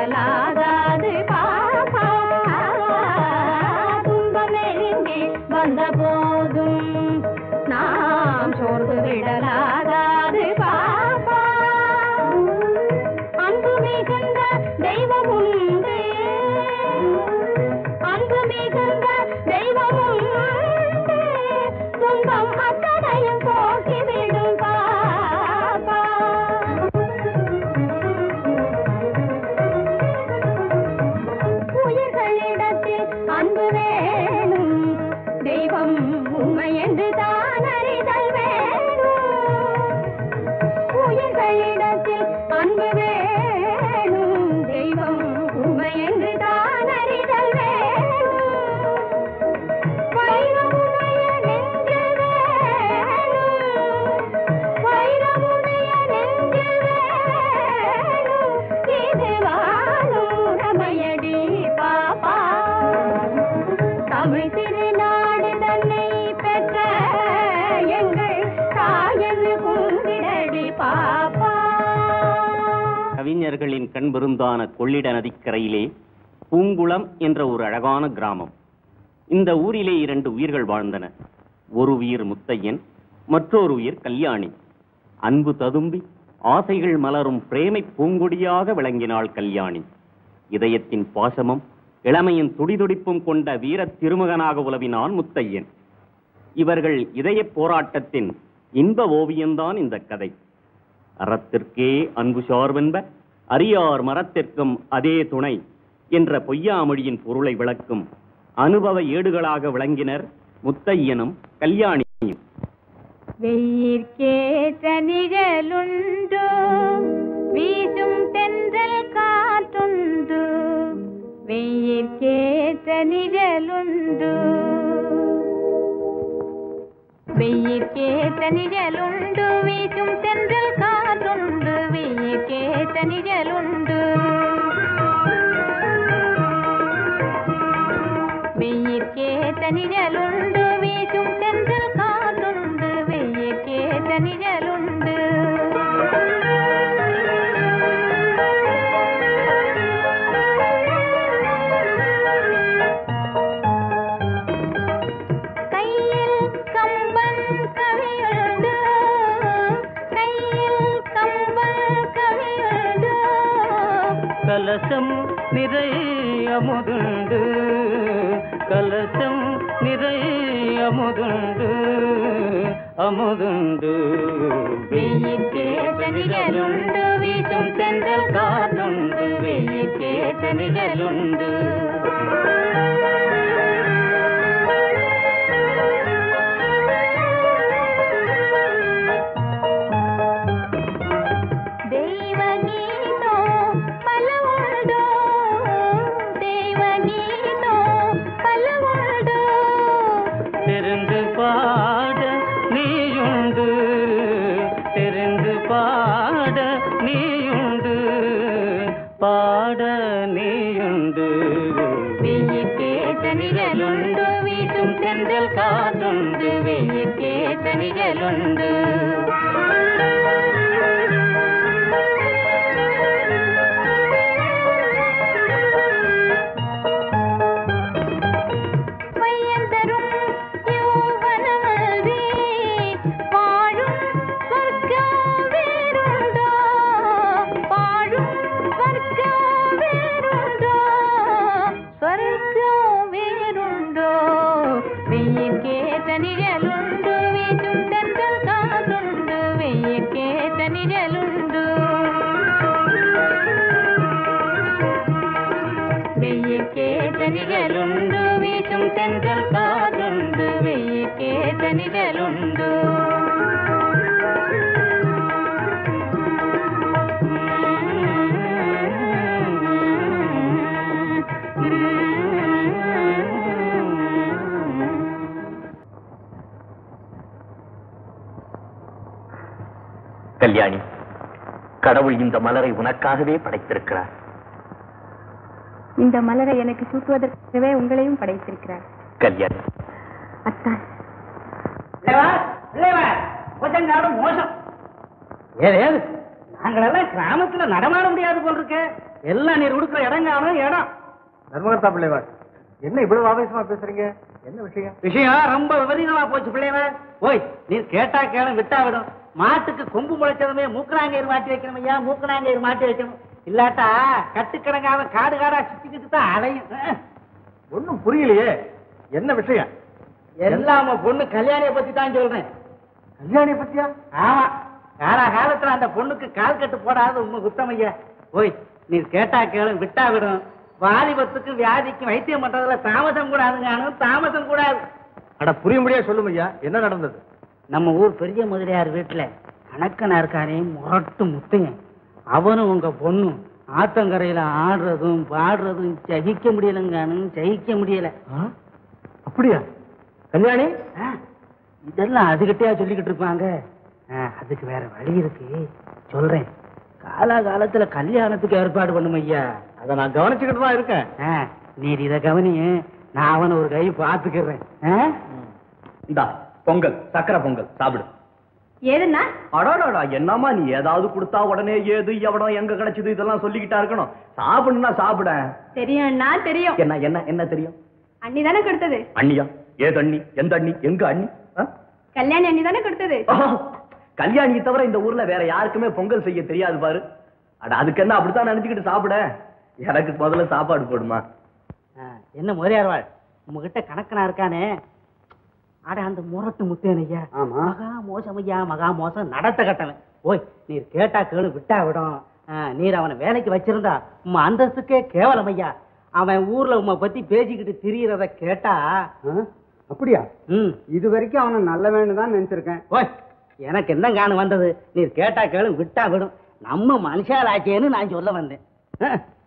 விடலாகாது பாப்பா துன்பம் நெருங்கி வந்த போதும் நாம் சோர்ந்து விடலாகாது பாப்பா அன்பு மிகுந்த தெய்வம் உண்டு அன்பு மிகுந்த தெய்வம் உண்டு துன்பம் அத்தனையும் போக்கிவிடும் பாப்பா உயிர்களிடத்தில் அன்பு வேணும் தெய்வம் உண்மை என்று தான் அறிதல் வேணும் உயிர்களிடத்தில் அன்பு வேணும் தெய்வம் உண்மை என்று தான் அறிதல் வேணும் வைரமுடைய நெஞ்சில் வேணும் வைரமுடைய நெஞ்சில் வேணும் இது வாழும் ரமையடி பாப்பா தமிழ் திருநாடு தன்னை பெற்ற எங்கள் தாயன்னு கும்பிடடி பாப்பா கவிஞர்களின் கண்பெருந்தான கொள்ளிட நதிக்கரையிலே பூங்குளம் என்ற ஒரு அழகான கிராமம் இந்த ஊரிலே இரண்டு உயிர்கள் வாழ்ந்தன ஒரு உயிர் முத்தையன் மற்றொரு உயிர் கல்யாணி அன்பு ததும்பி ஆசைகள் மலரும் பிரேமை பூங்கொடியாக விளங்கினாள் கல்யாணி இதயத்தின் பாசமும் இளமையின் துடிதுடிப்பும் கொண்ட வீரத் திருமகனாக உலவினான் முத்தையன் இவர்கள் இதயப் போராட்டத்தின் இன்ப ஓவியம்தான் இந்த கதை அறத்திற்கே அன்பு சார்வென்ப அரியார் மரத்திற்கும் அதே துணை என்ற பொய்யாமொழியின் பொருளை விளக்கும் அனுபவ ஏடுகளாக விளங்கினர் முத்தையனும் கல்யாணியும் வெயிற்கேற்ற நிழலுண்டு வீசும் தென்றல் காற்றுண்டு வெயிற்கேற்ற நிழலுண்டு வெயிற்கேற்ற நிழலுண்டு வீசும் தென்றல் காற்றுண்டு வெயிற்கேற்ற நிழலுண்டு வெயிற்கேற்ற நிழலுண்டு வீசும் தென்றல் காற்றுண்டு வெயிற்கேற்ற நிழலுண்டு கையில் கம்பன் கவியுண்டு கையில் கம்பன் கவியுண்டு கலசம் நிறைய அமுதுண்டு கலசம் நிறைய அமுதுண்டு அமுதுண்டு வெயிற்கேற்ற நிழலுண்டு வீசும் தென்றல் காற்றுண்டு வெயிற்கேற்ற நிழலுண்டு தெய்வகீதோ பல உண்டோ தெய்வகீதோ பல உண்டோ தெரிந்து பாட நீயுண்டு தெரிந்து பாட நீயுண்டு பாட நீயுண்டு வெயிற்கேற்ற நிழலுண்டு வீசும் தென்றல் காற்றுண்டு வெயிற்கேற்ற நிழலுண்டு பையந்தரும் யௌவனமல்வே வாழும் சொர்க்கம் வேறுண்டோ வாழும் சொர்க்கம் வேறுண்டோ சொர்க்கம் வேறுண்டோ வெயிற்கேற்ற நிழலுண்டு வீசும் தென்றல் காற்றுண்டு வெயிற்கேற்ற நிழலுண்டு வெயிற்கேற்ற நிழலுண்டு வீசும் தென்றல் காதுண்டு வெயிற்கேற்ற நிழலுண்டு கல்யாணி கடவுள் இந்த மலரை உனக்காகவே படைத்திருக்கிறார் இந்த மலரை எனக்கு சூட்டுவதற்காகவே உங்களையும் படைத்திருக்கிறார் கல்யாணி அத்தான் கொஞ்சம் நேரம் மோசம் ஏது ஏது நாங்களெல்லாம் கிராமத்துல நடமாட முடியாது போல் இருக்க எல்லாம் நீர் கொடுக்குற இடங்கான இடம் தர்மகர்த்தா பிள்ளைவாள் என்ன இவ்வளவு ஆவேசமா பேசுறீங்க என்ன விஷயம் விஷயம் ரொம்ப விபரீதமா போச்சு பிள்ளைவ ஓய் நீர் கேட்டா கேளும் விட்டா விடும் மாட்டுக்கு கொம்பு முளைச்சதுமே மூக்கணாங்கயிறு மாட்டி வைக்கணும் ஐயா மூக்கணாங்கயிறு மாட்டி வைக்கணும் இல்லாட்டா கட்டுக்கணங்காம காடு காடா சுத்திக்கிட்டு தான் அலையும் அஹ். ஒண்ணும் புரியலையே என்ன விஷயம் எல்லாம் உன் பொண்ணு கல்யாணிய பத்தி தான் சொல்றேன் கல்யாணி பத்தியா ஆமா காலா காலத்துல அந்த பொண்ணுக்கு கால் கட்டு போடாத உண்மை குத்தம் ஐயா ஓய் நீர் கேட்டா கேளும் விட்டா விடும் வாலிபத்துக்கும் வியாதிக்கும் வைத்தியம் பண்றதுல தாமசம் கூடாதுங்க தாமசம் கூடாது அட புரியும்படியா சொல்லும் ஐயா என்ன நடந்தது நம்ம ஊர் பெரிய முதலியார் வீட்டுல கணக்கனா இருக்கானே முரட்டு முத்தையன் அவனும் உங்க பொண்ணும் ஆத்தங்கரையில ஆடுறதும் பாடுறதும் சகிக்க முடியலங்கானும் சகிக்க முடியல அப்படியா கல்யாணி ஆ, இதெல்லாம் அதுகிட்டயா சொல்லிக்கிட்டு இருப்பாங்க ஆ, அதுக்கு வேற வழி இருக்கு சொல்றேன் காலாகாலத்துல கல்யாணத்துக்கு ஏற்பாடு பண்ணும் ஐயா அதை நான் கவனிச்சுக்கிட்டு தான் இருக்கேன் ஆ, நீர் இத கவனி நான் அவனை ஒரு கை பாத்துக்கிறேன் ஆ? இந்தா பொங்கல் சக்கரை பொங்கல் சாப்பிடு ஏதுன்னா அடாடாடா என்னம்மா நீ ஏதாவது கொடுத்தா உடனே ஏது எவனோ எங்க கிடைச்சது இதெல்லாம் சொல்லிக்கிட்டா இருக்கணும் சாப்பிடுனா சாப்பிட தெரியும்னா தெரியும் என்ன என்ன என்ன தெரியும் அண்ணி தானே கொடுத்தது அண்ணியா ஏது அண்ணி எந்த அண்ணி எங்க அண்ணி ஆ? கல்யாணி அண்ணி தானே கொடுத்தது ஆஹா, கல்யாணியை தவிர இந்த ஊர்ல வேற யாருக்குமே பொங்கல் செய்ய தெரியாது பாரு அட அதுக்கு என்ன அப்படித்தான் நினைச்சுக்கிட்டு சாப்பிட எனக்கு முதல்ல சாப்பாடு போடுமா ஆ, என்ன முதலியார்வாள் உங்ககிட்ட கணக்கனா இருக்கானே அட அந்த முரட்டு முத்தேன் ஐயா மகா மோசம் ஐயா மகா மோசம் நடத்த கட்டவன் ஓய் நீர் கேட்டா கேளு விட்டா விடும் ஆ, நீர் அவனை வேலைக்கு வச்சிருந்தா உம்ம அந்தஸ்துக்கே கேவலம் ஐயா அவன் ஊர்ல உம்மை பத்தி பேசிக்கிட்டு திரியறத கேட்டா அப்படியா ம் இது வரைக்கும் அவனை நல்லவன்னு தான் நினைச்சிருக்கேன் ஓய் எனக்கு என்ன காணு வந்தது நீர் கேட்டா கேளு விட்டா விடும் நம்ம மனுஷாலாச்சேன்னு நான் சொல்ல வந்தேன் ஆ.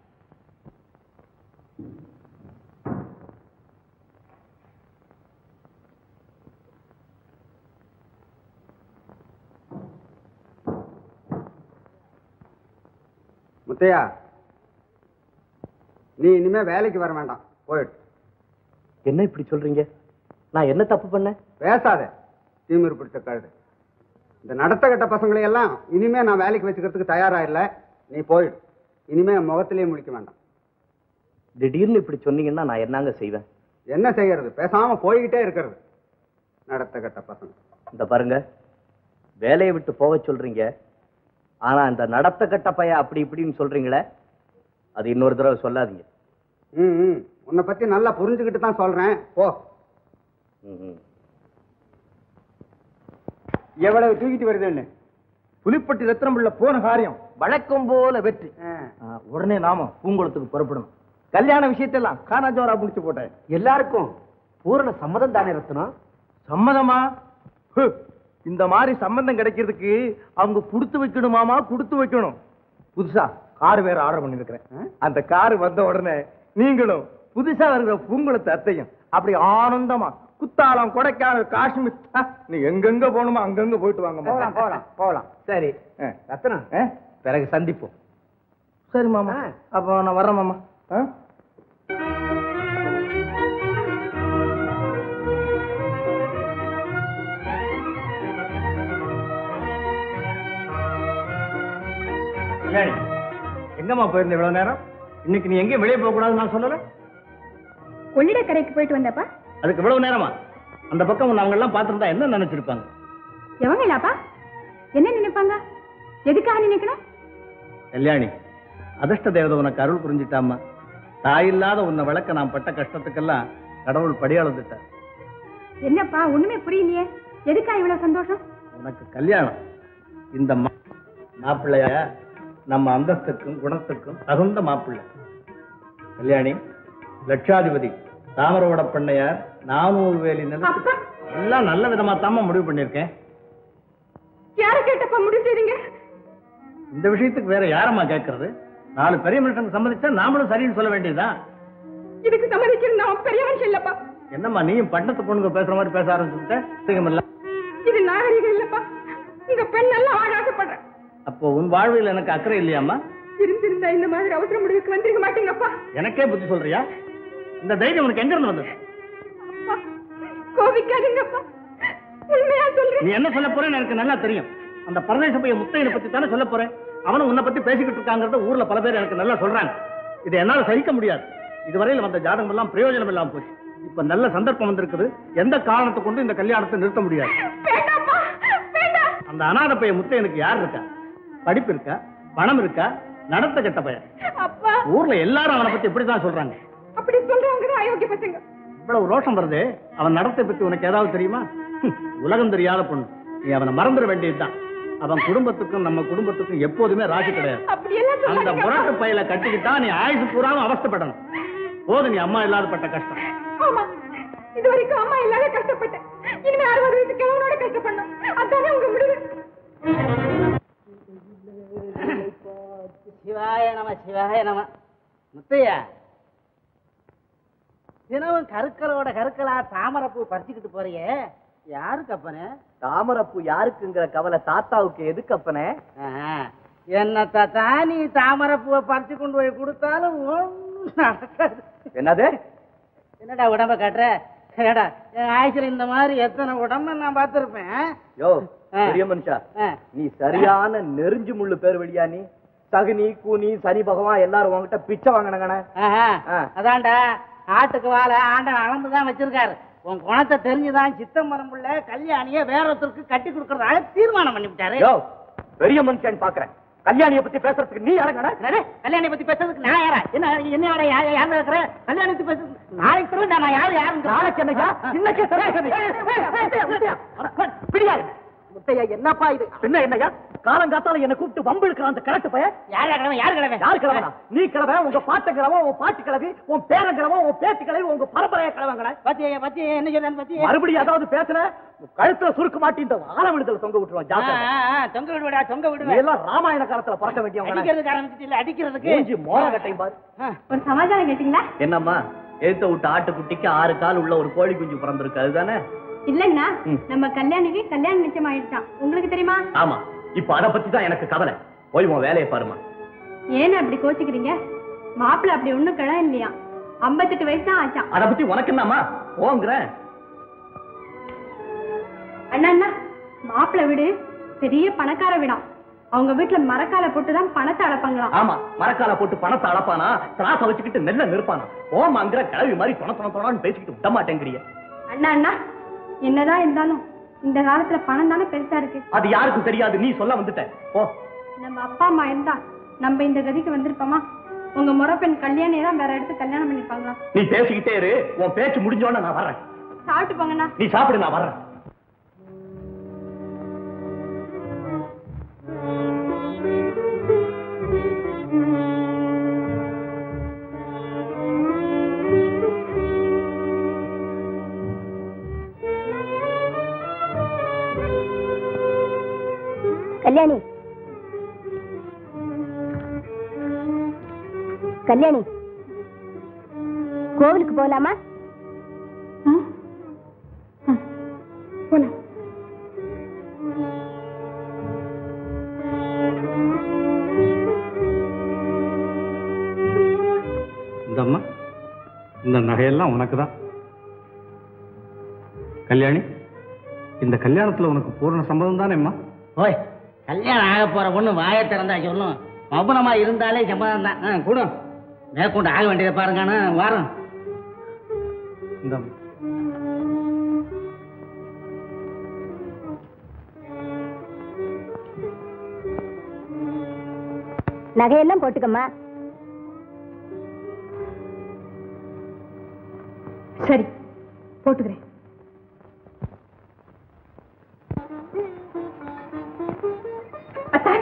முத்தையா நீ இனிமே வேலைக்கு வர வேண்டாம் போயிடு என்ன இப்படி சொல்றீங்க நான் என்ன தப்பு பண்ணேன் பேசாத தீமிரு பிடிச்ச கழுது இந்த நடத்த கட்ட பசங்களை எல்லாம் இனிமே நான் வேலைக்கு வச்சுக்கிறதுக்கு தயாரா இல்ல நீ போயிடு இனிமே என் முகத்திலேயே முழிக்க வேண்டாம் திடீர்னு இப்படி சொன்னீங்கன்னா நான் என்னங்க செய்வேன் என்ன செய்யறது பேசாம போய்கிட்டே இருக்கிறது நடத்த கட்ட பசங்க இந்த பாருங்க வேலையை விட்டு போக சொல்றீங்க ஆனா இந்த நடத்த கட்ட பையன் அப்படி இப்படின்னு சொல்றீங்களே அது இன்னொரு தடவை சொல்லாதீங்க ம் ம் உன்னை பத்தி நல்லா புரிஞ்சுக்கிட்டு தான் சொல்றேன் போ ம்ஹும். எவ்வளவு தூக்கிட்டு வருதுன்னு புலிப்பட்டி ரத்னம் உள்ள போன காரியம் வழக்கம் போல வெற்றி ஆ. ஆ, உடனே நாம பூங்குளத்துக்கு புறப்படணும் கல்யாண விஷயத்தெல்லாம் காணாஜோரா முடிச்சு போட்டேன் எல்லாருக்கும் பூரண சம்மதம் தானே ரத்னம் சம்மதமா ஹு, இந்த மாதிரி சம்மந்தம் கிடைக்கிறதுக்கு அவங்க கொடுத்து வைக்கணுமாமா கொடுத்து வைக்கணும் புதுசா கார் வேற ஆர்டர் பண்ணிருக்கிறேன் அந்த கார் வந்த உடனே நீங்களும் புதுசா வருகிற பூங்குளத்து அத்தையும் அப்படி ஆனந்தமா குத்தாலம் கொடைக்கானல் காஷ்மீர் ஆ, நீ எங்கெங்க போகணுமோ அங்கங்க போயிட்டு வாங்க போலாம் போலாம் போலாம் சரி ரத்னம் ஆ? பிறகு சந்திப்போம் சரி மாமா அப்போ நான் வர்றேன் மாமா ஆ? கல்யாணி, எங்கம்மா போயிருந்த இவ்வளவு நேரம் இன்னைக்கு நீ எங்கேயும் வெளியே போக கூடாதுன்னு நான் சொல்லல கொள்ளிடக்கரைக்கு போயிட்டு வந்தப்பா அதுக்கு இவ்வளவு நேரமா அந்த பக்கம் அவங்க எல்லாம் பார்த்திருந்தா என்ன நினைச்சிருப்பாங்க எவங்களாப்பா என்ன நினைப்பாங்க எதுக்காக நினைக்கணும் கல்யாணி அதிர்ஷ்ட தேவதை உனக்கு அருள் புரிஞ்சிட்டாமா தாயில்லாத உன்னை விளக்க நான் பட்ட கஷ்டத்துக்கெல்லாம் கடவுள் படியாளந்துட்டார் என்னப்பா ஒண்ணுமே புரியலையே எதுக்கா இவ்வளவு சந்தோஷம் உனக்கு கல்யாணம் இந்த மா- மாப்பிள்ளைய நம்ம அந்தஸ்துக்கும் குணத்துக்கும் தகுந்த மாப்பிள்ளை கல்யாணி லட்சாதிபதி தாமரவோட பண்ணையார் நானூறு வேலி நிலத்து அப்பா எல்லாம் நல்ல விதமா தாமா முடிவு பண்ணிருக்கேன் யார கேட்டப்பா முடிவு செய்றீங்க இந்த விஷயத்துக்கு வேற யாரம்மா கேட்கறது நாலு பெரிய மனுஷங்க சம்மதிச்சா நாமளும் சரின்னு சொல்ல வேண்டியதுதான் இதுக்கு சம்மதிக்கிறது நான் பெரிய மனுஷன் இல்லப்பா என்னம்மா நீயும் பட்டத்து பொண்ணுங்க பேசுற மாதிரி பேச ஆரம்பிச்சுட்ட இல்ல இது நாகரிகம் இல்லப்பா உங்க பெண் நல்லா வாழ ஆசைப்படுறேன் அப்போ உன் வாழ்வில் எனக்கு அக்கறை இல்லையாம்மா இருந்திருந்தா இந்த மாதிரி அவசர முடிவுக்கு வந்திருக்க மாட்டீங்கப்பா எனக்கே புத்தி சொல்றியா இந்த தைரியம் உனக்கு எங்க இருந்து வந்தது அப்பா, கோபிக்காதீங்கப்பா உண்மையா சொல்றேன் நீ என்ன சொல்ல போறேன்னு எனக்கு நல்லா தெரியும் அந்த பரதேச பையன் முத்தையனை பத்தி தானே சொல்ல போறேன் அவனும் உன்னை பத்தி பேசிக்கிட்டு இருக்காங்கிறத ஊர்ல பல பேர் எனக்கு நல்லா சொல்றாங்க இதை என்னால சகிக்க முடியாது இதுவரையில் வந்த ஜாதகம் எல்லாம் பிரயோஜனம் இல்லாம போச்சு இப்ப நல்ல சந்தர்ப்பம் வந்திருக்குது எந்த காரணத்தை கொண்டு இந்த கல்யாணத்தை நிறுத்த முடியாது வேண்டாம்ப்பா வேண்டாம் அந்த அனாதை பையன் முத்தையனுக்கு யார் இருக்கா படிப்பு இருக்கா பணம் இருக்கா நடத்த கெட்ட பையன் அப்பா ஊர்ல எல்லாரும் அவனை பத்தி இப்படிதான் சொல்றாங்க அப்படி சொல்றவங்க தான் அயோக்கிய பசங்க இவ்வளவு ரோஷம் வருது அவன் நடத்தை பத்தி உனக்கு ஏதாவது தெரியுமா ஹம், உலகம் தெரியாத பொண்ணு நீ அவனை மறந்துட வேண்டியதுதான் அவன் குடும்பத்துக்கும் நம்ம குடும்பத்துக்கும் எப்போதுமே ராசி கிடையாது அப்படி எல்லாம் அந்த சொல்லாதீங்க முரட்டு பையில கட்டிக்கிட்டா நீ ஆயுசு பூராவும் அவஸ்தைப்படணும் போது நீ அம்மா இல்லாத பட்ட கஷ்டம் ஆமா இது வரைக்கும் அம்மா இல்லாத கஷ்டப்பட்டேன் இனிமே அறுபது வயசு கிழவனோட கஷ்டப்படணும் அதானே உங்க முடிவு சிவாய நம சிவாய நம முத்தையா தினமும் கருக்களோட கருக்களா தாமரைப்பூ பறிச்சுக்கிட்டு போறியே யாருக்கு அப்பனே தாமரப்பூ யாருக்குங்கிற கவலை தாத்தாவுக்கு எதுக்கு அப்பனே என்னத்த தானி தாமரைப்பூவை பறிச்சு கொண்டு போய் கொடுத்தாலும் ஒண்ணும் நடக்காது என்னது என்னடா உடம்ப கட்டுற ஏடா என் ஆயுசுல இந்த மாதிரி எத்தனை உடம்ப நான் பார்த்திருப்பேன் யோ ஆ. பெரிய மனுஷா ஆ. நீ சரியான நெருஞ்சு முள்ளு பேர் வழியா நீ சகுனி கூனி சனி பகவான் எல்லாரும் உன்கிட்ட பிச்சை வாங்கினங்கண்ணே ஆஹா, ஆ. அதான்டா ஆட்டுக்கு வாழை ஆண்டன் அளந்து தான் வச்சிருக்காரு உன் குணத்தை தெரிஞ்சுதான் சித்தம்பரம் புள்ள கல்யாணிய வேற ஒருத்தருக்கு கட்டி கொடுக்கறதாக தீர்மானம் பண்ணிவிட்டாரு யோ பெரிய மனுஷன் பாக்குறேன் கல்யாணிய பத்தி பேசுறதுக்கு நீ இறங்கடா என்னடே, கல்யாணி பத்தி பேசுறதுக்கு நான் யாரா என்ன என்ன யாரா யா- யா- யாரு இருக்கிற கல்யாணத்தை பேசு நாளைக்கு சொல்லுடா நான் யாரு யாரு நாளைக்கு என்னய்யா? இன்னைக்கே பிடியாது முத்தையா என்னப்பா இது என்ன என்னய்யா காலங்காத்தால என்ன கூப்பிட்டு வம்பு இருக்கிற அந்த கரெக்ட் பையன் யார் கிழமை யார் கிழமை யார் கிழவனா நீ கிழவ உங்க பாட்டு கிழவ உன் பாட்டு கிழவி உன் பேர கிழவ உன் பேச்சு கிழவி உங்க பரம்பரைய கிழவங்கள பத்தியா பத்தியா என்ன சொல்றான்னு பத்தியா மறுபடியும் ஏதாவது பேசுன கழுத்துல சுருக்கு மாட்டி இந்த ஆல விடுதல தொங்க விட்டுருவான் ஜாக்கிரதை. தொங்க விடுடா தொங்க நீ விடுவேன் எல்லாம் ராமாயண காலத்துல பிறக்க வேண்டியவங்க அடிக்கிறதுக்கு ஆரம்பிச்சிட்டு இல்ல அடிக்கிறதுக்கு மூஞ்சி மோர கட்டையும் பாரு ஒரு சமாச்சாரம் கேட்டீங்களா என்னம்மா எழுத்த விட்ட ஆட்டுக்குட்டிக்கு ஆறு கால் உள்ள ஒரு கோழி குஞ்சு பிறந்திருக்கு அதுதானே இல்லைங்கண்ணா ம். நம்ம கல்யாணிக்கு கல்யாணம் நிச்சயம் ஆயிடுச்சான் உங்களுக்கு தெரியுமா ஆமா இப்ப அத பத்தி தான் எனக்கு கவலை போய் உன் வேலையை பாருமா ஏன் அப்படி கோச்சிக்கிறீங்க மாப்பிள்ளை அப்படி ஒண்ணும் கிழ இல்லையா ஐம்பத்தெட்டு வயசு தான் ஆச்சான் அத பத்தி உனக்கு என்னம்மா போங்கிறேன் அண்ணா அண்ணா மாப்பிள்ளை வீடு பெரிய பணக்கார வீடாம் அவங்க வீட்டுல மரக்கால போட்டு தான் பணத்தை அளப்பாங்களாம் ஆமா மரக்கால போட்டு பணத்தை அளப்பானா திராச வச்சுக்கிட்டு நெல்ல நிற்பானா ஓமாங்கிற கிளவி மாதிரி தொண தொண தொணான்னு பேசிக்கிட்டு விட மாட்டேங்கிறிய அண்ணா அண்ணா என்னதான் இருந்தாலும் இந்த காலத்துல பணம் தானே பெருசா இருக்கு அது யாருக்கும் தெரியாது நீ சொல்ல வந்துட்ட ஓ நம்ம அப்பா அம்மா இருந்தா நம்ம இந்த கதிக்கு வந்திருப்போமா உங்க முறைப்பெண் கல்யாணியை தான் வேற இடத்துக்கு கல்யாணம் பண்ணிருப்பாங்களா நீ பேசிக்கிட்டே இரு உன் பேச்சு முடிஞ்சோன்னு நான் வர்றேன் சாப்பிட்டு போங்கண்ணா நீ சாப்பிடு நான் வர்றேன் கல்யாணி கல்யாணி கோவிலுக்கு போலாமா போலாம் இந்த அம்மா இந்த நகையெல்லாம் உனக்கு தான் கல்யாணி இந்த கல்யாணத்துல உனக்கு பூரண சம்மதம் தானேம்மா ஓய் கல்யாணம் ஆக போற பொண்ணு வாயை திறந்தா சொல்லும் மௌனமா இருந்தாலே சம்மதம் தான் ஆ, கொடு மேற்கொண்டு ஆக வேண்டியதை பாருங்க வாரம் இந்த நகையெல்லாம் போட்டுக்கம்மா சரி போட்டுக்கிறேன் அத்தான்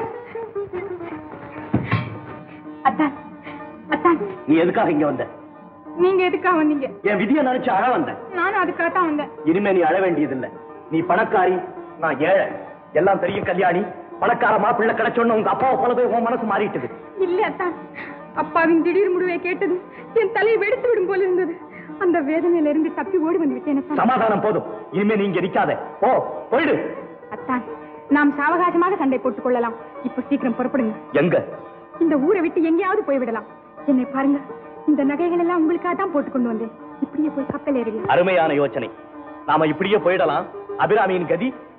அத்தான் அத்தான் நீ எதுக்காக இங்க வந்த நீங்க எதுக்காக வந்தீங்க என் விதியை நினைச்சு அழ வந்தேன் நானும் அதுக்காக தான் வந்தேன் இனிமே நீ அழ வேண்டியதில்லை நீ பணக்காரி நான் ஏழை எல்லாம் தெரியும் கல்யாணி பணக்கார மாப்பிள்ளை கிடைச்சோன்னு உங்க அப்பாவை போலவே உன் மனசு மாறிட்டுது இல்ல அத்தான் அப்பாவின் திடீர் முடிவை கேட்டது என் தலையை வெடித்து விடும் போல இருந்தது அந்த வேதனையில இருந்து தப்பி ஓடி வந்து விட்டேன் அத்தான். சமாதானம் போதும் இனிமே நீ இங்க நிக்காத போ போயிடு அத்தான் நாம் சாவகாசமாக சண்டை போட்டுக் கொள்ளலாம் இப்ப சீக்கிரம் புறப்படுங்க எங்க இந்த ஊரை விட்டு எங்கேயாவது போய்விடலாம் என்னை பாருங்க இந்த நகைகள் எல்லாம் உங்களுக்காக தான் போட்டுக் கொண்டு வந்தேன் இப்படியே போய் கப்பல் ஏறுங்க அருமையான யோசனை நாம இப்படியே போயிடலாம் அபிராமியின் கதி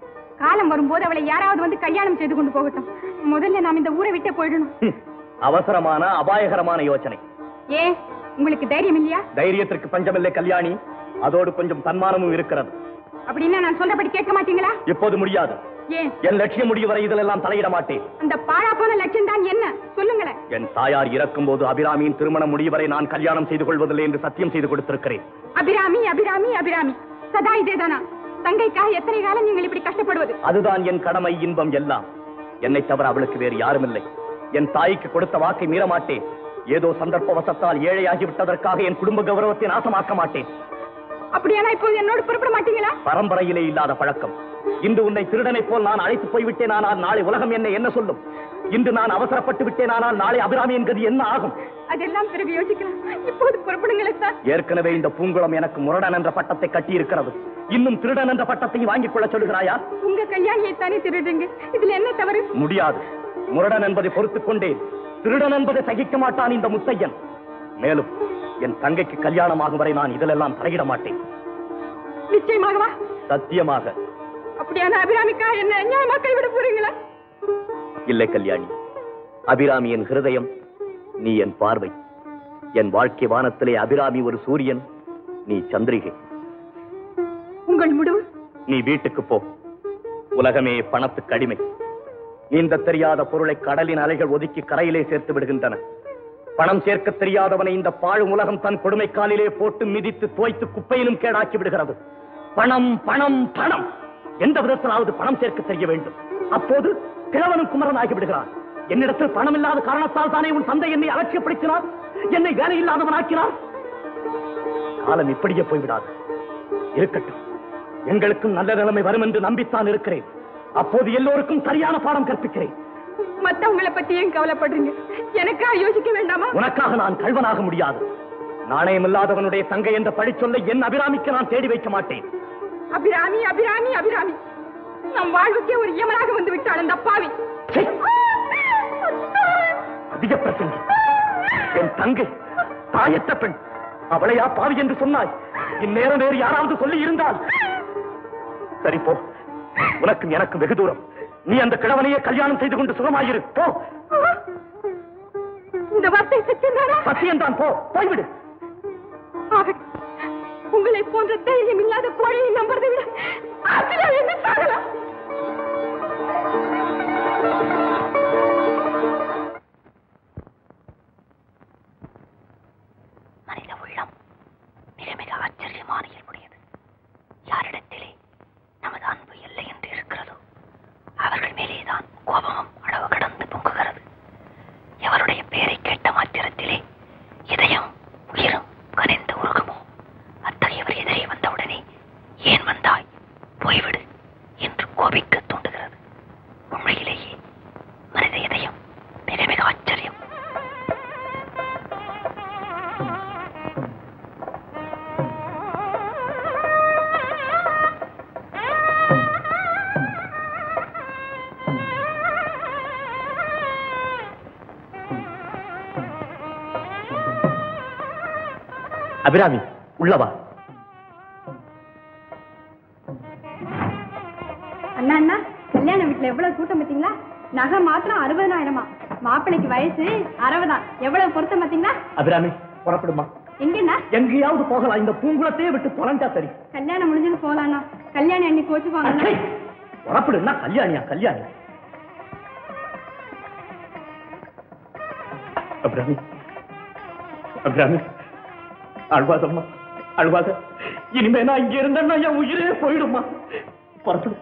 காலம் வரும்போது அவளை யாராவது வந்து கல்யாணம் செய்து கொண்டு போகட்டும் முதல்ல நாம் இந்த ஊரை விட்டே போயிடணும் ஹம், அவசரமான அபாயகரமான யோசனை ஏன் உங்களுக்கு தைரியம் இல்லையா தைரியத்திற்கு பஞ்சமில்லை கல்யாணி அதோடு கொஞ்சம் தன்மானமும் இருக்கிறது அப்படின்னா நான் சொல்றபடி கேட்க மாட்டீங்களா இப்போது முடியாது ஏன் என் லட்சியம் முடிவு வரை இதிலெல்லாம் தலையிட மாட்டேன் அந்த பாழா போன லட்சியம் தான் என்ன சொல்லுங்களேன் என் தாயார் இறக்கும் போது அபிராமியின் திருமணம் முடிவரை நான் கல்யாணம் செய்து கொள்வதில்லை என்று சத்தியம் செய்து கொடுத்திருக்கிறேன் அபிராமி அபிராமி அபிராமி சதா இதேதானா தங்கைக்காக எத்தனை காலம் நீங்கள் இப்படி கஷ்டப்படுவது அதுதான் என் கடமை இன்பம் எல்லாம் என்னை தவிர அவளுக்கு வேறு யாரும் இல்லை என் தாய்க்கு கொடுத்த வாக்கை மீற மாட்டேன் ஏதோ சந்தர்ப்ப வசத்தால் ஏழையாகி விட்டதற்காக என் குடும்ப கௌரவத்தை நாசமாக்க மாட்டேன் அப்படியானா இப்போது என்னோடு புறப்பட மாட்டீங்களா பரம்பரையிலே இல்லாத பழக்கம் இன்று உன்னை திருடனைப் போல் நான் அழைத்து போய்விட்டேன் ஆனால் நாளை உலகம் என்ன என்ன சொல்லும் இன்று நான் அவசரப்பட்டு விட்டேன் ஆனால் நாளை அபிராமியின் கதி என்ன ஆகும் அதெல்லாம் பிறகு யோசிக்கலாம் இப்போது புறப்படுங்களேன் சார் ஏற்கனவே இந்த பூங்குளம் எனக்கு முரடன் என்ற பட்டத்தை கட்டி இருக்கிறது இன்னும் திருடன் என்ற பட்டத்தையும் வாங்கிக் கொள்ள சொல்லுகிறாயா உங்க கல்யாணியை தானே திருடுங்க இதுல என்ன தவறு முடியாது முரடன் என்பதை பொறுத்துக் கொண்டேன் திருடன் என்பதை சகிக்க மாட்டான் இந்த முத்தையன் மேலும் என் தங்கைக்கு கல்யாணமாகும் வரை நான் இதிலெல்லாம் தலையிட மாட்டேன் நிச்சயமாகவா சத்தியமாக அப்படியான அபிராமிக்காக என்ன அநியாயமா கைவிட போறீங்களா இல்லை கல்யாணி அபிராமி என் ஹிருதயம் நீ என் பார்வை என் வாழ்க்கை வானத்திலே அபிராமி ஒரு சூரியன் நீ சந்திரிகை உங்கள் முடிவு நீ வீட்டுக்கு போ உலகமே பணத்துக்கு அடிமை நீந்த தெரியாத பொருளை கடலின் அலைகள் ஒதுக்கி கரையிலே சேர்த்து விடுகின்றன பணம் சேர்க்க தெரியாதவனை இந்த பாழும் உலகம் தன் கொடுமை காலிலே போட்டு மிதித்து தோய்த்து குப்பையிலும் கேடாக்கி விடுகிறது பணம் பணம் பணம் எந்த விதத்திலாவது பணம் சேர்க்க தெரிய வேண்டும் அப்போது கிழவனும் குமரன் ஆகி விடுகிறான் என்னிடத்தில் பணம் இல்லாத காரணத்தால் தானே உன் தந்தை என்னை அலட்சியப்படுத்தினார் என்னை வேலை இல்லாதவன் ஆக்கினார் காலம் இப்படியே போய்விடாது இருக்கட்டும் எங்களுக்கும் நல்ல நிலைமை வரும் என்று நம்பித்தான் இருக்கிறேன் அப்போது எல்லோருக்கும் சரியான பாடம் கற்பிக்கிறேன் மத்தவங்களை பத்தி ஏன் கவலைப்படுறீங்க எனக்கா யோசிக்க வேண்டாமா உனக்காக நான் கல்வனாக முடியாது நாணயமில்லாதவனுடைய தங்கை என்ற பழிச்சொல்லை என் அபிராமிக்கு நான் தேடி வைக்க மாட்டேன் அபிராமி அபிராமி அபிராமி நம் வாழ்வுக்கே ஒரு யமனாக வந்து விட்டாள் அந்த பாவி சீ! அதிக பிரசங்கி என் தங்கை தாயத்த பெண் அவளையா பாவி என்று சொன்னாய் இந்நேரம் வேறு யாராவது சொல்லி இருந்தால் சரி போ உனக்கும் எனக்கும் வெகு தூரம் நீ அந்த கிழவனையே கல்யாணம் செய்து கொண்டு சுகமாயிரு போ இந்த வார்த்தை சத்தியம்தானா சத்தியம்தான் போ போய்விடு ஆகட்டும். உங்களை போன்ற தைரியம் இல்லாத கோழையை நம்புறதை விட ஆசிரியா என்ன சாகலாம் மனித உள்ளம் மிக மிக ஆச்சரியமான இயல்புடையது யாரிடத்திலே நமது அன்பு இல்லை என்று இருக்கிறதோ அவர்கள் மேலேதான் கோபமும் அளவு கடந்து பொங்குகிறது எவருடைய பெயரை கேட்ட மாத்திரத்திலே இதயம் உயிரும் கனிந்து உருகுமோ அத்தகையவர் எதிரே வந்தவுடனே ஏன் வந்தாய் போய்விடு என்று கோபிக்க தூண்டுகிறது உண்மையிலேயே மனித இதயம் மிக மிக ஆச்சரியம் அபிராமி உள்ளவா அண்ணா அண்ணா கல்யாண வீட்டுல எவ்வளவு கூட்டம் பார்த்தீங்களா நகை மாத்திரம் அறுபதாயிரமா மாப்பிள்ளைக்கு வயசு அறுபதான் எவ்வளவு பொருத்தம் பார்த்தீங்களா அபிராமி புறப்படுமா எங்கண்ணா எங்கேயாவது போகலாம் இந்த பூங்குளத்தையே விட்டு தொலைஞ்சா சரி கல்யாணம் முடிஞ்சது போலாண்ணா கல்யாணம் அன்னைக்கு வச்சுக்குவாங்க அச்சை! புறப்படுன்னா கல்யாணியா கல்யாணி அபிராமி அபிராமி அழுவாதம்மா அழுவாத இனிமே நான் இங்க இருந்தேன்னா என் உயிரே போயிடுமா புறப்படு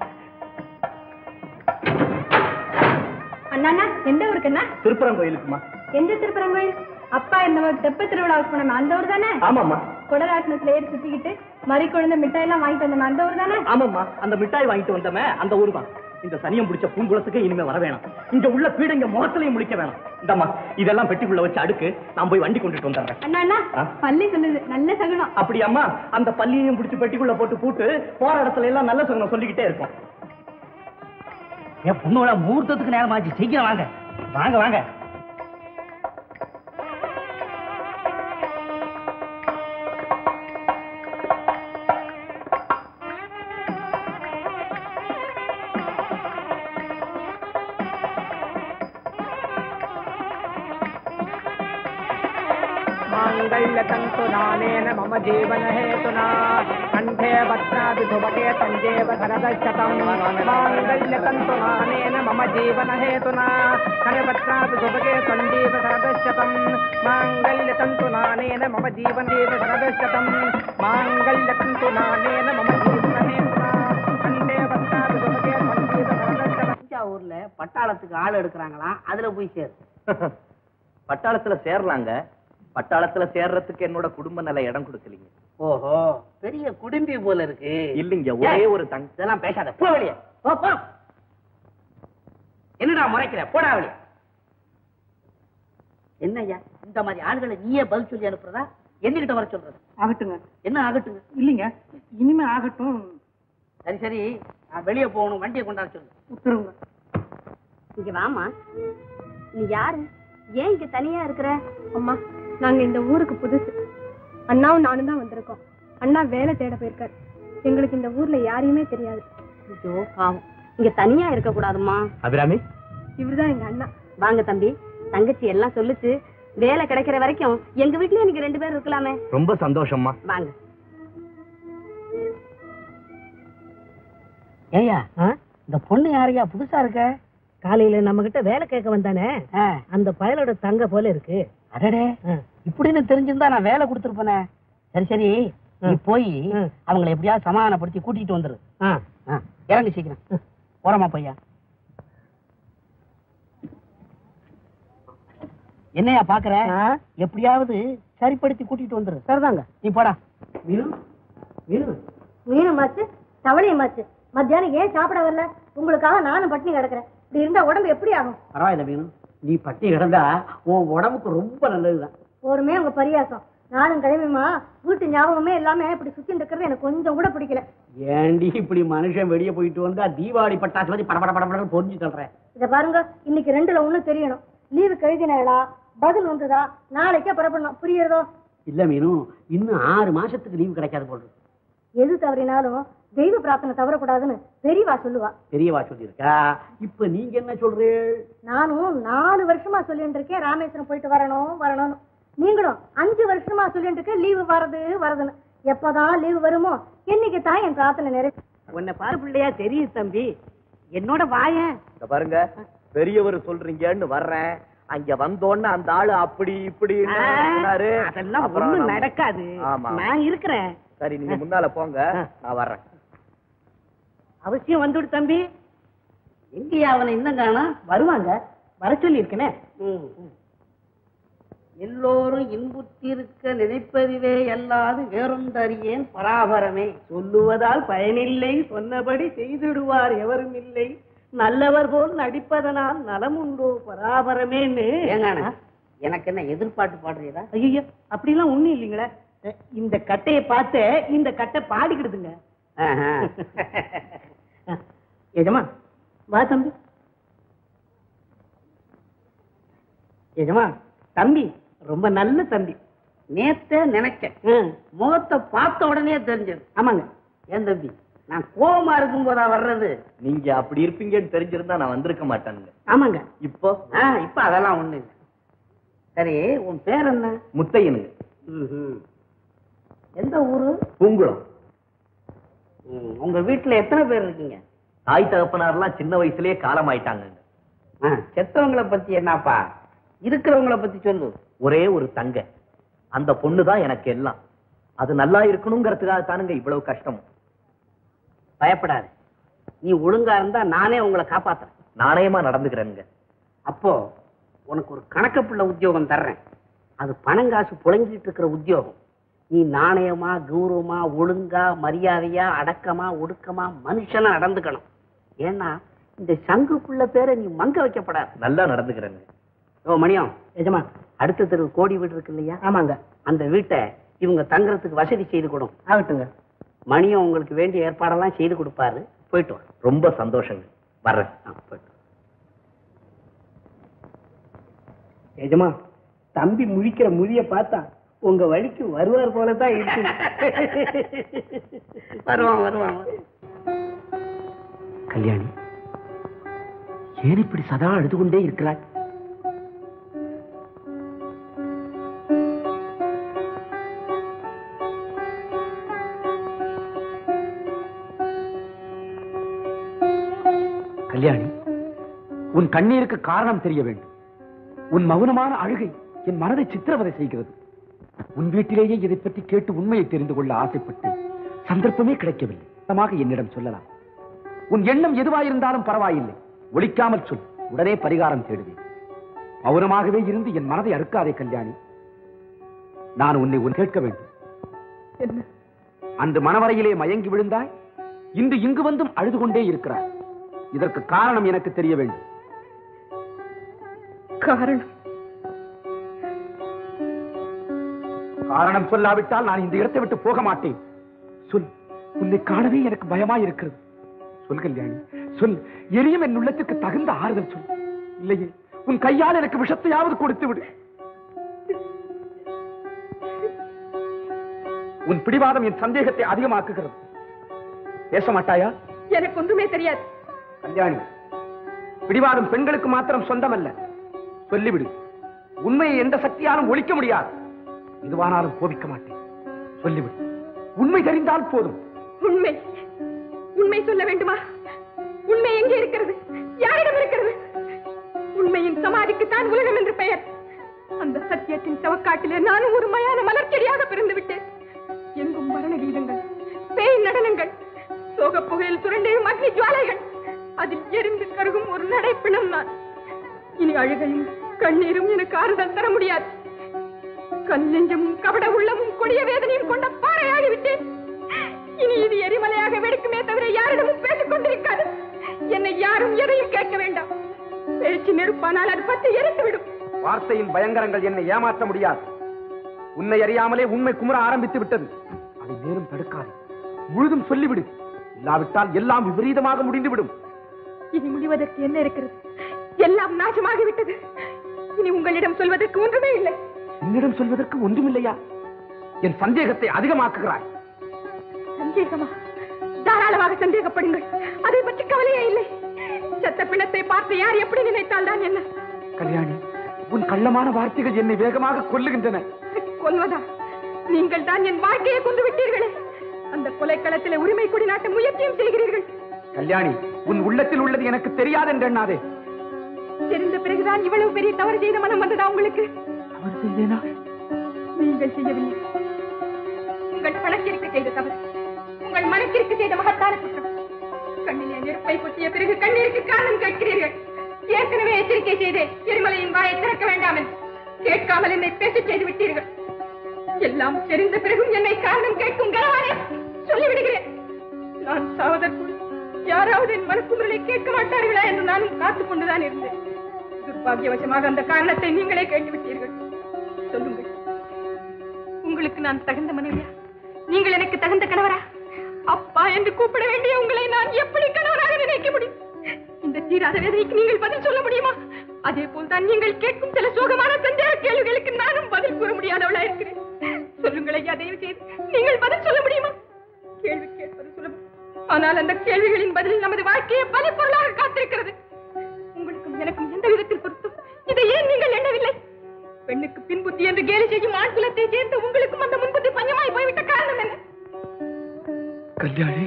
அண்ணா அண்ணா எந்த ஊருக்குண்ணா திருப்பரம் கோயிலுக்குமா எந்த திருப்பரங்கோயில் அப்பா இந்த தெப்ப திருவிழாவுக்கு போனோம் அந்த ஊர் தானே ஆமாம்மா குடராட்டினத்துல ஏறி சுத்திக்கிட்டு மறி குழந்தை மிட்டாய் எல்லாம் வாங்கிட்டு வந்தோம் அந்த ஊர் தானே ஆமாம்மா அந்த மிட்டாய் வாங்கிட்டு வந்தமே அந்த ஊர் தான் இந்த சனியம் பிடிச்ச பூங்குளத்துக்கு இனிமே வர வேணாம் இங்க உள்ள பீடங்க முகத்திலையும் முழிக்க வேணாம் இந்தம்மா இதெல்லாம் பெட்டிக்குள்ள வச்சு அடுக்கு நான் போய் வண்டி கொண்டுட்டு வந்துடுறேன் அண்ணா அண்ணா ஆ? பள்ளி சொல்லுது நல்ல சகுனம் அப்படியாம்மா அந்த பள்ளியையும் பிடிச்சு பெட்டிக்குள்ள போட்டு பூட்டு போற இடத்துல எல்லாம் நல்ல சொன்ன சொல்லிக்கிட்டே இருக்கும் என் பொண்ணோட முகூர்த்தத்துக்கு நேரமாச்சு சீக்கிரம் வாங்க வாங்க வாங்க माङ्गल्यतन्तुनानेन मम जीवनहेतुना कण्ठे भद्रापि ध्रुवके तञ्जेव शरदशतम् माङ्गल्यतन्तुनानेन मम जीवनहेतुना कणभद्रापि ध्रुवके तञ्जीव शरदशतम् माङ्गल्यतन्तुनानेन मम जीवनेव शरदशतम् माङ्गल्यतन्तुनानेन मम जीवनहेतुना कण्ठे भद्रापि ध्रुवके तञ्जीव शरदशतम् தஞ்சாவூர்ல பட்டாளத்துக்கு ஆள் எடுக்கிறாங்களாம் அதுல போய் சேரு பட்டாளத்துல சேரலாங்க பட்டாளத்துல சேர்றதுக்கு என்னோட குடும்ப நிலை இடம் கொடுக்கலீங்க ஓஹோ பெரிய குடும்பி போல இருக்கு இல்லைங்க ஒரே ஒரு தங்க இதெல்லாம் பேசாத போ வெளியே போ போ என்னடா முறைக்கிற போடா வெளியே என்னய்யா இந்த மாதிரி ஆளுகளை நீயே பதில் சொல்லி அனுப்புறதா என்னகிட்ட வர சொல்றது ஆகட்டுங்க என்ன ஆகட்டுங்க இல்லைங்க இனிமே ஆகட்டும் சரி சரி நான் வெளியே போகணும் வண்டியை கொண்டாட சொல்லு உத்தரவுங்க இங்க வாமா நீ யாரு ஏன் இங்க தனியா இருக்கிற அம்மா நாங்க இந்த ஊருக்கு புதுசு அண்ணாவும் நானும் தான் வந்திருக்கோம் அண்ணா வேலை தேட போயிருக்காரு எங்களுக்கு இந்த ஊர்ல யாரையுமே தெரியாது ஐயோ பாவம் இங்க தனியா இருக்க கூடாதுமா அபிராமி இவர்தான் எங்க அண்ணா வாங்க தம்பி தங்கச்சி எல்லாம் சொல்லுச்சு வேலை கிடைக்கிற வரைக்கும் எங்க வீட்லயே நீங்க ரெண்டு பேரும் இருக்கலாமே ரொம்ப சந்தோஷம்மா வாங்க ஏய்யா இந்த பொண்ணு யாரையா புதுசா இருக்க காலையில நம்ம கிட்ட வேலை கேட்க வந்தானே அந்த பயலோட தங்க போல இருக்கு அடடே இப்படின்னு தெரிஞ்சிருந்தா நான் வேலை கொடுத்துருப்பேனே சரி சரி நீ போய் அவங்களை எப்படியாவது சமாதானப்படுத்தி கூட்டிட்டு வந்துரு ஆ, இறங்கு சீக்கிரம் போறமா பையா என்னையா பாக்குற எப்படியாவது சரிப்படுத்தி கூட்டிட்டு வந்துரு சரிதாங்க நீ போடா வீணு வீணு மீனமாச்சு தவளையமாச்சு மத்தியானம் ஏன் சாப்பிட வரல உங்களுக்காக நானும் பட்டினி கிடக்குறேன் இப்படி இருந்தா உடம்பு எப்படி ஆகும் பரவாயில்ல வீணு நீ பட்டி கிடந்தா உன் உடம்புக்கு ரொம்ப நல்லதுதான் ஒருமே உங்க பரியாசம் நானும் கிழமையுமா வீட்டு ஞாபகமே எல்லாமே இப்படி சுத்திட்டு இருக்கிறது எனக்கு கொஞ்சம் கூட பிடிக்கல ஏண்டி இப்படி மனுஷன் வெளியே போயிட்டு வந்தா தீபாவளி பட்டாசு மாதிரி படபட படபடன்னு பொறிஞ்சு தள்ளுறேன் இத பாருங்க இன்னைக்கு ரெண்டுல ஒண்ணு தெரியணும் லீவு கழுதினா பதில் வந்ததா நாளைக்கே புறப்படணும் புரியுறதோ இல்ல மீனு இன்னும் ஆறு மாசத்துக்கு லீவு கிடைக்காது போல் இருக்கு. எது தவறினாலும் தெய்வ பிரார்த்தனை தவறக்கூடாதுன்னு பெரியவா சொல்லுவா பெரியவா சொல்லியிருக்கா இப்ப நீங்க என்ன சொல்றீள் நானும் நாலு வருஷமா சொல்லிட்டு இருக்கேன் ராமேஸ்வரம் போயிட்டு வரணும் வரணும்னு நீங்களும் அஞ்சு வருஷமா சொல்லிட்டு இருக்கேன் லீவு வரது வரதுன்னு எப்பதான் லீவு வருமோ என்னைக்கு தான் என் பிரார்த்தனை நிறைவே உன்னை பாரு பிள்ளையா தெரியுது தம்பி என்னோட வாயன் இந்த பாருங்க பெரியவர் சொல்றீங்கன்னு வர்றேன் அங்க வந்தோடனே அந்த ஆளு அப்படி இப்படி அதெல்லாம் ஒண்ணும் நடக்காது ஆமா நான் இருக்கிறேன் சரி நீங்க முன்னால போங்க நான் வர்றேன் அவசியம் வந்துடு தம்பி எங்கேயா அவனை இன்னும் காணா வருவாங்க வர சொல்லி இருக்கனே எல்லோரும் இன்புற்றிருக்க நினைப்பதுவே அல்லாது வேறொன்றறியேன் பராபரமே சொல்லுவதால் பயனில்லை சொன்னபடி செய்திடுவார் எவரும் இல்லை நல்லவர் போல் நடிப்பதனால் நலமுண்டோ பராபரமேன்னு எனக்கு என்ன எதிர்பாட்டு பாடுறீரா ஐயோ அப்படிலாம் ஒண்ணும் இல்லைங்களே இந்த கட்டையை பார்த்து இந்த கட்டை பாடிக்கிடுதுங்க எஜமா வா தம்பி எஜமா தம்பி ரொம்ப நல்ல தம்பி நேத்த நினைச்சேன் முகத்தை பார்த்த உடனே தெரிஞ்சது ஆமாங்க ஏன் தம்பி நான் கோபமா இருக்கும் போதா வர்றது நீங்க அப்படி இருப்பீங்கன்னு தெரிஞ்சிருந்தா நான் வந்திருக்க மாட்டேனுங்க ஆமாங்க இப்போ ஆ, இப்ப அதெல்லாம் ஒண்ணு இல்லை சரி உன் பேர் என்ன முத்தையனுங்க ம்ஹும். எந்த ஊரு பூங்குளம் ம், உங்க வீட்டுல எத்தனை பேர் இருக்கீங்க தாய் தகப்பனார்லாம் சின்ன வயசுலயே காலமாயிட்டாங்க ஆ, செத்தவங்கள பத்தி என்னப்பா இருக்கிறவங்கள பத்தி சொல்லு ஒரே ஒரு தங்க அந்த பொண்ணு தான் எனக்கு எல்லாம் அது நல்லா இருக்கணுங்கிறதுக்காக தானுங்க இவ்வளவு கஷ்டம் பயப்படாத நீ ஒழுங்கா இருந்தா நானே உங்களை காப்பாத்துறேன் நாணயமா நடந்துக்கிறேனுங்க அப்போ உனக்கு ஒரு கணக்கப்புள்ள உத்தியோகம் தர்றேன் அது பணங்காசு புழங்கிட்டு இருக்கிற உத்தியோகம் நீ நாணயமா கௌரவமா ஒழுங்கா மரியாதையா அடக்கமா ஒடுக்கமா மனுஷனா நடந்துக்கணும் ஏன்னா இந்த சங்குக்குள்ள பேரை நீ மங்க வைக்கப்படாது நல்லா நடந்துக்கிறேனுங்க ஓ மணியம் எஜமா அடுத்த தெரு கோடி வீடு இருக்கு இல்லையா ஆமாங்க அந்த வீட்டை இவங்க தங்குறதுக்கு வசதி செய்து கொடும் ஆகட்டுங்க மணியம் உங்களுக்கு வேண்டிய ஏற்பாடெல்லாம் செய்து கொடுப்பாரு போயிட்டு வா ரொம்ப சந்தோஷங்க வர்றேன் ஆ, போயிட்டு வா. எஜமா தம்பி முழிக்கிற முழிய பார்த்தா உங்க வழிக்கு வருவார் போல தான் இருக்கு வருவான் வருவான் கல்யாணி ஏன் இப்படி சதா அழுது கொண்டே இருக்கிறாய் கல்யாணி உன் கண்ணீருக்கு காரணம் தெரிய வேண்டும் உன் மௌனமான அழுகை என் மனதை சித்திரவதை செய்கிறது உன் வீட்டிலேயே இதை பற்றி கேட்டு உண்மையை தெரிந்து கொள்ள ஆசைப்பட்டு சந்தர்ப்பமே கிடைக்கவில்லை சுத்தமாக என்னிடம் சொல்லலாம் உன் எண்ணம் எதுவாயிருந்தாலும் பரவாயில்லை ஒழிக்காமல் சொல் உடனே பரிகாரம் தேடுவேன் மௌனமாகவே இருந்து என் மனதை அறுக்காதே கல்யாணி நான் உன்னை உன் கேட்க வேண்டும் என்ன அன்று மணவரையிலே மயங்கி விழுந்தாய் இன்று இங்கு வந்தும் அழுது கொண்டே இருக்கிறாய் இதற்கு காரணம் எனக்கு தெரிய வேண்டும் காரணம் காரணம் சொல்லாவிட்டால் நான் இந்த இடத்தை விட்டு போக மாட்டேன் சொல் உன்னை காணவே எனக்கு பயமா இருக்கிறது சொல் கல்யாணி சொல் எரியும் என் உள்ளத்துக்கு தகுந்த ஆறுதல் சொல் இல்லையே உன் கையால் எனக்கு விஷத்தையாவது கொடுத்து விடு உன் பிடிவாதம் என் சந்தேகத்தை அதிகமாக்குகிறது பேச மாட்டாயா எனக்கு ஒன்றுமே தெரியாது கல்யாணி பிடிவாதம் பெண்களுக்கு மாத்திரம் சொந்தமல்ல சொல்லிவிடு உண்மையை எந்த சக்தியாலும் ஒழிக்க முடியாது இதுவானாலும் கோபிக்க மாட்டேன் சொல்லிவிடு உண்மை தெரிந்தால் போதும் உண்மை உண்மை சொல்ல வேண்டுமா உண்மை எங்கே இருக்கிறது யாரிடம் இருக்கிறது உண்மையின் சமாதிக்கு தான் உலகம் என்று பெயர் அந்த சத்தியத்தின் சவக்காட்டிலே நானும் ஒரு மயான மலர்ச்செடியாக பிறந்து விட்டேன் எங்கும் மரண கீதங்கள் பேய் நடனங்கள் சோக புகையில் சுரண்டையும் அக்னி ஜுவாலைகள் அதில் எரிந்து கருகும் ஒரு நடைப்பிணம் நான் இனி அழுகையும் கண்ணீரும் எனக்கு ஆறுதல் தர முடியாது கல்லெஞ்சமும் கபட உள்ளமும் கொடிய வேதனையும் கொண்ட பாறையாகிவிட்டேன் இனி இது எரிமலையாக வெடிக்குமே தவிர யாரிடமும் பேசிக் கொண்டிருக்காது என்னை யாரும் எதையும் கேட்க வேண்டாம் பேச்சு நெருப்பானால் அது பற்றி எரித்து விடும் வார்த்தையின் பயங்கரங்கள் என்னை ஏமாற்ற முடியாது உன்னை அறியாமலே உண்மை குமுற ஆரம்பித்து விட்டது அதை மேலும் தடுக்காது முழுதும் சொல்லிவிடு இல்லாவிட்டால் எல்லாம் விபரீதமாக முடிந்துவிடும் இனி முடிவதற்கு என்ன இருக்கிறது எல்லாம் நாசமாகிவிட்டது இனி உங்களிடம் சொல்வதற்கு ஒன்றுமே இல்லை என்னிடம் சொல்வதற்கு ஒன்றுமில்லையா என் சந்தேகத்தை அதிகமாக்குகிறாய் சந்தேகமா தாராளமாக சந்தேகப்படுங்கள் அதை பற்றி கவலையே இல்லை செத்த பிணத்தை பார்த்து யார் எப்படி நினைத்தால் தான் என்ன கல்யாணி உன் கள்ளமான வார்த்தைகள் என்னை வேகமாக கொல்லுகின்றன கொல்வதா நீங்கள் தான் என் வாழ்க்கையை கொண்டு விட்டீர்களே அந்த கொலைக்களத்திலே உரிமை கொடி நாட்ட முயற்சியும் செய்கிறீர்கள் கல்யாணி உன் உள்ளத்தில் உள்ளது எனக்கு தெரியாது என்று எண்ணாதே தெரிந்த பிறகுதான் இவ்வளவு பெரிய தவறு செய்த மனம் வந்ததா உங்களுக்கு தவறு செய்தேனா நீங்கள் செய்யவில்லை உங்கள் பணத்திற்கு செய்த தவறு உங்கள் மனத்திற்கு செய்த மகத்தான குற்றம் கண்ணிலே நெருப்பை கொட்டிய பிறகு கண்ணீருக்கு காரணம் கேட்கிறீர்கள் ஏற்கனவே எச்சரிக்கை செய்தேன் எரிமலையின் வாயை திறக்க வேண்டாம் என்று கேட்காமல் என்னை பேசச் செய்து விட்டீர்கள் எல்லாம் தெரிந்த பிறகும் என்னை காரணம் கேட்கும் கனவானே சொல்லிவிடுகிறேன் நான் சாவதற்குள் யாராவது என் மனக்குமுறலை கேட்க மாட்டார்களா என்று நானும் காத்துக் கொண்டுதான் இருந்தேன் துர்பாகியவசமாக அந்த காரணத்தை நீங்களே கேட்டுவிட்டீர்கள் சொல்லுங்கள் உங்களுக்கு நான் தகுந்த மனைவியா நீங்கள் எனக்கு தகுந்த கணவரா அப்பா என்று கூப்பிட வேண்டிய உங்களை நான் எப்படி கணவராக நினைக்க முடியும் இந்த தீராத வேதனைக்கு நீங்கள் பதில் சொல்ல முடியுமா அதே போல் தான் நீங்கள் கேட்கும் சில சோகமான சந்தேக கேள்விகளுக்கு நானும் பதில் கூற முடியாதவளா இருக்கிறேன் சொல்லுங்கள் ஐயா தயவு செய்து நீங்கள் பதில் சொல்ல முடியுமா கேள்வி கேட்பது சுலபம் ஆனால் அந்த கேள்விகளின் பதில் நமது வாழ்க்கையை பல பொருளாக காத்திருக்கிறது உங்களுக்கும் எனக்கும் எந்த விதத்தில் பொருத்தம் இதை ஏன் நீங்கள் எண்ணவில்லை பெண்ணுக்கு பின்புத்தி என்று கேலி செய்யும் ஆண் குலத்தை சேர்ந்து உங்களுக்கும் அந்த முன்புத்தி பஞ்சமாய் போய்விட்ட காரணம் என்ன கல்யாணி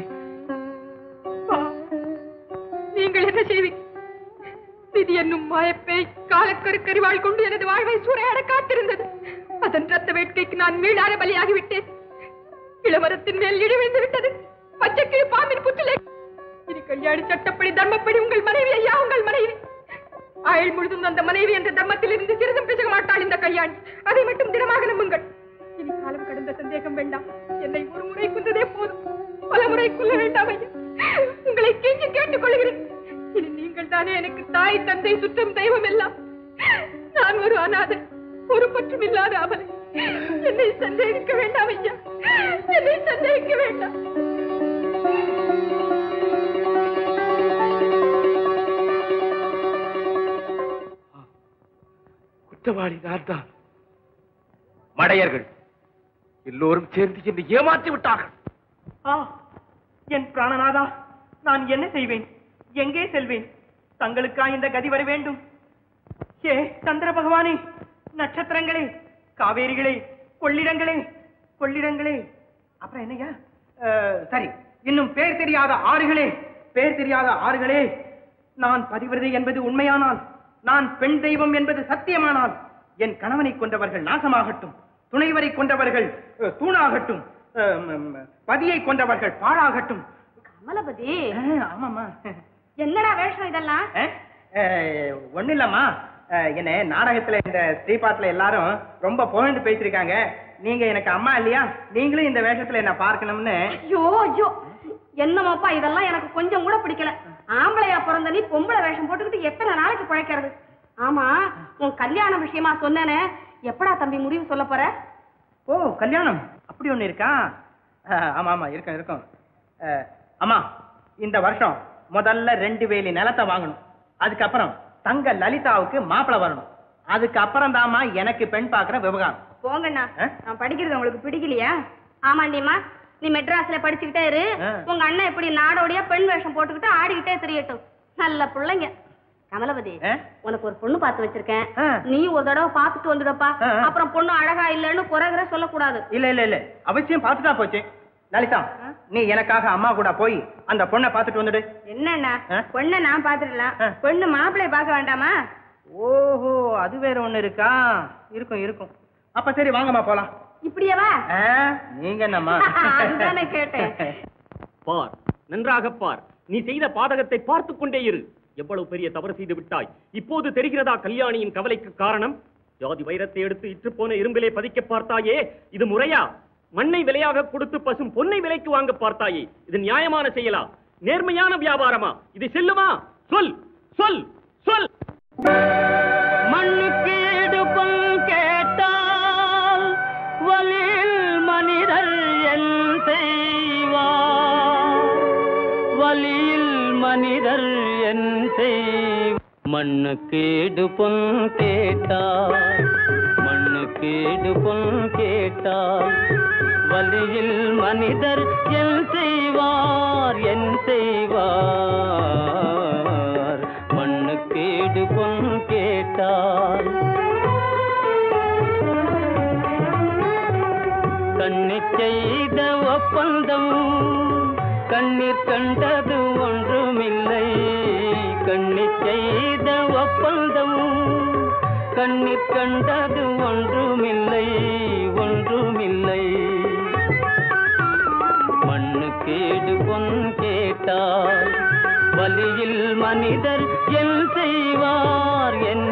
பாவம். நீங்கள் என்ன செய்வீங்க விதி என்னும் மாயப்பேய் காலக்கரு கரிவாள் கொண்டு எனது வாழ்வை சூறையாட காத்திருந்தது அதன் ரத்த வேட்கைக்கு நான் மீளாத பலியாகிவிட்டேன் இளமரத்தின் மேல் இடி விழுந்து விட்டது பச்சைக்கிளி பாம்பின் புற்றிலே இனி கல்யாணி சட்டப்படி தர்மப்படி உங்கள் மனைவி ஐயா உங்கள் மனைவி ஆயுள் முழுதும் அந்த மனைவி என்ற தர்மத்தில் இருந்து சிறிதும் பிசக மாட்டாள் இந்த கல்யாணி அதை மட்டும் திடமாக நம்புங்கள் இனி காலம் கடந்த சந்தேகம் வேண்டாம் என்னை ஒரு முறை குந்ததே போதும் பல முறை கொல்ல வேண்டாம் ஐயா உங்களை கெஞ்சி கேட்டுக் கொள்கிறேன் இனி நீங்கள் தானே எனக்கு தாய் தந்தை சுற்றம் தெய்வம் எல்லாம் நான் ஒரு அநாதை ஒரு பற்றும் இல்லாத அவளை என்னை சந்தேகிக்க வேண்டாம் ஐயா என்னை சந்தேகிக்க வேண்டாம் குற்றவாளி நான் தான் மடையர்கள் எல்லோரும் சேர்ந்து என்னை ஏமாற்றி விட்டார்கள் ஆ என் பிராணநாதா நான் என்ன செய்வேன் எங்கே செல்வேன் தங்களுக்கா இந்த கதி வர வேண்டும் ஏ சந்திர பகவானே நட்சத்திரங்களே காவேரிகளே கொள்ளிடங்களே கொள்ளிடங்களே அப்புறம் என்னையா அஹ், சரி இன்னும் பேர் தெரியாத ஆறுகளே பேர் தெரியாத ஆறுகளே நான் பதிவிரதை என்பது உண்மையானால் நான் பெண் தெய்வம் என்பது சத்தியமானால் என் கணவனை கொண்டவர்கள் நாசமாகட்டும் துணைவரை கொண்டவர்கள் அஹ், தூணாகட்டும் அஹ், ம், ம், பதியை கொண்டவர்கள் பாழாகட்டும் கமலபதி அஹ், ஆமாம்மா என்னடா வேஷம் இதெல்லாம் ஒன்னும் இல்லம்மா அஹ், என்ன நாடகத்துல இந்த ஸ்ரீபாட்ல எல்லாரும் ரொம்ப புகழ்ந்து பேசியிருக்காங்க நீங்க எனக்கு அம்மா இல்லையா நீங்களும் இந்த வேஷத்துல என்ன பார்க்கணும்னு ஐயோ ஐயோ என்னமாப்பா இதெல்லாம் எனக்கு கொஞ்சம் கூட பிடிக்கல ஆம்பளையா பிறந்த நீ பொம்பளை வேஷம் போட்டுக்கிட்டு எத்தனை நாளைக்கு பிழைக்கிறது ஆமா உன் கல்யாண விஷயமா சொன்னேனே எப்படா தம்பி முடிவு சொல்ல போற ஓ கல்யாணம் அப்படி ஒண்ணு இருக்கா அஹ், ஆமா ஆமா இருக்கும் இருக்கும் அஹ், அம்மா இந்த வருஷம் முதல்ல ரெண்டு வேலி நிலத்தை வாங்கணும் அதுக்கப்புறம் தங்க லலிதாவுக்கு மாப்பிளை வரணும் அதுக்கப்புறம் தாம்மா எனக்கு பெண் பார்க்குற விவகாரம் போங்கண்ணா ஆ? நான் படிக்கிறது உங்களுக்கு பிடிக்கலையா ஆமாண்டிம்மா நீ மெட்ராஸ்ல படிச்சுக்கிட்டே இரு ஆ. உங்க அண்ணன் இப்படி நாடோடியா பெண் வேஷம் போட்டுக்கிட்டு ஆடிக்கிட்டே தெரியட்டும் நல்ல பிள்ளைங்க கமலவதி ஆ? உனக்கு ஒரு பொண்ணு பார்த்து வச்சிருக்கேன் ஆ. நீ ஒரு தடவை பார்த்துட்டு வந்துடப்பா ஆ, ஆ. அப்புறம் பொண்ணு அழகா இல்லைன்னு குறைகிற சொல்லக்கூடாது இல்ல இல்ல இல்ல அவசியம் பார்த்துட்டா போச்சு லலிதா நீ எனக்காக அம்மா கூட போய் அந்த பொண்ணை பார்த்துட்டு வந்துடு என்னண்ணா ஆ? பொண்ணை நான் பாத்துடலாம் ஆ. பொண்ணு மாப்பிள்ளைய பார்க்க வேண்டாமா ஓஹோ அது வேற ஒண்ணு இருக்கா இருக்கும் இருக்கும் அப்ப சரி வாங்கம்மா போலாம் இப்படியே வா ஆ, நீங்க என்னம்மா அதுதானே கேட்டேன் பார் நன்றாக பார் நீ செய்த பாதகத்தை பார்த்துக் கொண்டே இரு எவ்வளவு பெரிய தவறு செய்து விட்டாய் இப்போது தெரிகிறதா கல்யாணியின் கவலைக்கு காரணம் ஜாதி வைரத்தை எடுத்து இற்று போன இரும்பிலே பதிக்க பார்த்தாயே இது முறையா மண்ணை விலையாக கொடுத்து பசும் பொன்னை விலைக்கு வாங்க பார்த்தாயே இது நியாயமான செயலா நேர்மையான வியாபாரமா இது செல்லுமா சொல் சொல் சொல் மண்ணுக்கு எடுப்பம் கேட்டால் வலில் மனிதர் என் செய்வார் வலியில் மனிதர் என் செய் மண்ணுக்கு எடுப்பம் கேட்டால் மண்ணுக்கு எடுப்பம் கேட்டால் வலியில் மனிதர் என் செய்வார் என் செய்வார் மண்ணுக்கேடு பொன் கேட்டால் கண்ணி செய்த ஒப்பந்தம் கண்ணீர் கண்டது ஒன்றுமில்லை கண்ணி செய்த ஒப்பந்தம் கண்ணீர் கண்டது ஒன்றுமில்லை ஒன்றுமில்லை மண்ணுக்கேடு பொன் கேட்டால் வலியில் மனிதர் என் செய்வார் என்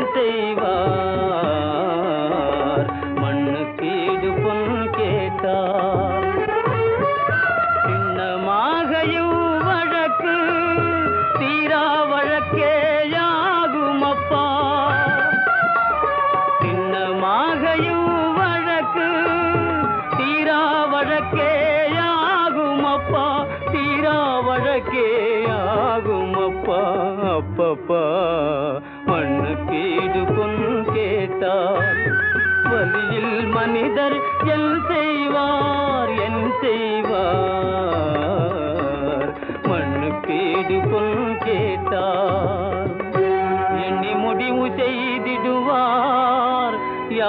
செய்வார் மண்ணுக்கேடு பொன் கேட்டால் சின்னமாகையும் வழக்கு தீரா வழக்கேயாகும் அப்பா சின்னமாகையும் வழக்கு தீரா வழக்கேயாகும் அப்பா தீரா வழக்கேயாகும் அப்பா அப்பப்பா மண்ணுக்கீடு பொன் கேட்டால் வலியில் மனிதர் என் செய்வார் என் செய்வார் மண்ணுக்கீடு பொன் கேட்டால் எண்ணி முடிவு செய்திடுவார்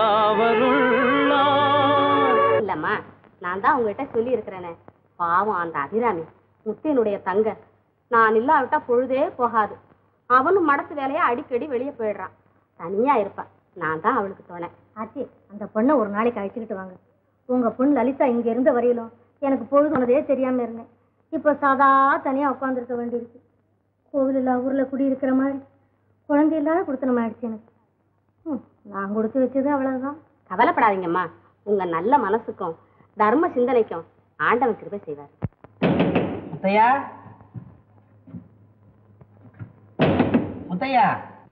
யாவருள்ளார் இல்லம்மா நான் தான் உங்ககிட்ட சொல்லி இருக்கிறேனே பாவம் அந்த அபிராமி முத்தியனுடைய தங்க நான் இல்லாவிட்டா பொழுதே போகாது அவனும் மடத்து வேலையா அடிக்கடி வெளியே போயிடுறான் தனியா இருப்பா நான் தான் அவளுக்கு துணை ஆச்சி அந்த பொண்ணை ஒரு நாளைக்கு அழைச்சிக்கிட்டு வாங்க உங்க பொண்ணு லலிதா இங்க இருந்த வரையிலும் எனக்கு பொழுதுனதே தெரியாம இருந்தேன் இப்போ சாதா தனியா உட்காந்துருக்க வேண்டியிருக்கு கோவில் இல்லா ஊர்ல குடியிருக்கிற மாதிரி குழந்தை இல்லாத கொடுத்தனம் ஆயிடுச்சு எனக்கு ம், நான் கொடுத்து வச்சது அவ்வளவுதான் கவலைப்படாதீங்கம்மா உங்க நல்ல மனசுக்கும் தர்ம சிந்தனைக்கும் ஆண்டவன் கிருபை செய்வார் முத்தையா முத்தையா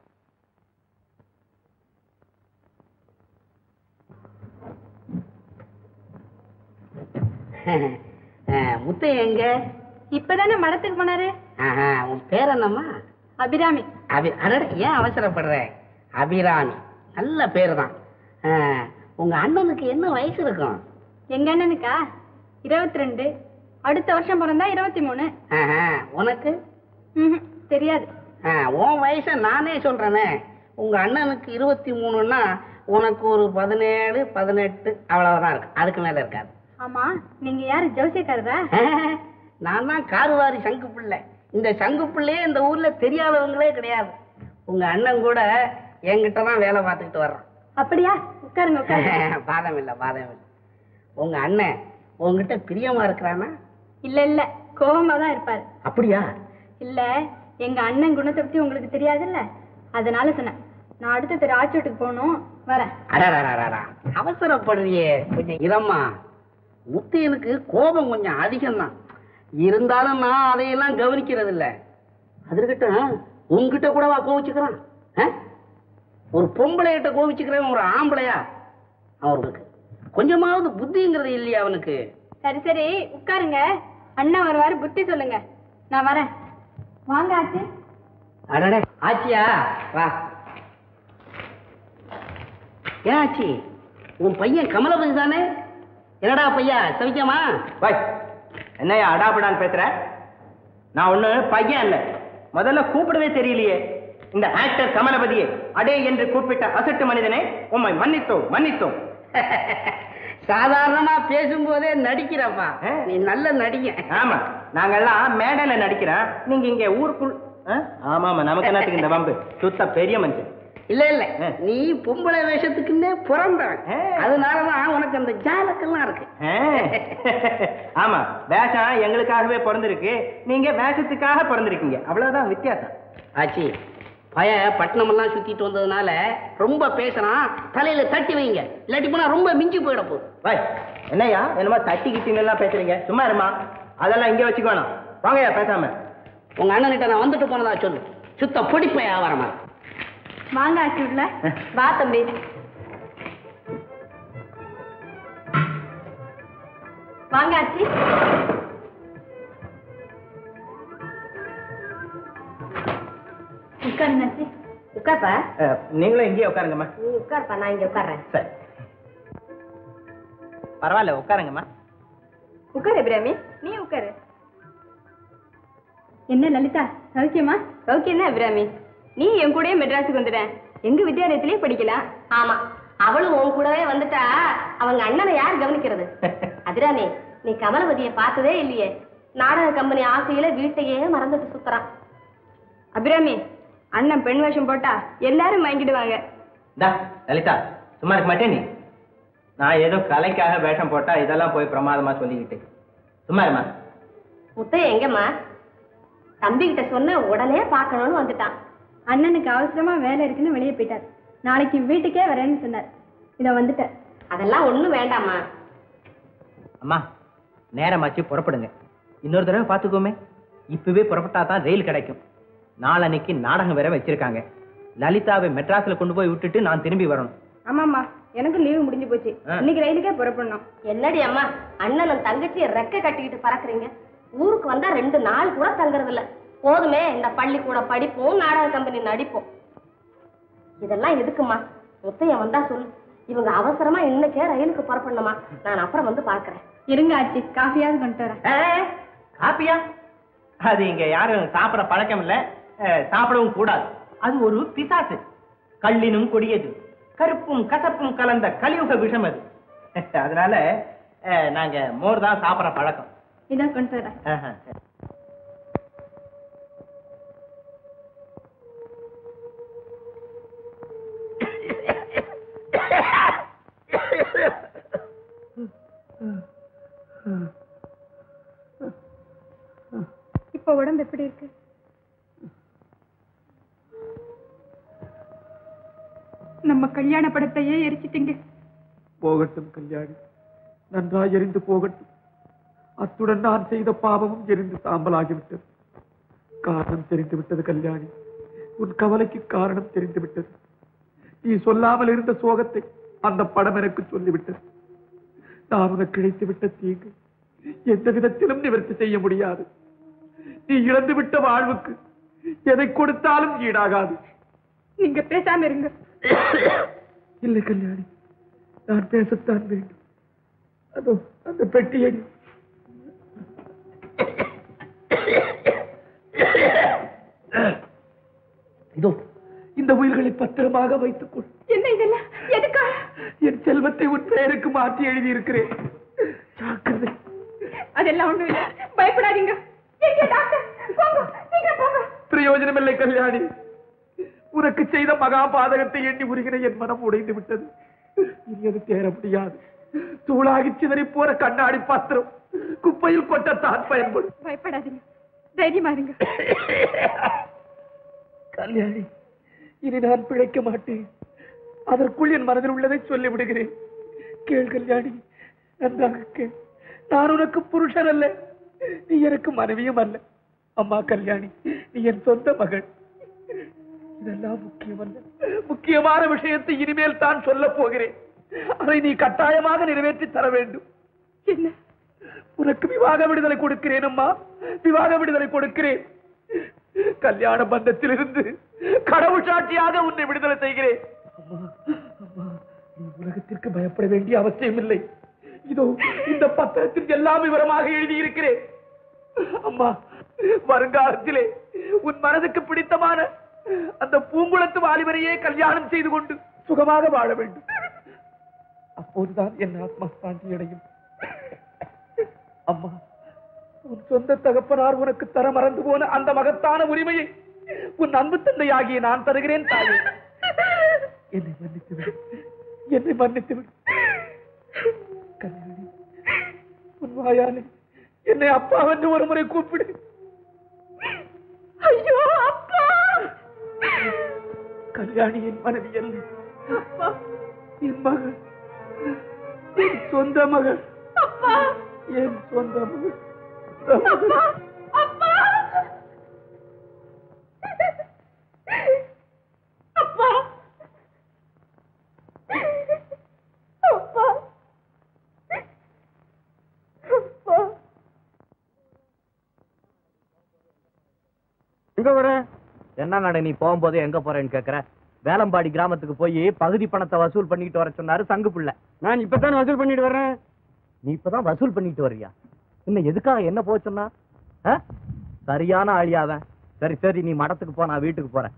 முத்தையா எங்க இப்பதானே மடத்துக்கு போனாரு ஆஹா, உன் பேர் என்னம்மா அபிராமி அபி அடட ஏன் அவசரப்படுற அபிராமி நல்ல பேர் தான் உங்க அண்ணனுக்கு என்ன வயசு இருக்கும் எங்க அண்ணனுக்கா இருபத்தி ரெண்டு அடுத்த வருஷம் பிறந்தா இருபத்தி மூணு ஆஹா, உனக்கு தெரியாது ஆ, உன் வயசை நானே சொல்றேனே உங்க அண்ணனுக்கு இருபத்தி மூணுன்னா உனக்கு ஒரு பதினேழு பதினெட்டு அவ்வளவுதான் இருக்கு அதுக்கு மேல இருக்காது ஆமா நீங்க யாரு ஜோசியக்காரரா நான் தான் காருவாரி சங்கு பிள்ளை இந்த சங்கு பிள்ளையே இந்த ஊர்ல தெரியாதவங்களே கிடையாது உங்க அண்ணன் கூட என்கிட்ட தான் வேலை பார்த்துக்கிட்டு வர்றான் அப்படியா உட்காருங்க உட்காருங்க பாதம் இல்ல பாதம் இல்ல உங்க அண்ணன் உங்ககிட்ட பிரியமா இருக்கிறானா இல்ல இல்ல கோவமா தான் இருப்பாரு அப்படியா இல்ல எங்க அண்ணன் குணத்தை பத்தி உங்களுக்கு தெரியாதுல்ல அதனால சொன்னேன் நான் அடுத்த தெரு ஆச்சோட்டுக்கு போகணும் வரேன் அடடடடடா. அவசரப்படுறியே கொஞ்சம் இதம்மா முத்தையனுக்கு கோபம் கொஞ்சம் அதிகம்தான் இருந்தாலும் நான் அதையெல்லாம் கவனிக்கிறது இல்ல அது இருக்கட்டும் உங்ககிட்ட கூடவா கோவிச்சுக்கிறான் ஆ? ஒரு பொம்பளை கிட்ட கோவிச்சுக்கிறவன் ஒரு ஆம்பளையா அவருக்கு கொஞ்சமாவது புத்திங்கிறது இல்லையா அவனுக்கு சரி சரி உட்காருங்க அண்ணன் வருவாரு புத்தி சொல்லுங்க நான் வரேன் வாங்க ஆச்சு அடடே ஆச்சியா வா ஏன் ஆச்சி உன் பையன் கமலபதி தானே என்னடா பையா சவிக்கமா வை என்னையா அடாபடான்னு பேசுற நான் ஒண்ணு பையன் இல்ல முதல்ல கூப்பிடவே தெரியலையே இந்த ஆக்டர் கமலபதியே அடே என்று கூப்பிட்ட அசட்டு மனிதனே உம்மை மன்னித்தோம் மன்னித்தோம் சாதாரணமா பேசும்போதே நடிக்கிறப்பா நீ நல்ல நடிகை ஆமா நாங்கெல்லாம் மேடையில நடிக்கிறோம் நீங்க இங்க ஊருக்குள் ஆ? ஆமா ஆமா நமக்கு என்னத்துக்கு இந்த வம்பு சுத்த பெரிய மனுஷன் இல்ல இல்ல நீ பொம்பளை வேஷத்துக்குன்னே பிறந்தவன் அதனாலதான் உனக்கு அந்த ஜாலக்கெல்லாம் இருக்கு ஆ. ஆமா வேஷம் எங்களுக்காகவே பிறந்திருக்கு நீங்க வேஷத்துக்காக பிறந்திருக்கீங்க அவ்வளவுதான் வித்தியாசம் ஆச்சி பய பட்டணம் எல்லாம் சுத்திட்டு வந்ததுனால ரொம்ப பேசுறான் தலையில தட்டி வைங்க இல்லாட்டி போனா ரொம்ப மிஞ்சி போயிட போகுது வை என்னய்யா என்னமோ தட்டி கிட்டின்னு எல்லாம் பேசுறீங்க சும்மா இருமா அதெல்லாம் இங்க வச்சுக்கோணும் வாங்கய்யா பேசாம உங்க அண்ணன்கிட்ட நான் வந்துட்டு போனதா சொல்லு சுத்த பொடிப்பை ஆவாரமா வாங்க ஆச்சு உள்ள வா தம்பி வாங்க ஆச்சி உட்காருங்க ஆச்சி உட்கார்ப்பா அஹ், நீங்களும் இங்கேயே உட்காருங்கம்மா நீ உட்கார்ப்பா நான் இங்க உட்கார்றேன் சரி பரவாயில்ல உட்காருங்கம்மா உட்காரு பிரேமி நீ உட்காரு என்ன லலிதா சௌக்கியமா சௌக்கியம் தான் பிரேமி நீ என் கூடயே மெட்ராஸுக்கு வந்துட்டேன் எங்க வித்யாலயத்திலேயே படிக்கலாம் ஆமா அவளும் உன் கூடவே வந்துட்டா அவங்க அண்ணனை யார் கவனிக்கிறது அதிரானே நீ கமலவதிய பார்த்ததே இல்லையே நாடக கம்பெனி ஆசையில வீட்டையே மறந்துட்டு சுத்துறான் அபிராமி அண்ணன் பெண் வேஷம் போட்டா எல்லாரும் வாங்கிடுவாங்க இந்தா லலிதா சும்மா இருக்க மாட்டே நீ நான் ஏதோ கலைக்காக வேஷம் போட்டா இதெல்லாம் போய் பிரமாதமா சொல்லிக்கிட்டு சும்மா இருமா முத்தைய எங்கம்மா தம்பி கிட்ட சொன்ன உடனே பார்க்கணும்னு வந்துட்டான் அண்ணனுக்கு அவசரமா வேலை இருக்குன்னு வெளியே போயிட்டார் நாளைக்கு வீட்டுக்கே வரேன்னு சொன்னார் இத வந்துட்டேன் அதெல்லாம் ஒண்ணும் வேண்டாம்மா அம்மா நேரமாச்சு புறப்படுங்க இன்னொரு தடவை பார்த்துக்கோமே இப்பவே புறப்பட்டா தான் ரயில் கிடைக்கும் நாளன்னைக்கு நாடகம் வேற வச்சிருக்காங்க லலிதாவை மெட்ராஸ்ல கொண்டு போய் விட்டுட்டு நான் திரும்பி வரணும் ஆமாம்மா எனக்கு லீவு முடிஞ்சு போச்சு ஆ. இன்னைக்கு ரயிலுக்கே புறப்படணும் என்னடி அம்மா அண்ணனும் தங்கச்சியை ரெக்க கட்டிக்கிட்டு பறக்குறீங்க ஊருக்கு வந்தா ரெண்டு நாள் கூட தங்குறது இல்ல போதுமே இந்த பள்ளிக்கூட படிப்போம் நாடக கம்பெனி நடிப்போம் இதெல்லாம் எதுக்குமா முத்தையன் வந்தா சொல்லு இவங்க அவசரமா இன்னைக்கே ரயிலுக்கு புறப்படணுமா நான் அப்புறம் வந்து பார்க்கறேன் இருங்க ஆச்சி காஃபியாவது கொண்டு வரேன் ஏ, காப்பியா அது இங்க யாரும் சாப்பிட பழக்கம் இல்ல அஹ், சாப்பிடவும் கூடாது அது ஒரு பிசாசு கள்ளினும் கொடியது கருப்பும் கசப்பும் கலந்த கலியுக விஷம் அது அதனால அஹ், நாங்க மோர் தான் சாப்பிட பழக்கம் இதான் கொண்டு வரேன் ஆஹா. இப்போ உடம்பு எப்படி இருக்கு நம்ம கல்யாண படத்தையே எரிச்சிட்டீங்க போகட்டும் கல்யாணி நன்றாய் எரிந்து போகட்டும் அத்துடன் நான் செய்த பாவமும் எரிந்து சாம்பலாகிவிட்டது காரணம் தெரிந்து விட்டது கல்யாணி உன் கவலைக்கு காரணம் தெரிந்து விட்டது நீ சொல்லாமல் இருந்த சோகத்தை அந்த படம் எனக்கு சொல்லிவிட்டது நான் உனக்கு கிடைத்து விட்ட தீங்கு எந்த விதத்திலும் நிவர்த்தி செய்ய முடியாது நீ இழந்து விட்ட வாழ்வுக்கு எதை கொடுத்தாலும் ஈடாகாது நீங்க பேசாம இருங்க இல்லை கல்யாணி நான் பேசத்தான் வேண்டும் அதோ அந்த பெட்டியடி இதோ இந்த உயிர்களை பத்திரமாக வைத்துக் கொள் என்ன இதெல்லாம் எதுக்கா என் செல்வத்தை உன் பெயருக்கு மாற்றி எழுதியிருக்கிறேன் ஜாக்கிரதை அதெல்லாம் ஒண்ணும் இல்ல பயப்படாதீங்க எங்க டாக்டர் போங்க பிரயோஜனம் இல்லை கல்யாணி உனக்கு செய்த மகா பாதகத்தை எண்ணி உருகிற என் மனம் உடைந்து விட்டது இனி அது தேர முடியாது தூளாகி சிதறி போற கண்ணாடி பாத்திரம் குப்பையில் கொட்டத்தான் பயன்படும் பயப்படாதீங்க தைரியமா இருங்க கல்யாணி இனி நான் பிழைக்க மாட்டேன் அதற்குள் என் மனதில் உள்ளதை சொல்லி விடுகிறேன் கேள் கல்யாணி நன்றாக கேள் நான் உனக்கு புருஷன் அல்ல நீ எனக்கு மனைவியும் அல்ல அம்மா கல்யாணி நீ என் சொந்த மகள் இதெல்லாம் முக்கியமல்ல முக்கியமான விஷயத்தை இனிமேல் தான் சொல்ல போகிறேன் அதை நீ கட்டாயமாக நிறைவேற்றி தர வேண்டும் என்ன உனக்கு விவாக விடுதலை கொடுக்கிறேன் அம்மா விவாக விடுதலை கொடுக்கிறேன் கல்யாண பந்தத்திலிருந்து கடவுள் சாட்சியாக உன்னை விடுதலை செய்கிறேன் அம்மா, அம்மா, நீ உலகத்திற்கு பயப்பட வேண்டிய அவசியம் இல்லை இதோ இந்த பத்திரத்தில் எல்லாம் விவரமாக எழுதியிருக்கிறேன் அம்மா வருங்காலத்திலே உன் மனதுக்கு பிடித்தமான அந்த பூங்குளத்து வாலிபரையே கல்யாணம் செய்து கொண்டு சுகமாக வாழ வேண்டும் அப்போதுதான் என் ஆத்மா சாந்தி அடையும் அம்மா உன் சொந்த தகப்பனார் உனக்கு தர மறந்து போன அந்த மகத்தான உரிமையை உன் அன்பு தந்தையாகிய நான் தருகிறேன் தாயே என்னை மன்னித்து விடு என்னை மன்னித்து விடு கல்யாணி உன் வாயாலே என்னை அப்பா என்று ஒரு முறை கூப்பிடு ஐயோ அப்பா கல்யாணி என் மனைவி அல்ல அப்பா என் மகள் என் சொந்த மகள் அப்பா என் சொந்த மகள் அப்பா அப்பா அப்பா அப்பா அப்பா எங்க வர என்ன நட நீ போகும்போது எங்க போறேன்னு கேக்குற வேலம்பாடி கிராமத்துக்கு போய் பகுதி பணத்தை வசூல் பண்ணிட்டு வர சொன்னாரு சங்கு பிள்ளை நான் இப்பதான் வசூல் பண்ணிட்டு வர்றேன் நீ இப்பதான் வசூல் பண்ணிட்டு வர்றியா இன்னும் எதுக்காக என்ன போக சொன்னா ஆ? சரியான ஆளியாவன் சரி சரி நீ மடத்துக்கு போ நான் வீட்டுக்கு போறேன்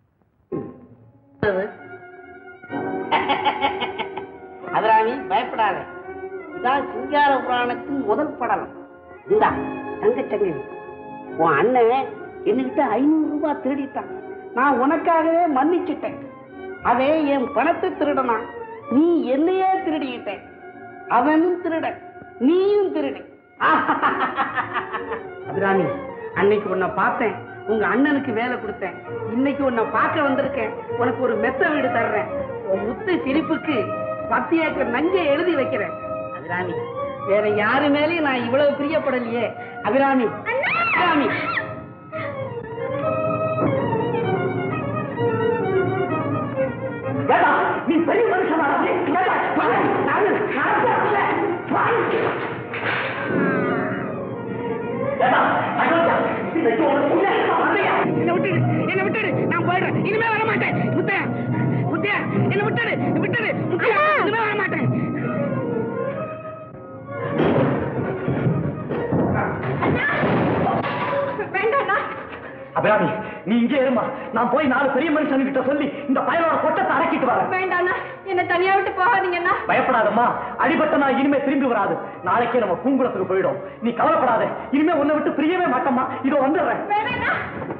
அதராணி பயப்படாத இதான் சிங்கார புராணத்தின் முதல் படலம் இந்தா தங்கச்சங்கை உன் அண்ணன் என்கிட்ட ஐநூறு ரூபாய் திருடிட்டான் நான் உனக்காகவே மன்னிச்சிட்டேன் அதே என் பணத்தை திருடனான் நீ என்னையே திருடிக்கிட்ட அவனும் திருடன் நீயும் திருடன் அபிராமி அன்னைக்கு உன்னை பார்த்தேன் உங்க அண்ணனுக்கு வேலை கொடுத்தேன் இன்னைக்கு உன்னை பார்க்க வந்திருக்கேன் உனக்கு ஒரு மெத்த வீடு தர்றேன் உன் முத்து சிரிப்புக்கு பத்து ஏக்கர் நஞ்சை எழுதி வைக்கிறேன் அபிராமி வேற யாரு மேலயும் நான் இவ்வளவு பிரியப்படலையே அபிராமி அபிராமி நீ பெரிய மனுஷனா என்ன விட்டுடு என்ன விட்டுடு நான் போயிடுறேன் இனிமே வர மாட்டேன் முத்தையா முத்தையா என்ன விட்டுடு விட்டுடு முத்தையா இனிமே வர மாட்டேன் வேண்டாண்ணா அபிராமி நீ இங்கே இருமா நான் போய் நாலு பெரிய மனுஷன்கிட்ட சொல்லி இந்த பயலோட கொட்டத்தை அடக்கிட்டு வரேன் வேண்டாண்ணா என்ன தனியா விட்டு போகாதீங்கண்ணா பயப்படாதம்மா அடிபட்ட நான் இனிமே திரும்பி வராது நாளைக்கே நம்ம பூங்குளத்துக்கு போயிடும் நீ கவலைப்படாத இனிமே உன்னை விட்டு பிரியவே மாட்டோமா இதோ வந்துடுறேன் வேண்டாண்ணா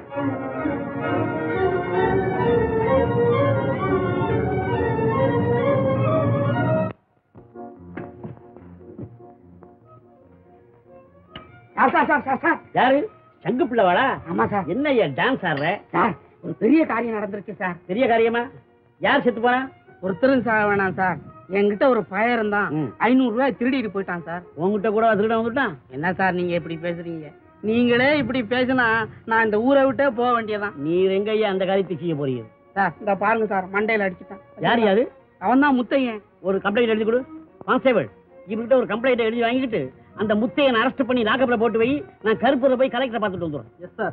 sir sir sir sir sir யாரு சங்கு பிள்ளைவாளா ஆமா சார் என்ன ஐயா டான்ஸ் ஆடுற சார் ஒரு பெரிய காரியம் நடந்துருச்சு சார் பெரிய காரியமா யார் செத்து போனா ஒருத்தரும் சார் வேணாம் சார் என்கிட்ட ஒரு பையன் இருந்தான் ம். ஐநூறு ரூபாய் திருடிட்டு போயிட்டான் சார் உங்ககிட்ட கூட திருட வந்துட்டான் என்ன சார் நீங்க இப்படி பேசுறீங்க நீங்களே இப்படி பேசினா நான் இந்த ஊரை விட்டே போக வேண்டியதான் நீர் எங்க ஐயா அந்த காரியத்தை செய்ய போறீங்க சார் இந்த பாருங்க சார் மண்டையில அடிச்சுட்டான் யார் யாரு அவன் தான் முத்தையன் ஒரு கம்ப்ளைண்ட் எழுதி கொடு கான்ஸ்டேபிள் இவர்கிட்ட ஒரு கம்ப்ளைண்ட் எழுதி வாங்கிட்டு அந்த முத்தையனை அரெஸ்ட் பண்ணி லாக்கப்ல போட்டு வை நான் கருப்பூரை போய் கலெக்டரை பார்த்துட்டு வந்துடுறேன் எஸ் சார்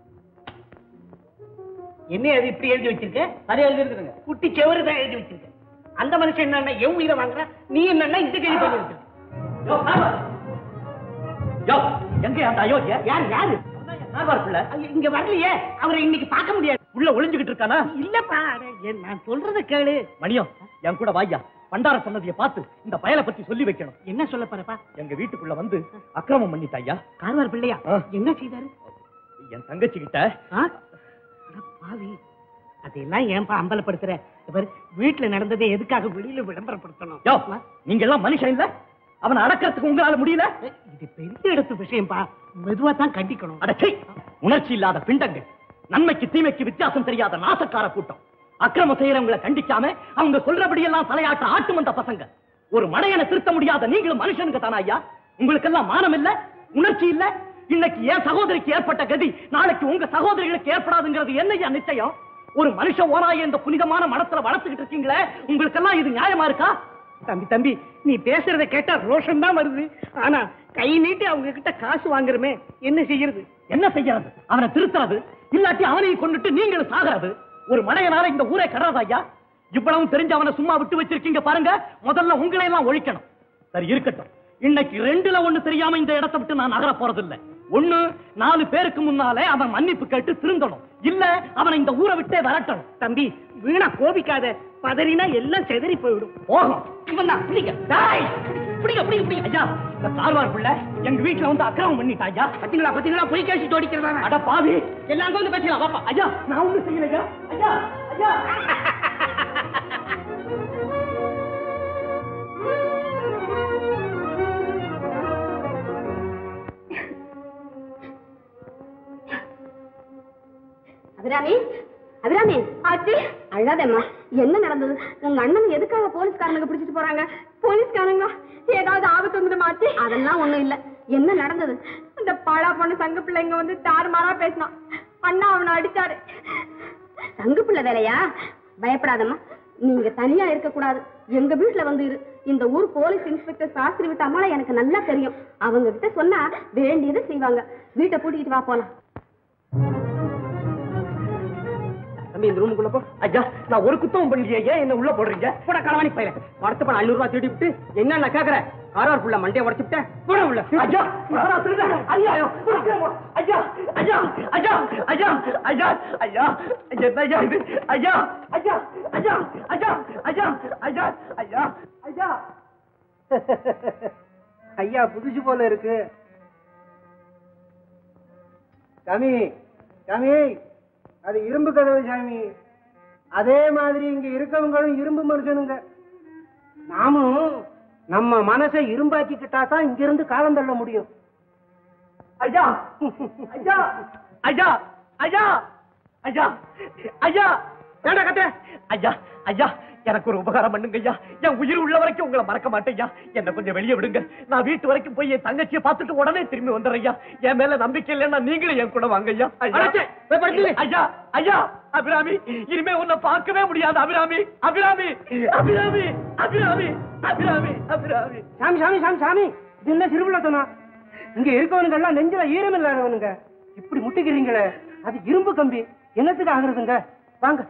என்ன அது இப்படி எழுதி வச்சிருக்க சரியா எழுதி இருக்குதுங்க குட்டி செவரு தான் எழுதி வச்சிருக்கேன் அந்த மனுஷன் என்னன்னா என் உயிரை வாங்குற நீ என்னன்னா இந்த கேள்வி பண்ணி வச்சிருக்க யோ எங்க அந்த அயோக்கிய யார் யாரு கார்வார் பிள்ளை ஐயா, இங்க வரலையே அவரை இன்னைக்கு பார்க்க முடியாது உள்ள ஒளிஞ்சுகிட்டு இருக்கானா இல்லப்பா அட, ஏன் நான் சொல்றத கேளு மணியம் என் கூட வாய்யா பண்டார சொன்னதைய பார்த்து இந்த பயலை பத்தி சொல்லி வைக்கணும் என்ன சொல்ல போறப்பா எங்க வீட்டுக்குள்ள வந்து அக்கிரமம் பண்ணிட்டாயா கார்வார் பிள்ளையா ஆ. என்ன செய்தாரு என் தங்கச்சி கிட்ட ஆ? அட பாவி அதையெல்லாம் ஏன்பா அம்பலப்படுத்துற இவர் வீட்டுல நடந்ததை எதுக்காக வெளியில விளம்பரப்படுத்தணும் யோ நீங்க எல்லாம் மனுஷன் இல்ல அவனை அடக்கிறதுக்கு உங்களால முடியல இது பெரிய இடத்து விஷயம்ப்பா மெதுவா தான் கண்டிக்கணும் அடச்சை உணர்ச்சி இல்லாத பிண்டங்கள் நன்மைக்கு தீமைக்கு வித்தியாசம் தெரியாத நாசக்கார கூட்டம் அக்கிரமம் செய்யறவங்களை கண்டிக்காம அவங்க சொல்றபடியெல்லாம் தலையாட்ட ஆட்டு வந்த பசங்க ஒரு மடையனை திருத்த முடியாத நீங்களும் மனுஷனுங்க தானா ஐயா உங்களுக்கெல்லாம் மானம் இல்ல உணர்ச்சி இல்ல இன்னைக்கு என் சகோதரிக்கு ஏற்பட்ட கதி நாளைக்கு உங்க சகோதரிகளுக்கு ஏற்படாதுங்கிறது என்னையா நிச்சயம் ஒரு மனுஷ ஓராய இந்த புனிதமான மனத்துல வளர்த்துக்கிட்டு இருக்கீங்களே உங்களுக்கெல்லாம் இது நியாயமா இருக்கா தம்பி தம்பி நீ பேசுறத கேட்டா ரோஷம் தான் வருது ஆனா கை நீட்டி அவங்க கிட்ட காசு வாங்குறமே என்ன செய்யறது என்ன செய்யறது அவனை திருத்துறது இல்லாட்டி அவனையும் கொண்டுட்டு நீங்களும் சாகிறது ஒரு மடையனால இந்த ஊரே கடறாத ஐயா இவ்வளவும் தெரிஞ்சு அவனை சும்மா விட்டு வச்சிருக்கீங்க பாருங்க முதல்ல உங்களை எல்லாம் ஒழிக்கணும் சரி இருக்கட்டும் இன்னைக்கு ரெண்டுல ஒண்ணு தெரியாம இந்த இடத்தை விட்டு நான் நகர போறது இல்ல ஒண்ணு நாலு பேருக்கு முன்னாலே அவன் மன்னிப்பு கேட்டு திருந்தணும் இல்ல அவனை இந்த ஊரை விட்டே விரட்டணும் தம்பி வீணா கோபிக்காத பதறினா எல்லாம் செதறி போயிடும் போகும் இவன் தான் பிடிங்க டேய், பிடிங்க பிடிங்க பிடிங்க ஐயா இந்த சார்வார் பிள்ளை எங்க வீட்டுல வந்து அக்கிரமம் பண்ணிட்டா ஐயா பாத்தீங்களா பாத்தீங்களா பொய் கேசி தோடிக்கிறதா அட பாவி எல்லாருக்கும் வந்து பேசலாம் வாப்பா ஐயா நான் ஒண்ணும் செய்யல ஐயா ஐயா ஐயா அபிராமி அபிராமி ஆச்சு அழாதேம்மா என்ன நடந்தது உங்க அண்ணன் எதுக்காக போலீஸ்காரனுக்கு பிடிச்சிட்டு போறாங்க போலீஸ்காரங்க ஏதாவது ஆபத்து வந்துடும் ஆச்சு அதெல்லாம் ஒண்ணும் இல்ல என்ன நடந்தது அந்த பாழா பொண்ணு சங்க பிள்ளைங்க வந்து தாறுமாறா பேசினான் அண்ணா அவனை அடிச்சாரு சங்கு பிள்ளை வேலையா பயப்படாதம்மா நீங்க தனியா இருக்க கூடாது எங்க வீட்டுல வந்து இரு இந்த ஊர் போலீஸ் இன்ஸ்பெக்டர் சாஸ்திரி விட்டு அம்மாளை எனக்கு நல்லா தெரியும் அவங்க கிட்ட சொன்னா வேண்டியதை செய்வாங்க வீட்டை கூட்டிக்கிட்டு வா போலாம் தம்பி இந்த ரூமுக்குள்ள போ ஐயா நான் ஒரு குத்தமும் பண்ணலையே ஏன் என்ன உள்ள போடுறீங்க போட களவாணி பையல அடுத்த பணம் ஐநூறு ரூபாய் திருடி விட்டு என்ன நான் கேக்குறேன் ஆறார் புள்ள மண்டைய உடச்சு விட்டேன் போட உள்ள ஐயா நான் திருடன். ஐயா ஐயா ஐயா ஐயா ஐயா ஐயா ஐயா என்ன ஐயா இது ஐயா ஐயா ஐயா ஐயா ஐயா ஐயா ஐயா ஐயா ஐயா புதுசு போல இருக்கு சாமி சாமி அது இரும்பு கதவு சாமி அதே மாதிரி இங்க இருக்கவங்களும் இரும்பு மனுஷனுங்க நாமும் நம்ம மனசை இரும்பாக்கிக்கிட்டா தான் இங்க இருந்து காலம் தள்ள முடியும் ஐயா ஐயா ஐயா ஐயா ஐயா ஐயா ஏடா கத்த ஐயா ஐயா எனக்கு ஒரு உபகாரம் பண்ணுங்க ஐயா என் உயிர் உள்ள வரைக்கும் உங்களை மறக்க மாட்டேன் ஐயா என்ன கொஞ்சம் வெளியே விடுங்க நான் வீட்டு வரைக்கும் போய் என் தங்கச்சியை பார்த்துட்டு உடனே திரும்பி வந்துடுறேன் ஐயா என் மேல நம்பிக்கை இல்லைன்னா நீங்களும் என் கூட வாங்க ஐயா ஐயா அடச்சே, போய் படுத்துங்க. ஐயா ஐயா அபிராமி இனிமே உன்னை பார்க்கவே முடியாது அபிராமி அபிராமி அபிராமி அபிராமி அபிராமி அபிராமி சாமி சாமி சாமி சாமி இது என்ன சிறுபிள்ளத்தனா இங்க இருக்கவனுங்க எல்லாம் நெஞ்சில ஈரம் இல்லாதவனுங்க இப்படி முட்டிக்கிறீங்களே அது இரும்பு கம்பி என்னத்துக்கு ஆகுறதுங்க வாங்க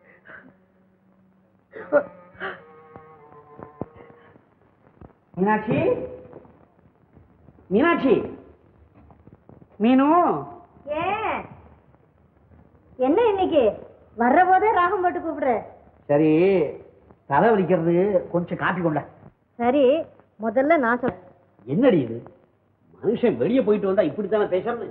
மீனாட்சி மீனாட்சி மீனு ஏன் என்ன இன்னைக்கு வர்ற போதே ராகம் போட்டு கூப்பிடுற சரி தலை வலிக்கிறது கொஞ்சம் காப்பி கொண்ட சரி முதல்ல நான் சொல்றேன் என்னடி இது மனுஷன் வெளியே போயிட்டு வந்தா இப்படித்தானே பேசுறது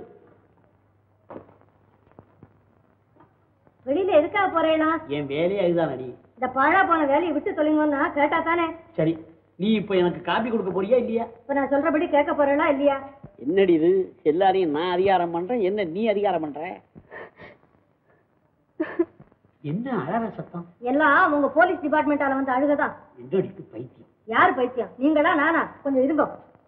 வெளியில எதுக்காக போறேனா என் வேலையே அதுதானடி இந்த பாழா போன வேலையை விட்டு தொலைங்கன்னா கேட்டா தானே சரி நீ இப்ப எனக்கு காப்பி கொடுக்க போறியா இல்லையா இப்ப நான் சொல்றபடி கேட்க போறேனா இல்லையா என்னடி இது எல்லாரையும் நான் அதிகாரம் பண்றேன் என்ன நீ அதிகாரம் பண்ற என்ன அழற சத்தம் எல்லாம் உங்க போலீஸ் டிபார்ட்மெண்டால வந்து அழுகதான் என்னடி இது பைத்தியம் யார் பைத்தியம் நீங்களா நானா கொஞ்சம் இருங்க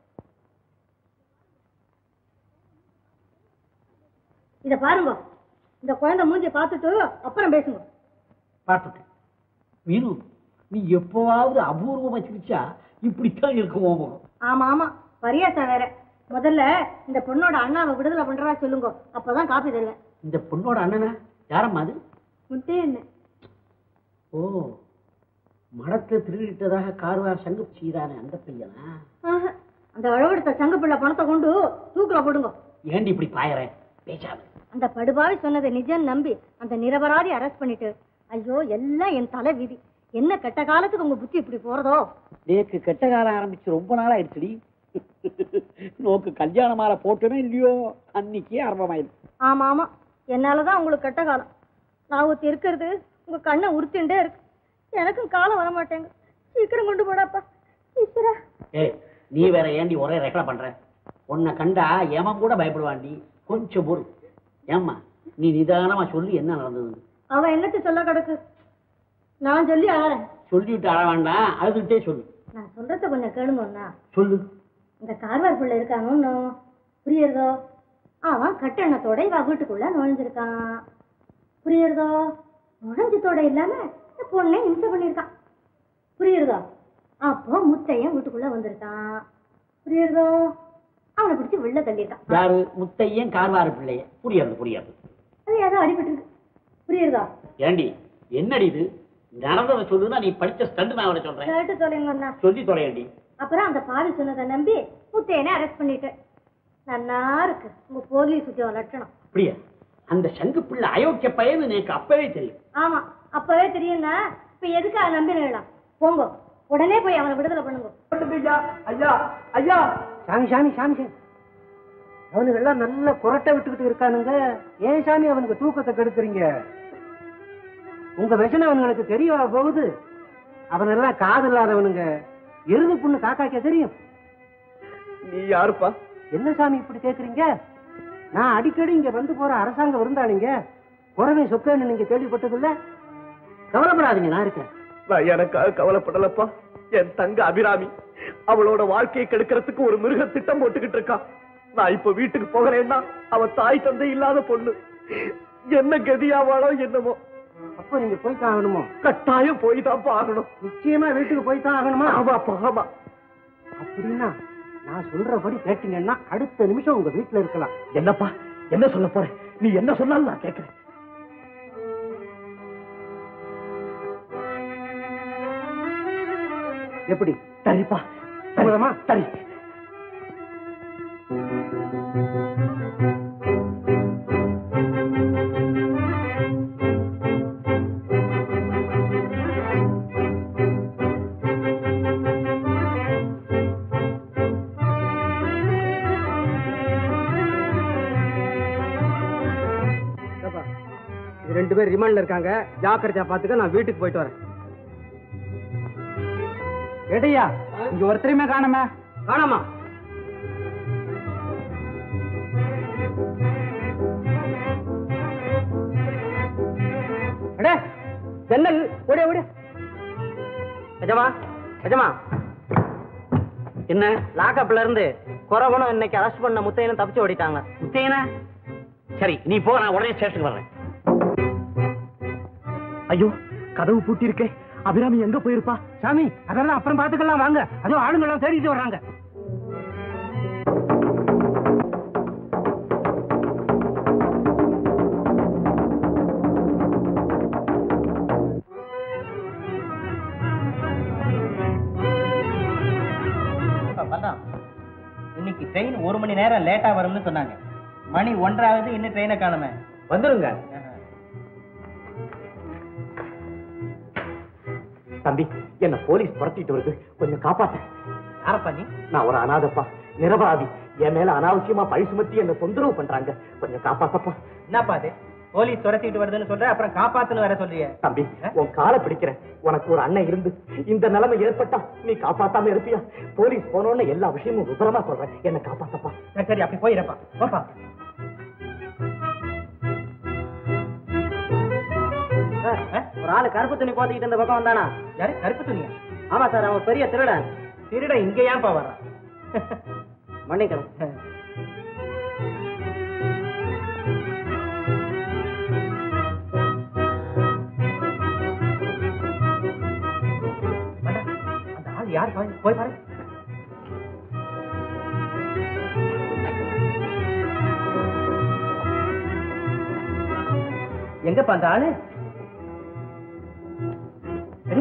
இத பாருங்க இந்த குழந்தை மூஞ்சி பார்த்துட்டு அப்புறம் பேசுங்க பார்த்துட்டேன் மீனு நீ எப்பவாவது அபூர்வமா சிரிச்சா இப்படித்தான் இருக்கும் உன் முகம் ஆமா ஆமா பரியாசம் வேற முதல்ல இந்த பொண்ணோட அண்ணாவை விடுதலை பண்றதா சொல்லுங்க அப்பதான் காப்பி தருவேன் இந்த பொண்ணோட அண்ணனா யாரம்மா அது முட்டே என்ன ஓ மடத்தை திருடிட்டதாக கார்வார் சங்கு செய்தானே அந்த பையனா ஆஹா, அந்த அளவெடுத்த சங்கப்பிள்ளை பணத்தை கொண்டு தூக்குல போடுங்க ஏண்டி இப்படி பாயறேன் பேசாம அந்த படுபாவி சொன்னதை நிஜம் நம்பி அந்த நிரபராதி அரெஸ்ட் பண்ணிட்டு ஐயோ எல்லாம் என் தலை விதி என்ன கெட்ட காலத்துக்கு உங்க புத்தி இப்படி போறதோ நேக்கு கெட்ட காலம் ஆரம்பிச்சு ரொம்ப நாள் ஆயிடுச்சுடி நோக்கு கல்யாண மாலை போட்டனோ இல்லையோ அன்னைக்கே ஆரம்பமாயிடுச்சு ஆமா ஆமா என்னாலதான் உங்களுக்கு கெட்ட காலம் நான் ஒருத்தி இருக்கிறது உங்க கண்ணை உறுத்திண்டே இருக்கு எனக்கும் காலம் வர மாட்டேங்க சீக்கிரம் கொண்டு போடாப்பா ஈஸ்வரா ஏய் நீ வேற ஏண்டி ஒரே ரெக்கடை பண்ற உன்னை கண்டா எவன் கூட பயப்படுவாண்டி கொஞ்சம் பொறு ஏம்மா நீ நிதானமா சொல்லி என்ன நடந்தது அவன் என்னத்தை சொல்ல கிடக்கு நான் சொல்லி அழறேன் சொல்லிவிட்டு அழ வேண்டாம் அழுதுகிட்டே சொல்லு நான் சொல்றத கொஞ்சம் கேளுங்கண்ணா சொல்லு இந்த கார்வார் பிள்ளை இருக்கானோ புரியுறதோ அவன் கட்டெண்ணத்தோட இவ வீட்டுக்குள்ள நுழைஞ்சிருக்கான் புரியுறதோ நுழைஞ்சத்தோட இல்லாம இந்த பொண்ணை இம்சை பண்ணியிருக்கான் புரியுறதோ அப்போ முத்தையன் வீட்டுக்குள்ள வந்திருக்கான் புரியுறதோ அவனை பிடிச்சி வெளில தள்ளிட்டான் யாரு முத்தையன் கார்வாறு பிள்ளைய புரியாது புரியாது அது ஏதோ அடிபட்டு புரியுறதா ஏண்டி என்னடி இது நடந்ததை சொல்லுன்னா நீ படிச்ச ஸ்டண்ட் நான் அவரை சொல்றேன் கேட்டு தொலைங்கண்ணா சொல்லி தொலையண்டி அப்புறம் அந்த பாவி சொன்னதை நம்பி முத்தையனை அரெஸ்ட் பண்ணிட்டேன் நன்னா இருக்கு உங்க போலீஸ் உத்தியோக லட்சணம் அப்படியா அந்த சங்கு பிள்ளை அயோக்கிய பையன் எனக்கு அப்பவே தெரியும் ஆமா அப்பவே தெரியும்னா இப்ப எதுக்கு அதை நம்பிடலாம் போங்க உடனே போய் அவனை விடுதலை பண்ணுங்க ஐயா ஐயா சாமி சாமி சாமி சாமி அவனுங்க எல்லாம் நல்ல குரட்டை விட்டுக்கிட்டு இருக்கானுங்க ஏன் சாமி அவனுக்கு தூக்கத்தை கெடுக்குறீங்க உங்க விஷனம் அவனுங்களுக்கு தெரிய போகுது அவனெல்லாம் காது இல்லாதவனுங்க எருது புண்ணு காக்காக்க தெரியும் நீ யாருப்பா என்ன சாமி இப்படி கேக்குறீங்க நான் அடிக்கடி இங்க வந்து போற அரசாங்க விருந்தாளிங்க குறவை சொக்கன்னு நீங்க கேள்விப்பட்டதில்ல கவலைப்படாதீங்க நான் இருக்கேன் நான் எனக்காக கவலைப்படலப்பா என் தங்க அபிராமி அவளோட வாழ்க்கையை கெடுக்கிறதுக்கு ஒரு மிருக திட்டம் போட்டுக்கிட்டு இருக்கா நான் இப்ப வீட்டுக்கு போகிறேன்னா அவ தாய் தந்தை இல்லாத பொண்ணு என்ன கதியாவாளோ என்னமோ அப்போ நீங்க போய் தான் ஆகணுமோ கட்டாயம் போய் தான் ஆகணும் நிச்சயமா வீட்டுக்கு போய் தான் ஆகணுமா ஆமாப்பா ஆமா அப்படின்னா நான் சொல்றபடி கேட்டீங்கன்னா அடுத்த நிமிஷம் உங்க வீட்டுல இருக்கலாம் என்னப்பா என்ன சொல்ல போற நீ என்ன சொன்னாலும் நான் கேட்கிறேன் எப்படி சரிப்பா சம்மதமா சரி ஏப்பா, இது ரெண்டு பேர் ரிமாண்ட்ல இருக்காங்க ஜாக்கிரதையா பாத்துக்க நான் வீட்டுக்கு போயிட்டு வரேன் ஏட்டையா இங்க ஒருத்தரையுமே காணாம காணாமா அடே ஜன்னல் ஓடிய ஓடிய எஜமா எஜமா என்ன லாக்கப்ல இருந்து குறவனும் இன்னைக்கு அரெஸ்ட் பண்ண முத்தையனும் தப்பிச்சு ஓடிட்டாங்க முத்தையனா சரி நீ போ நான் உடனே ஸ்டேஷனுக்கு வர்றேன் ஐயோ கதவு பூட்டி இருக்கே அபிராமி எங்க போயிருப்பா சாமி அதெல்லாம் அப்புறம் பாத்துக்கலாம் வாங்க அதுவும் ஆளுங்க எல்லாம் தேடிட்டு வர்றாங்க பல்லம் இன்னைக்கு ட்ரெயின் ஒரு மணி நேரம் லேட்டா வரும்னு சொன்னாங்க மணி ஒன்றாவது இன்னும் ட்ரெயினை காணுமே வந்துருங்க தம்பி என்ன போலீஸ் துரத்திட்டு வருது கொஞ்சம் காப்பாத்த யாரப்பா நீ நான் ஒரு அனாதப்பா நிரபராதி என் மேல அனாவசியமா பழி சுமத்தி என்ன தொந்தரவு பண்றாங்க கொஞ்சம் காப்பாத்தப்பா என்னப்பா அது போலீஸ் துரத்திட்டு வருதுன்னு சொல்ற அப்புறம் காப்பாத்துன்னு வேற சொல்றியே தம்பி உன் காலை பிடிக்கிறேன் உனக்கு ஒரு அண்ணன் இருந்து இந்த நிலைமை ஏற்பட்டா நீ காப்பாத்தாம இருப்பியா போலீஸ் போனோன்னு எல்லா விஷயமும் விபரமா சொல்றேன் என்ன காப்பாத்தப்பா சரி சரி அப்படி போயிடப்பா போப்பா ஒரு ஆளு கருப்பு துணி போத்திக்கிட்டு இந்த பக்கம் வந்தானா யாரு கருப்பு துணியா ஆமா சார் அவன் பெரிய திருடன் திருட இங்க ஏன்பா வர்றான் மன்னிக்கணும் அந்த ஆள் யார் பாரு, போய் பாரு எங்கப்பா அந்த ஆளு அடே,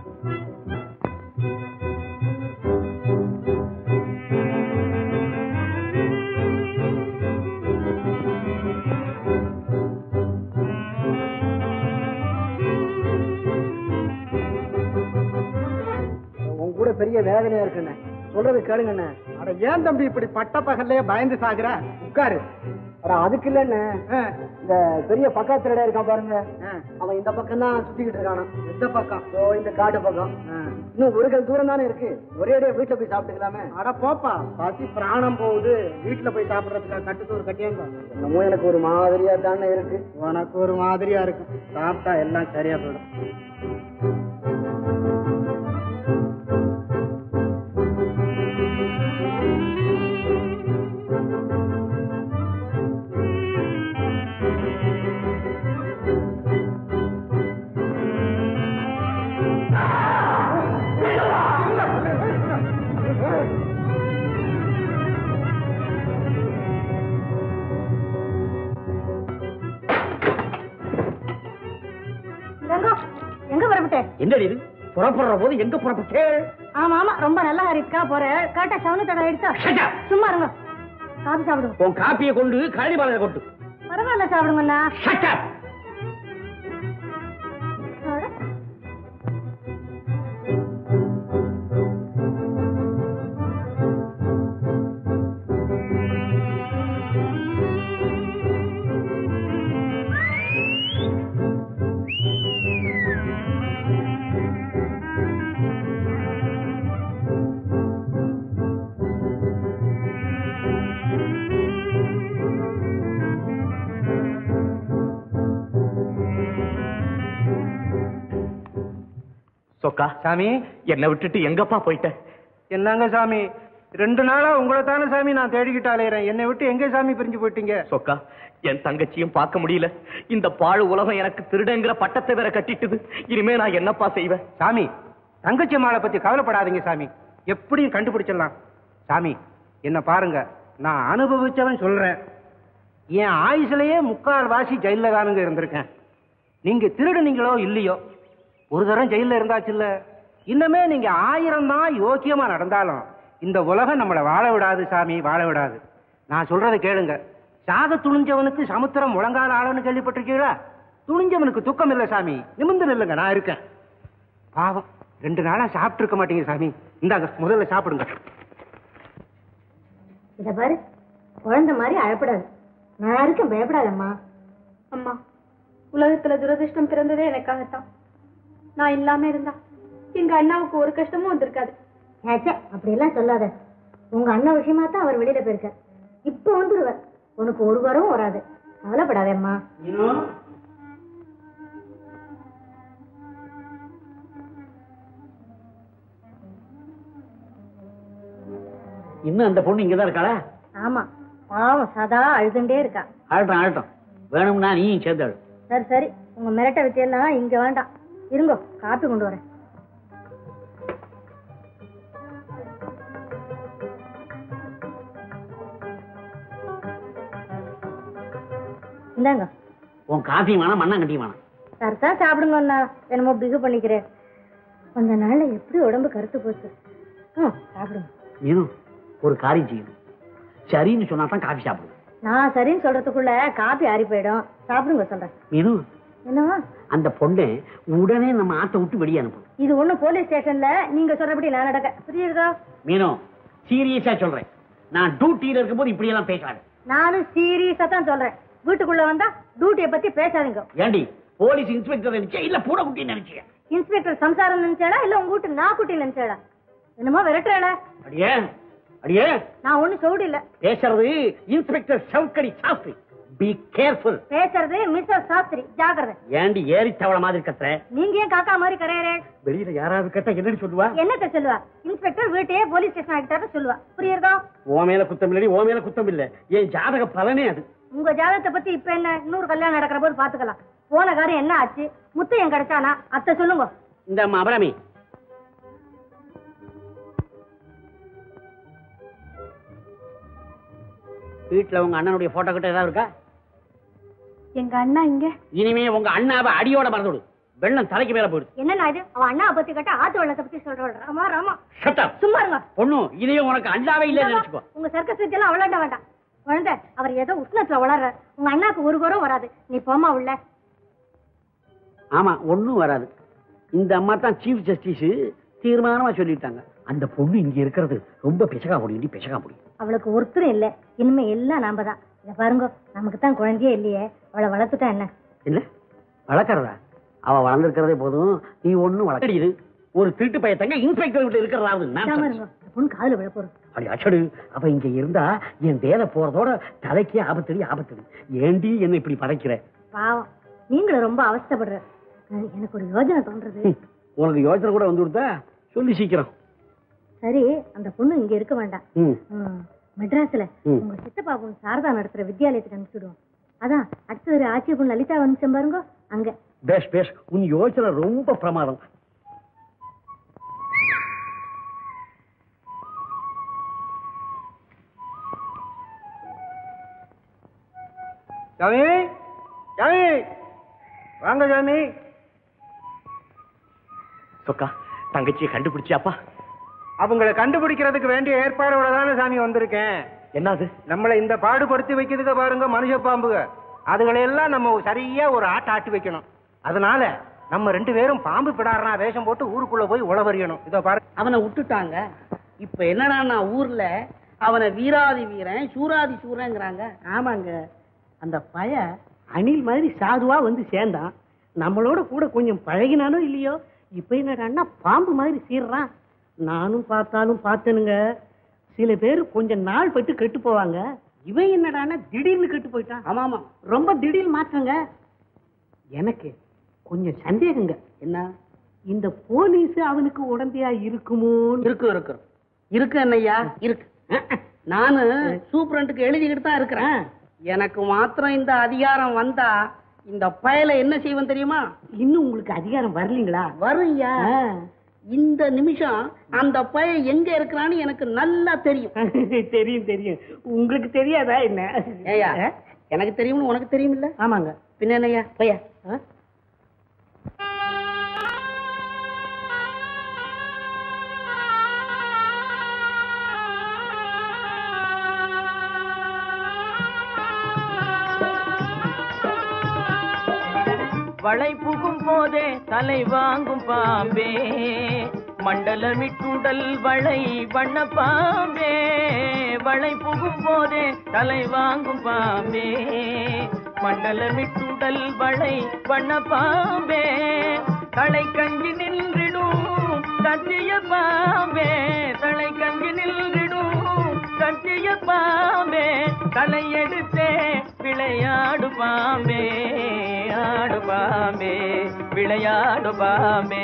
உன் கூட பெரிய வேதனையா இருக்குண்ணே சொல்றது கேளுங்கண்ணே அட ஏன் தம்பி இப்படி பட்ட பகல்லே பயந்து சாகுற உட்காரு அட அதுக்கு இல்லன்னு இந்த பெரிய பக்கத்துல இருக்கான் பாருங்க அவன் இந்த பக்கம் தான் சுத்திக்கிட்டு இருக்கானா எந்த பக்கம் ஓ இந்த காட்டு பக்கம் இன்னும் ஒரு கல் தூரம் தானே இருக்கு ஒரே அடியா வீட்டுல போய் சாப்பிட்டுக்கலாமே அட போப்பா பசி பிராணம் போகுது வீட்டுல போய் சாப்பிடுறதுக்கு கட்டுக்கு ஒரு கட்டியாங்க என்னமோ எனக்கு ஒரு மாதிரியா தானே இருக்கு உனக்கு ஒரு மாதிரியா இருக்கு சாப்பிட்டா எல்லாம் சரியா போயிடும் எங்க எங்க புறப்பட்டேன் என்னடி இது புறப்படுற போது எங்க புறப்பட்டே ஆமா ஆமா ரொம்ப நல்ல ஹரிக்கா போறேன் கேட்டா சவுனு தடவை எடுத்தா சும்மா இருங்க காபி சாப்பிடுங்க உன் காப்பியை கொண்டு கழனிபாளைய கொண்டு பரவாயில்ல சாப்பிடுங்கண்ணா அட. சொக்கா சாமி என்னை விட்டுட்டு எங்கப்பா போயிட்ட என்னங்க சாமி ரெண்டு நாளா உங்களை தானே சாமி நான் தேடிக்கிட்டு அலையிறேன் என்னை விட்டு எங்க சாமி பிரிஞ்சு போயிட்டீங்க சொக்கா என் தங்கச்சியும் பார்க்க முடியல இந்த பாழ் உலகம் எனக்கு திருடங்கிற பட்டத்தை வேற கட்டிட்டுது இனிமே நான் என்னப்பா செய்வேன் சாமி தங்கச்சி மாலை பத்தி கவலைப்படாதீங்க சாமி எப்படியும் கண்டுபிடிச்சிடலாம் சாமி என்ன பாருங்க நான் அனுபவிச்சவன் சொல்றேன் என் ஆயுசுலயே முக்கால் வாசி ஜெயில தானுங்க இருந்திருக்கேன் நீங்க திருடுனீங்களோ இல்லையோ ஒரு தரம் ஜெயில இருந்தாச்சு இல்ல இன்னமே நீங்க ஆயிரம் தான் யோக்கியமா நடந்தாலும் இந்த உலகம் நம்மளை வாழ விடாது சாமி வாழ விடாது நான் சொல்றதை கேளுங்க சாக துணிஞ்சவனுக்கு சமுத்திரம் முழங்கால ஆளுன்னு கேள்விப்பட்டிருக்கீங்களா துணிஞ்சவனுக்கு துக்கம் இல்லை சாமி நிமிந்து நில்லுங்க நான் இருக்கேன் பாவம் ரெண்டு நாளா சாப்பிட்டு இருக்க மாட்டீங்க சாமி இந்தாங்க முதல்ல சாப்பிடுங்க இத பாரு குழந்தை மாதிரி அழப்படாது நான் இருக்கேன் பயப்படாதம்மா அம்மா உலகத்துல துரதிர்ஷ்டம் பிறந்ததே எனக்காகத்தான் நான் இல்லாம இருந்தா எங்க அண்ணாவுக்கு ஒரு கஷ்டமும் வந்திருக்காது ஏச்சே அப்படியெல்லாம் சொல்லாத உங்க அண்ணன் விஷயமா தான் அவர் வெளியில போயிருக்கார் இப்போ வந்துருவார் உனக்கு ஒரு வரவும் வராது கவலைப்படாதேம்மா இன்னும் அந்த பொண்ணு இங்கதான் இருக்காளா ஆமா பாவம் சதா அழுதுண்டே இருக்கா ஆகட்டும் ஆகட்டும் வேணும்னா நீயும் சேர்ந்து அழு. சரி சரி உங்க மிரட்ட வித்தியெல்லாம் இங்க வேண்டாம் இருங்கோ காப்பி கொண்டு வரேன் இந்தாங்க உன் காஃபி வேணாம் மண்ணாங்கட்டி வேணாம் சரத்தா சாப்பிடுங்க அண்ணா என்னமோ பிகு பண்ணிக்கிறேன் கொஞ்ச நாள்ல எப்படி உடம்பு கருத்து போச்சு ம் சாப்பிடுங்க நீனு ஒரு காரியம் செய்யணும் சரின்னு சொன்னா தான் காஃபி சாப்பிடுவேன் நான் சரின்னு சொல்றதுக்குள்ள காப்பி ஆறி போயிடும் சாப்பிடுங்க சொல்றேன் மீனு என்னவா அந்த பொண்ணை உடனே நம்ம ஆட்டை விட்டு வெளியே அனுப்பணும் இது ஒண்ணும் போலீஸ் ஸ்டேஷன்ல நீங்க சொல்றபடி நான் நடக்க புரியுதா மீனு சீரியஸா சொல்றேன் நான் டியூட்டியில இருக்கும்போது இப்படி எல்லாம் பேசாது நானும் சீரியஸா தான் சொல்றேன் வீட்டுக்குள்ள வந்தா டியூட்டியை பத்தி பேசாதீங்க ஏண்டி போலீஸ் இன்ஸ்பெக்டர் நினைச்சா இல்ல பூனை குட்டி நினைச்சியா இன்ஸ்பெக்டர் சம்சாரம் நினைச்சாடா இல்ல உங்க வீட்டு நாக்குட்டி நினைச்சாடா என்னமோ விரட்டுறாடா அடியே அடியே நான் ஒண்ணும் சவுடு இல்ல பேசுறது இன்ஸ்பெக்டர் சவுக்கடி சாஸ்திரி பி கேர்ஃபுல் பேசுறது மிஸ்டர் சாஸ்திரி ஜாக்கிரதை ஏண்டி ஏறி தவள மாதிரி கத்துற நீங்க ஏன் காக்கா மாதிரி கரையறே வெளியில யாராவது கேட்டா என்னன்னு சொல்லுவா என்னத்த சொல்லுவா இன்ஸ்பெக்டர் வீட்டையே போலீஸ் ஸ்டேஷன் ஆகிட்டாரு சொல்லுவா புரியுறதா ஓ மேல குத்தம் இல்லடி ஓ மேல குத்தம் இல்ல என் ஜாதக பலனே அது உங்க ஜாதகத்தை பத்தி இப்ப என்ன இன்னொரு கல்யாணம் நடக்கிற போது பாத்துக்கலாம் போன காரியம் என்ன ஆச்சு முத்தையன் கிடைச்சானா அத்தை சொல்லுங்க இந்த அபராமி வீட்டுல உங்க அண்ணனுடைய போட்டோ கிட்ட ஏதாவது இருக்கா எங்க அண்ணா இங்க இனிமே உங்க அண்ணாவை அடியோட மறந்துடு வெள்ளம் தலைக்கு மேல போயிடுது என்னண்ணா இது அவன் அண்ணா பத்தி கேட்டா ஆத்து வெள்ளத்தை பத்தி சொல்றாள் ராமா ராமா Shut up. சும்மா இருங்க பொண்ணு இனிமே உனக்கு அண்ணாவே இல்லைன்னு நினைச்சுக்கோ உங்க சர்க்கஸ் எல்லாம் விளையாட வேண்டாம் குழந்தை அவர் ஏதோ உஷ்ணத்துல வளர்ற உங்க அண்ணாக்கு ஒரு குறம் வராது நீ போமா உள்ள ஆமா ஒண்ணும் வராது இந்த அம்மா தான் சீஃப் ஜஸ்டிஸ் தீர்மானமா சொல்லிட்டாங்க அந்த பொண்ணு இங்க இருக்கிறது ரொம்ப பிசகா முடியும் பிசகா முடியும் அவளுக்கு ஒருத்தரும் இல்ல இனிமே எல்லாம் நாம தான் இத பாருங்க நமக்கு தான் குழந்தையே இல்லையே அவளை வளர்த்துட்டா என்ன என்ன வளர்க்கறதா அவ வளர்ந்துருக்கிறதே போதும் நீ ஒண்ணும் வளர்க்கடியுது ஒரு திருட்டு பையத்தங்க இன்ஸ்பெக்டர் வீட்டுல இருக்கிறதாவது பேசாம இருங்க இந்த பொண்ணு காதுல விழ போறது அப்படி அச்சடு அவ இங்க இருந்தா என் வேலை போறதோட தலைக்கே ஆபத்தடி ஆபத்தடி ஏண்டி என்ன இப்படி படைக்கிற பாவம் நீங்களும் ரொம்ப அவஸ்தைப்படுற அஹ், எனக்கு ஒரு யோஜனை தோன்றது உனக்கு யோசனை கூட வந்து கொடுத்தா சொல்லி சீக்கிரம் சரி அந்த பொண்ணு இங்க இருக்க வேண்டாம் ம் ம், மெட்ராஸ்ல ம். உங்க சித்தப்பா பொண்ணு சாரதா நடத்துற வித்யாலயத்துக்கு அனுப்பிச்சுடுவோம் அதான் அடுத்தது ஆட்சி பொண்ணு லலிதா வந்துச்சேன் பாருங்க அங்க பேஷ் பேஷ் உன் யோசனை ரொம்ப பிரமாதம் சாமி சாமி வாங்க சாமி சொக்கா தங்கச்சியை கண்டுபிடிச்சியாப்பா அவங்கள கண்டுபிடிக்கிறதுக்கு வேண்டிய ஏற்பாடோட தானே சாமி வந்திருக்கேன் என்னது நம்மள இந்த பாடுபடுத்தி வைக்கிறதுக்கு பாருங்க மனுஷ பாம்புக அதுகளை எல்லாம் நம்ம சரியா ஒரு ஆட்ட ஆட்டி வைக்கணும் அதனால நம்ம ரெண்டு பேரும் பாம்பு பிடாரனா வேஷம் போட்டு ஊருக்குள்ள போய் உழவறியணும் இதோ பாரு அவனை விட்டுட்டாங்க இப்ப என்னடா ஊர்ல அவனை வீராதி வீரன் சூராதி சூரங்கிறாங்க ஆமாங்க அந்த பய அணில் மாதிரி சாதுவா வந்து சேர்ந்தான் நம்மளோட கூட கொஞ்சம் பழகினானோ இல்லையோ இப்ப என்னடான்னா பாம்பு மாதிரி சீர்றான் நானும் பார்த்தாலும் பார்த்தனுங்க சில பேர் கொஞ்சம் நாள் பட்டு கெட்டு போவாங்க இவன் என்னடான்னா திடீர்னு கெட்டு போயிட்டான் ஆமா ஆமா ரொம்ப திடீர் மாற்றங்க எனக்கு கொஞ்சம் சந்தேகங்க என்ன இந்த போலீஸ் அவனுக்கு உடந்தையா இருக்குமோ இருக்கு இருக்கு இருக்கு என்னய்யா இருக்கு நானு சூப்பரண்டுக்கு எழுதிக்கிட்டு தான் இருக்கிறேன் எனக்கு மாத்திரம் இந்த அதிகாரம் வந்தா இந்த பயலை என்ன செய்வேன் தெரியுமா இன்னும் உங்களுக்கு அதிகாரம் வரலீங்களா வரும்யா இந்த நிமிஷம் அந்த பையன் எங்க இருக்கிறான்னு எனக்கு நல்லா தெரியும் தெரியும் தெரியும் உங்களுக்கு தெரியாதா என்ன ஏயா எனக்கு தெரியும்னு உனக்கு தெரியுமில்ல ஆமாங்க பின்ன என்னய்யா பையா வளை புகும் போதே தலை வாங்கும் பாம்பே மண்டலமிட்டுடல் வளை வண்ண பாம்பே வளை புகும் போதே தலை வாங்கும் பாம்பே மண்டலமிட்டுடல் வளை வண்ண பாம்பே தலை கஞ்சி நின்றிடும் கத்திய பாம்பே தலை கஞ்சி நின்றிடும் கத்திய பாம்பே தலை எடுத்தே விளையாடு பாம்பே ஆடு பாம்பே விளையாடு பாம்பே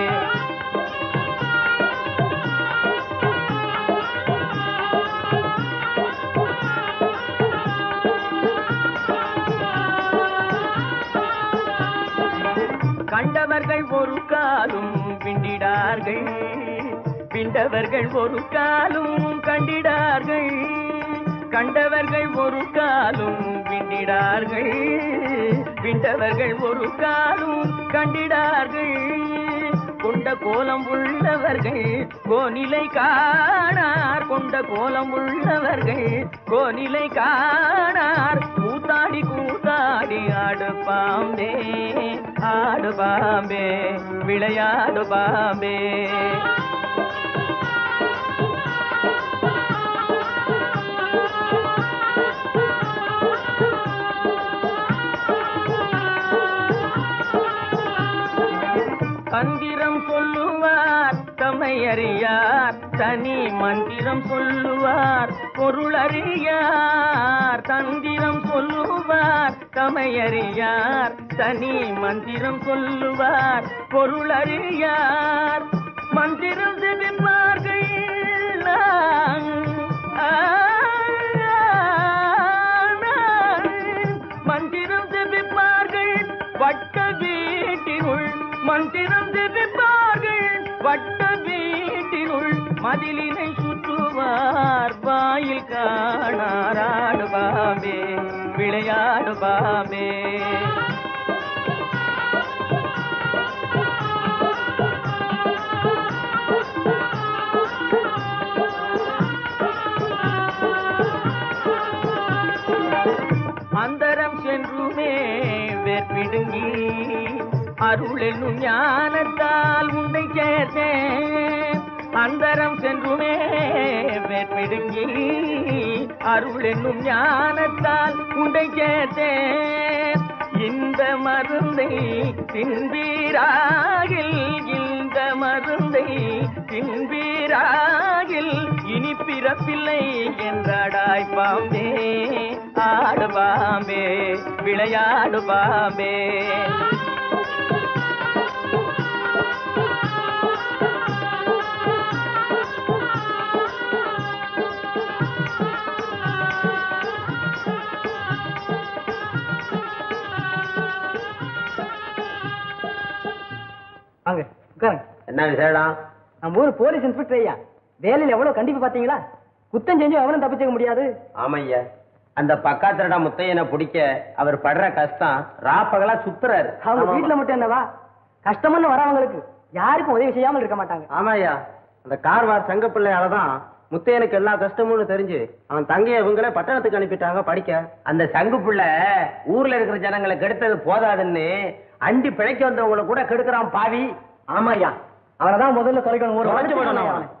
கண்டவர்கள் ஒரு காலும் பிண்டிடார்கள் பிண்டவர்கள் ஒரு காலும் கண்டிடார்கள் கண்டவர்கள் ஒரு காலும் பிண்டிடார்கள் பிண்டவர்கள் ஒரு காலும் கண்டிடார்கள் கொண்ட கோலம் உள்ளவர்கள் கோநிலை காணார் கொண்ட கோலம் உள்ளவர்கள் கோநிலை காணார் கூத்தாடி கூத்தாடி ஆடு பாம்பே ஆடு பாம்பே விளையாடு பாம்பே தந்திரம் சொல்லுவார் தம்மை அறியார் தனி மந்திரம் சொல்லுவார் பொருள் அறியார் தந்திரம் சொல்லுவார் தம்மை அறியார் தனி மந்திரம் சொல்லுவார் பொருள் அறியார் மந்திரம் செவிப்பார்கள் மந்திரம் செவிப்பார்கள் வட்ட வீட்டினுள் மந்திரம் ஜெபிப்பார்கள் வட்ட வீட்டினுள் மதிலினை சுற்றுவார் வாயில் காணாராடு பாமே விளையாடு பாமே அந்தரம் சென்றுமே வேற்பிடுங்கி அருள் என்னும் ஞானத்தால் உன்னை சேர்த்தேன் அந்தரம் சென்றுமே வேற்பிடுங்கி அருள் என்னும் ஞானத்தால் உண்டை சேர்த்தேன் இந்த மருந்தை தின்பீராகில் இந்த மருந்தை தின்பீராகில் இனி பிறப்பில்லை என்றாடாய் பாம்பே ஆடு பாம்பே விளையாடு பாம்பே வாங்க உட்காருங்க என்ன விசேடம் நம்ம ஊர் போலீஸ் இன்ஸ்பெக்டர் ஐயா வேலையில எவ்வளவு கண்டிப்பு பாத்தீங்களா குத்தம் செஞ்சு அவனும் தப்பிச்சுக்க முடியாது ஆமையா அந்த பக்காத்திரடா முத்தையனை பிடிக்க அவர் படுற கஷ்டம் ராப்பகலா சுத்துறாரு அவங்க வீட்டுல மட்டும் என்னவா கஷ்டம்னு வரவங்களுக்கு யாருக்கும் உதவி செய்யாமல் இருக்க மாட்டாங்க ஆமாய்யா அந்த கார்வார் சங்கப்பிள்ளையால தான் முத்தையனுக்கு எல்லா கஷ்டமும் தெரிஞ்சு அவன் தங்கைய இவங்களே பட்டணத்துக்கு அனுப்பிட்டாங்க படிக்க அந்த சங்கு பிள்ளை ஊர்ல இருக்கிற ஜனங்களை கெடுத்தது போதாதுன்னு அண்டி பிழைக்க வந்தவங்களை கூட கெடுக்கிறான் பாவி ஆமாய்யா அவனைதான் முதல்ல தொலைக்கணும் ஒரு தொலைச்சு வளைச்சு போடணும் போடணும் அவனை. அவனை.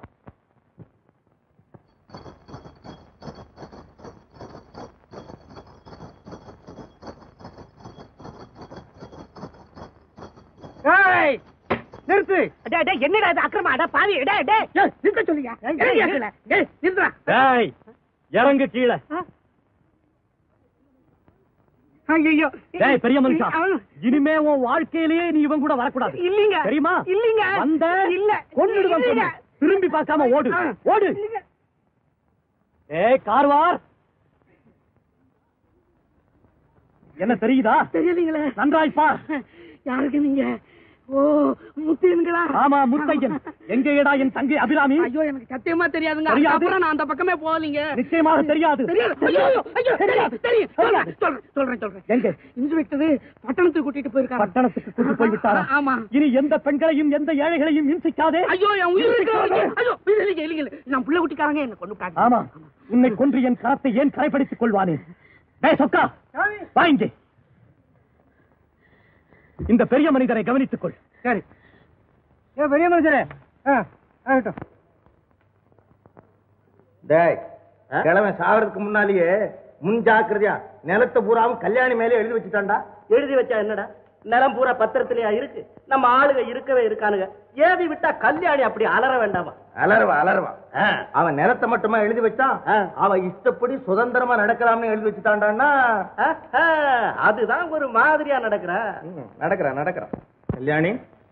ஏய் நிறுத்து டேய் டேய் என்னடா இது அக்கிரமா அட பாவி டேய் டேய் ஏய், நிறுத்த சொல்லுங்க ஏய் ஏய், ஏய் நிறுத்துடா டேய் இறங்கு கீழே ஐயோ டேய் பெரிய மனுஷா இனிமே உன் வாழ்க்கையிலேயே நீ இவன் கூட வரக்கூடாது இல்லீங்க தெரியுமா இல்லீங்க வந்த இல்ல கொன்னுடுவேன் இல்லீங்க. கொன்னு. திரும்பி பார்க்காம ஓடு ஆ. ஓடு ஏய் கார்வார் என்ன தெரியுதா தெரியலீங்களே நன்றாய் பார் யாருக்கு நீங்க ஓ முத்தியன்களா ஆமா முத்தையன் எங்கேடா என் தங்கை அபிராமி ஐயோ எனக்கு சத்தியமா தெரியாதுங்க தெரியாது? அப்புறம் நான் அந்த பக்கமே போகலீங்க நிச்சயமாக தெரியாது தெரியாது ஐயோ ஐயோ, ஐயோ தெரியும் தெரியும் சொல்றேன் சொல்றேன் சொல்றேன் சொல்றேன் எங்க இன்ஸ்பெக்டர் பட்டணத்துக்கு கூட்டிட்டு போயிருக்காங்க பட்டணத்துக்கு கூட்டு போய் விட்டாரா ஆமா இனி எந்த பெண்களையும் எந்த ஏழைகளையும் இம்சிக்காதே ஐயோ என் உயிர் இருக்கிறவங்க ஐயோ இல்லைங்க இல்லைங்க நான் புள்ள குட்டிக்காரங்க என்ன கொண்டு ஆமா உன்னை கொன்று என் கரத்தை ஏன் கரைப்படுத்திக் கொள்வானே டேய் சொக்கா வா இங்கே இந்த பெரிய மனிதரை கவனித்துக் கொள் சரி ஏ பெரிய மனுஷரே ஆ ஆகட்டும் டேய் கிழமை சாவறதுக்கு முன்னாலேயே முன் ஜாக்கிரதையா நிலத்தை பூராவும் கல்யாணி மேலே எழுதி வச்சுட்டான்டா எழுதி வச்சா என்னடா நிலம் பூரா பத்திரத்திலேயா இருக்கு நம்ம ஆளுங்க இருக்கவே இருக்கானுங்க ஏவி விட்டா கல்யாணி அப்படி அலற வேண்டாமா அலறுவா அலறுவா அவன் நிலத்தை மட்டுமா எழுதி வச்சான் அவன் இஷ்டப்படி சுதந்திரமா நடக்கலாம்னு எழுதி வச்சுட்டான்டான்னா ஆஹா, அதுதான் ஒரு மாதிரியா நடக்கிறா நடக்கிறான் நடக்கிறான் கல்யாணி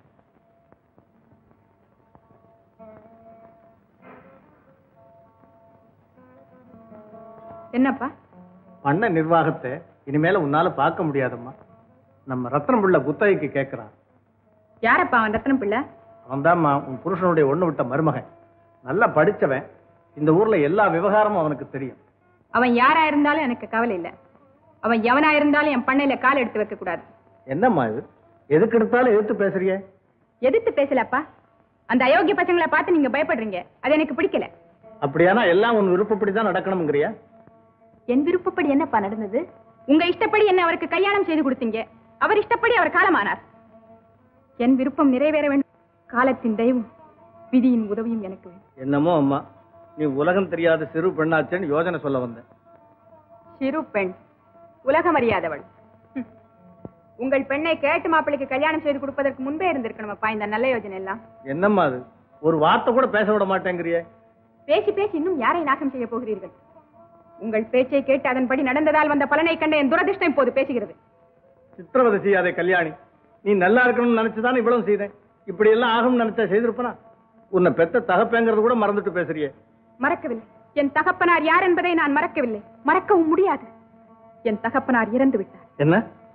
என்னப்பா பண்ண நிர்வாகத்தை இனிமேல உன்னால பார்க்க முடியாதம்மா நம்ம ரத்னம் பிள்ளை குத்தகைக்கு கேட்கறான் யாரப்பா அவன் ரத்னம் பிள்ளை அவன்தாம்மா உன் புருஷனுடைய ஒண்ணு விட்ட மருமகன் நல்லா படிச்சவன் இந்த ஊர்ல எல்லா விவகாரமும் அவனுக்கு தெரியும் அவன் யாரா இருந்தாலும் எனக்கு கவலை இல்ல அவன் எவனா இருந்தாலும் என் பண்ணையில கால் எடுத்து வைக்க கூடாது என்னம்மா இது எதுக்கு எடுத்தாலும் எதிர்த்து பேசுறியே எதிர்த்து பேசலப்பா அந்த அயோக்கிய பசங்களை பார்த்து நீங்க பயப்படுறீங்க அது எனக்கு பிடிக்கல அப்படியானா எல்லாம் உன் விருப்பப்படி தான் நடக்கணுங்கிறியா என் விருப்பப்படி என்னப்பா நடந்தது உங்க இஷ்டப்படி என்ன அவருக்கு கல்யாணம் செய்து கொடுத்தீங்க அவர் இஷ்டப்படி அவர் காலமானார் என் விருப்பம் நிறைவேற வேண்டும் காலத்தின் தெய்வம் விதியின் உதவியும் எனக்கு வேண்டும் என்னமோ அம்மா நீ உலகம் தெரியாத சிறு பெண்ணாச்சேன்னு யோசனை சொல்ல வந்தேன் சிறு பெண் உலகம் அறியாதவள் ஹம். உங்கள் பெண்ணை கேட்டு மாப்பிள்ளைக்கு கல்யாணம் செய்து கொடுப்பதற்கு முன்பே இருந்திருக்கணுமப்பா இந்த நல்ல யோஜனை எல்லாம் என்னம்மா அது ஒரு வார்த்தை கூட பேச விட மாட்டேங்கிறியே பேசி பேசி இன்னும் யாரை நாசம் செய்ய போகிறீர்கள் உங்கள் பேச்சை கேட்டு அதன்படி நடந்ததால் வந்த பலனை கண்ட என் துரதிர்ஷ்டம் இப்போது பேசுகிறது சித்திரவதை செய்யாதே கல்யாணி நீ நல்லா இருக்கணும்னு நினைச்சுதான் இவ்வளவு செய்தேன் இப்படி எல்லாம் ஆகும்னு நினைச்சா செய்திருப்பனா உன்னை பெத்த தகப்பேங்கிறது கூட மறந்துட்டு பேசுறியே மறக்கவில்லை என் தகப்பனார் யார் என்பதை நான் மறக்கவில்லை மறக்கவும் முடியாது என் தகப்பனார் இறந்து விட்டார் என்ன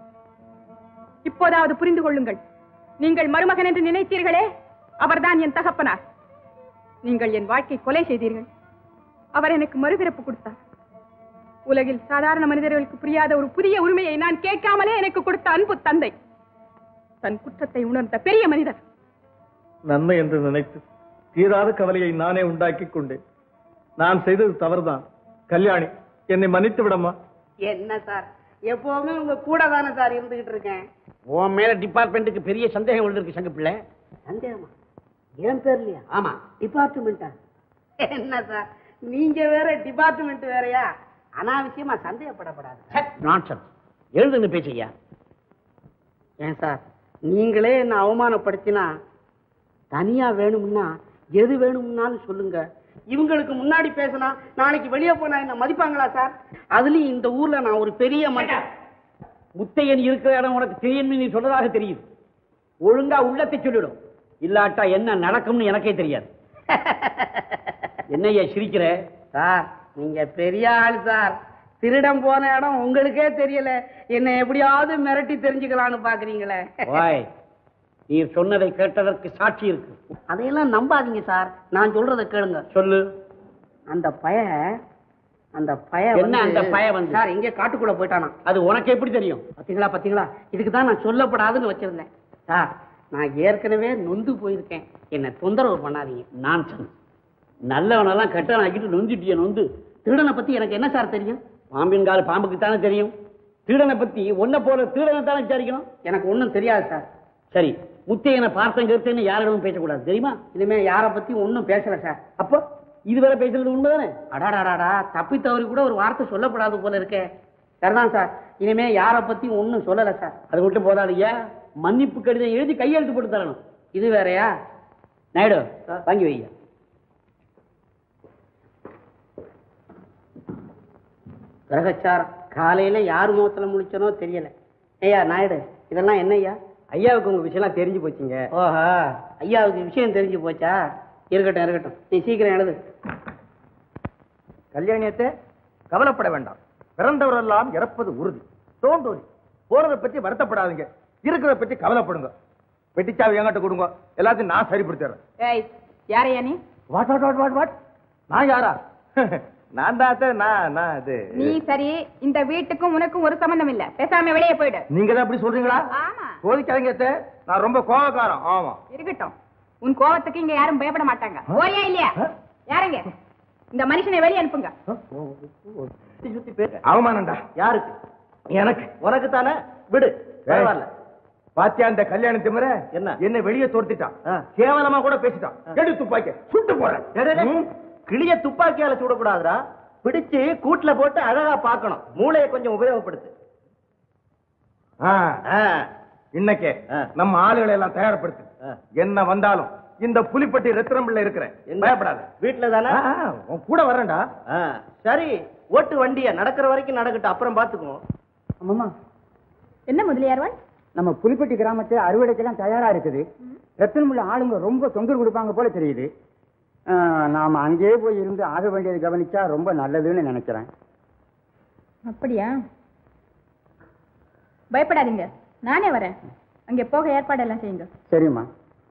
இப்போதாவது புரிந்து கொள்ளுங்கள் நீங்கள் மருமகன் என்று நினைத்தீர்களே அவர்தான் என் தகப்பனார் நீங்கள் என் வாழ்க்கை கொலை செய்தீர்கள் அவர் எனக்கு மறுபிறப்பு கொடுத்தார் உலகில் சாதாரண மனிதர்களுக்கு புரியாத ஒரு புதிய உரிமையை நான் கேட்காமலே எனக்கு கொடுத்த அன்பு தந்தை தன் குற்றத்தை உணர்ந்த பெரிய மனிதர் நன்மை என்று நினைத்து தீராத கவலையை நானே உண்டாக்கி கொண்டேன் நான் செய்தது தவறுதான் கல்யாணி என்னை மன்னித்து விடம்மா என்ன சார் எப்பவுமே உங்க கூட தானே சார் இருந்துகிட்டு இருக்கேன் உன் மேல டிபார்ட்மெண்ட்டுக்கு பெரிய சந்தேகம் விழுந்திருக்கு சங்க பிள்ளை சந்தேகமா என் பேர்லயா ஆமா டிபார்ட்மெண்டா என்ன சார் நீங்க வேற டிபார்ட்மெண்ட் வேறயா அனாவசியமா சந்தேகப்படப்படாது நான்சன் எழுதுங்க பேச்சையா ஏன் சார் நீங்களே என்ன அவமானப்படுத்தினா தனியா வேணும்னா எது வேணும்னாலும் சொல்லுங்க இவங்களுக்கு முன்னாடி பேசினா நாளைக்கு வெளியே போனா என்ன மதிப்பாங்களா சார் அதுலயும் இந்த ஊர்ல நான் ஒரு பெரிய மட்டம் முத்தையன் இருக்கிற இடம் உனக்கு தெரியும் நீ சொன்னதாக தெரியும் ஒழுங்கா உள்ளத்தை சொல்லிடும் இல்லாட்டா என்ன நடக்கும்னு எனக்கே தெரியாது என்னய்யா சிரிக்கிற சார் நீங்க பெரிய ஆள் சார் திருடம் போன இடம் உங்களுக்கே தெரியல என்ன எப்படியாவது மிரட்டி தெரிஞ்சுக்கலாம்னு பாக்குறீங்களே ஓய் நீ சொன்னதை கேட்டதற்கு சாட்சி இருக்கு அதையெல்லாம் நம்பாதீங்க சார் நான் சொல்றதை கேளுங்க சொல்லு அந்த பய அந்த பய என்ன வந்து- அந்த பய வந்து? சார் எங்க காட்டுக்குள்ள போயிட்டானா அது உனக்கு எப்படி தெரியும் பாத்தீங்களா பாத்தீங்களா இதுக்கு தான் நான் சொல்லப்படாதுன்னு வச்சிருந்தேன் சார் நான் ஏற்கனவே நொந்து போயிருக்கேன் என்ன தொந்தரவு பண்ணாதீங்க நான் நல்லவனெல்லாம் கெட்டவன் ஆக்கிட்டு நொந்துட்டிய நொந்து திருடனை பத்தி எனக்கு என்ன சார் தெரியும் பாம்பின் கால் பாம்புக்கு தானே தெரியும் திருடனை பத்தி ஒன்ன போல திருடனை தானே விசாரிக்கணும் எனக்கு ஒண்ணும் தெரியாது சார் சரி முத்தையனை பார்த்தேன் கருத்தேன்னு யாரிடமும் பேசக்கூடாது தெரியுமா இனிமே யார பத்தி ஒண்ணும் பேசல சார் அப்போ இதுவரை பேசுறது உண்மைதானே அடாடாடாடா தப்பி தவறி கூட ஒரு வார்த்தை சொல்லப்படாது போல இருக்கே சரிதான் சார் இனிமே யார பத்தி ஒண்ணும் சொல்லல சார் அது மட்டும் போதாதையா மன்னிப்பு கடிதம் எழுதி கையெழுத்து போட்டு தரணும் இது வேறயா நாயுடு வாங்கி வையா கிரகச்சாரம் காலையில யார் முகத்துல முழிச்சனோ தெரியல ஐயா நாயுடு இதெல்லாம் என்னய்யா ஐயாவுக்கு உங்க விஷயம்லாம் தெரிஞ்சு போச்சுங்க ஓஹா ஐயாவுக்கு விஷயம் தெரிஞ்சு போச்சா இருக்கட்டும் இருக்கட்டும் நீ சீக்கிரம் எழுது கல்யாணியத்தை கவலைப்பட வேண்டாம் பிறந்தவரெல்லாம் இறப்பது உறுதி தோண்டோரி போறதை பத்தி வருத்தப்படாதீங்க இருக்கிறத பத்தி கவலைப்படுங்க வெட்டிச்சாவி என்கிட்ட கொடுங்க எல்லாத்தையும் நான் சரிப்படுத்திடுறேன் ஏய் யாரையா நீ what what what what what நான் யாரா நான் தான் அத்தை, நான் நான் இது நீ சரி இந்த வீட்டுக்கும் உனக்கும் ஒரு சம்பந்தம் இல்ல பேசாம வெளியே போயிடு நீங்க தான் அப்படி சொல்றீங்களா ஆமா சோதிக்காதீங்க அத்தை. நான் ரொம்ப கோபக்காரன் ஆமா இருக்கட்டும் உன் கோவத்துக்கு இங்க யாரும் பயப்பட மாட்டாங்க போறியா இல்லையா யாருங்க இந்த மனுஷனை வெளியே அனுப்புங்க அவமானம்டா யாருக்கு எனக்கு உனக்கு தானே விடு பரவாயில்ல பாத்தியா அந்த கல்யாண திமிர என்ன? என்ன வெளியே தோர்த்திட்டான் கேவலமா கூட பேசிட்டான் எடு துப்பாக்கி சுட்டு போறேன் ம்? கிளிய துப்பாக்கியால சுடக்கூடாதுடா பிடிச்சு கூட்டுல போட்டு அழகா பார்க்கணும் மூளையை கொஞ்சம் உபயோகப்படுத்து ஆ, இன்னைக்கே நம்ம ஆளுகளை எல்லாம் தயார்படுத்து என்ன வந்தாலும் இந்த புலிப்பட்டி ரத்தினம்பிள்ள இருக்கிறேன் பயப்படாத வீட்டுல தானே ஆ, ஆ, உன் கூட வரேன்டா சரி ஓட்டு வண்டிய நடக்கிற வரைக்கும் நடக்கட்டும் அப்புறம் பாத்துக்குவோம் ஆமாம்மா என்ன முதலியார்வாள் நம்ம புலிப்பட்டி கிராமத்தில் அறுவடைக்கெல்லாம் தயாரா இருக்குது ரத்தனமுள்ள ஆளுங்க ரொம்ப தொந்தரவு கொடுப்பாங்க போல தெரியுது ஆ, நாம அங்கேயே போய் இருந்து ஆக வேண்டியது கவனிச்சா ரொம்ப நல்லதுன்னு நினைக்கிறேன் அப்படியா பயப்படாதீங்க நானே வரேன் அங்கே போக ஏற்பாடெல்லாம் செய்யுங்க சரிம்மா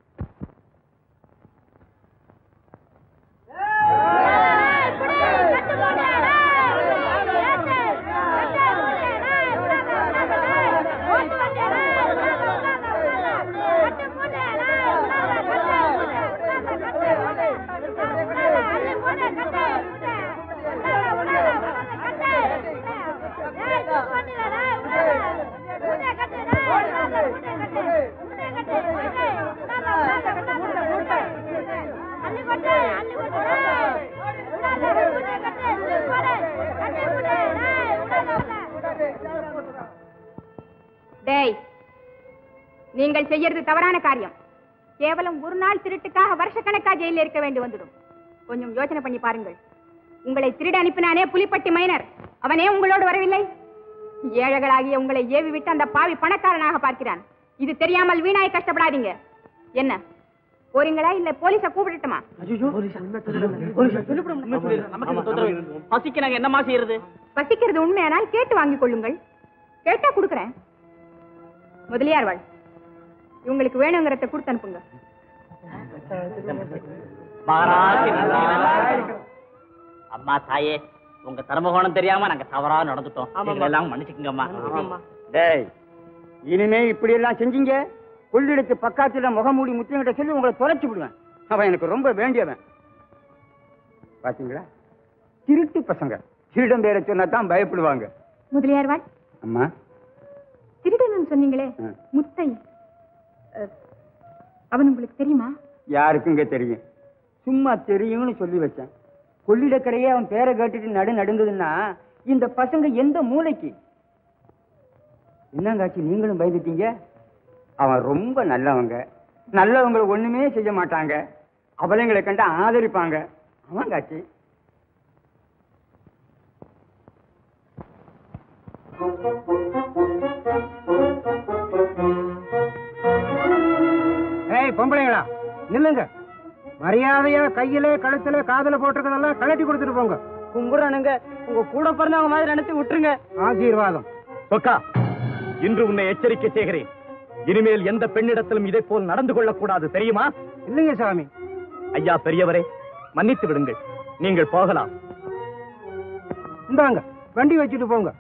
டேய் நீங்கள் செய்யறது தவறான காரியம் கேவலம் ஒரு நாள் திருட்டுக்காக வருஷக்கணக்கா ஜெயில இருக்க வேண்டி வந்துடும் கொஞ்சம் யோசனை பண்ணி பாருங்கள் உங்களை திருட அனுப்பினானே புலிப்பட்டி மைனர் அவனே உங்களோடு வரவில்லை ஏழைகளாகிய உங்களை ஏவி விட்டு அந்த பாவி பணக்காரனாக பார்க்கிறான் இது தெரியாமல் வீணாய் கஷ்டப்படாதீங்க என்ன போறீங்களா இல்ல போலீஸ கூப்பிடட்டுமா பசிக்கு நாங்க என்னமா செய்யறது பசிக்கிறது உண்மையானால் கேட்டு வாங்கிக் கொள்ளுங்கள் கேட்டா கொடுக்குறேன் முதலியார்வாள் இவங்களுக்கு வேணுங்கிறத கொடுத்து அனுப்புங்க அம்மா தாயே உங்க தர்மகோணம் தெரியாம நாங்க தவறா நடந்துட்டோம் எங்களை எல்லாம் மன்னிச்சுக்கங்கம்மா டேய் இனிமே இப்படி எல்லாம் செஞ்சீங்க கொள்ளிடத்து பக்கத்துல முகமூடி முத்தியங்கிட்ட சொல்லி உங்களை தொலைச்சு விடுவேன் அவன் எனக்கு ரொம்ப வேண்டியவன் பாத்தீங்களா திருட்டு பசங்க திருடம் பேரை சொன்னா தான் பயப்படுவாங்க முதலியார்வாள் அம்மா திருடன்னு சொன்னீங்களே ஆ. முத்தை அஹ், அவன் உங்களுக்கு தெரியுமா யாருக்குங்க தெரியும் சும்மா தெரியும்னு சொல்லி வச்சேன் கொள்ளிடக்கரையே அவன் பேரை கேட்டுட்டு நடு நடுங்குதுன்னா இந்த பசங்க எந்த மூளைக்கு என்னங்காச்சி நீங்களும் பயந்துட்டீங்க அவன் ரொம்ப நல்லவங்க நல்லவங்களை ஒண்ணுமே செய்ய மாட்டாங்க அவளைங்களை கண்டு ஆதரிப்பாங்க அவன் காட்சி ஏய் பொம்பளைங்களா நில்லுங்க மரியாதையா கையில கழுத்துல காதுல போட்டிருக்கதெல்லாம் கழட்டி கொடுத்துட்டு போங்க கும்பிடுறானுங்க உங்க கூட பிறந்தவங்க மாதிரி நினைச்சு விட்டுருங்க ஆசீர்வாதம் சொக்கா இன்று உன்னை எச்சரிக்கை செய்கிறேன் இனிமேல் எந்த பெண்ணிடத்திலும் இதை போல் நடந்து கொள்ளக்கூடாது தெரியுமா இல்லைங்க சாமி ஐயா பெரியவரே மன்னித்து விடுங்கள் நீங்கள் போகலாம் இந்தாங்க வண்டி வச்சுட்டு போங்க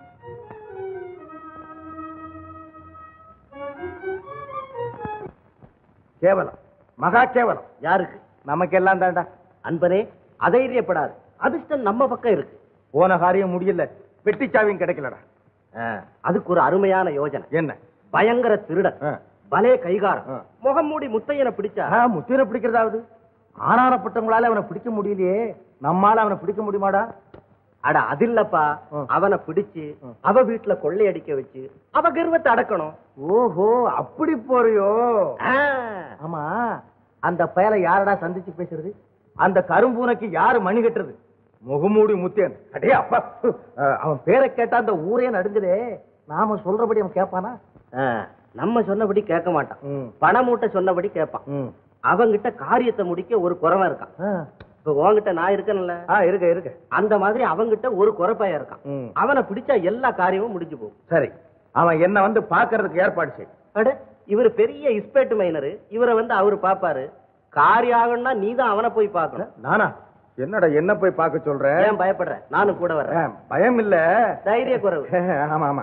கேவலம் மகா கேவலம் யாருக்கு நமக்கு எல்லாம் தாண்டா அன்பனே அதைரியப்படாது அதிர்ஷ்டம் நம்ம பக்கம் இருக்கு போன காரியம் முடியல வெட்டிச்சாவியும் கிடைக்கலடா அதுக்கு ஒரு அருமையான யோஜனை என்ன பயங்கர திருடன் பலே கைகாரம் ஆ. முகம் மூடி முத்தையனை பிடிச்சா ஆ, முத்திரை பிடிக்கிறதாவது ஆனாரப்பட்டவங்களால அவனை பிடிக்க முடியலையே நம்மால அவனை பிடிக்க முடியுமாடா அட அது இல்லப்பா அவனை பிடிச்சு அவ வீட்டுல கொள்ளையடிக்க வச்சு அவ கர்வத்தை அடக்கணும் ஓஹோ அப்படி போறியோ ஆமா அந்த பயலை யாரடா சந்திச்சு பேசுறது அந்த கரும்பூனைக்கு யாரு மணி கட்டுறது முகமூடி முத்தேன் அடே அப்பா அஹ், அவன் பேரை கேட்டா அந்த ஊரே நடுங்குதே நாம சொல்றபடி அவன் கேட்பானா ஆ, நம்ம சொன்னபடி கேட்க மாட்டான் ம். பணமூட்டை சொன்னபடி கேட்பான் ம். அவங்கிட்ட காரியத்தை முடிக்க ஒரு குறவன் இருக்கான் ஆ. இப்ப உன்கிட்ட நான் இருக்கேன்ல ஆ இருக்க இருக்க அந்த மாதிரி அவங்கிட்ட ஒரு குறப்பைய இருக்கான் ம். அவனை பிடிச்சா எல்லா காரியமும் முடிஞ்சு போகும் சரி அவன் என்ன வந்து பாக்குறதுக்கு ஏற்பாடு செய் அட இவர் பெரிய இஸ்பேட் மைனரு இவரை வந்து அவரு பாப்பாரு காரியம் ஆகணும்னா நீ தான் அவனை போய் பார்க்கணும் நானா என்னடா என்ன போய் பார்க்க சொல்ற ஏன் பயப்படுற நானும் கூட வர்றேன் ஆ, பயம் இல்ல தைரிய குறைவு ஆமா ஆமா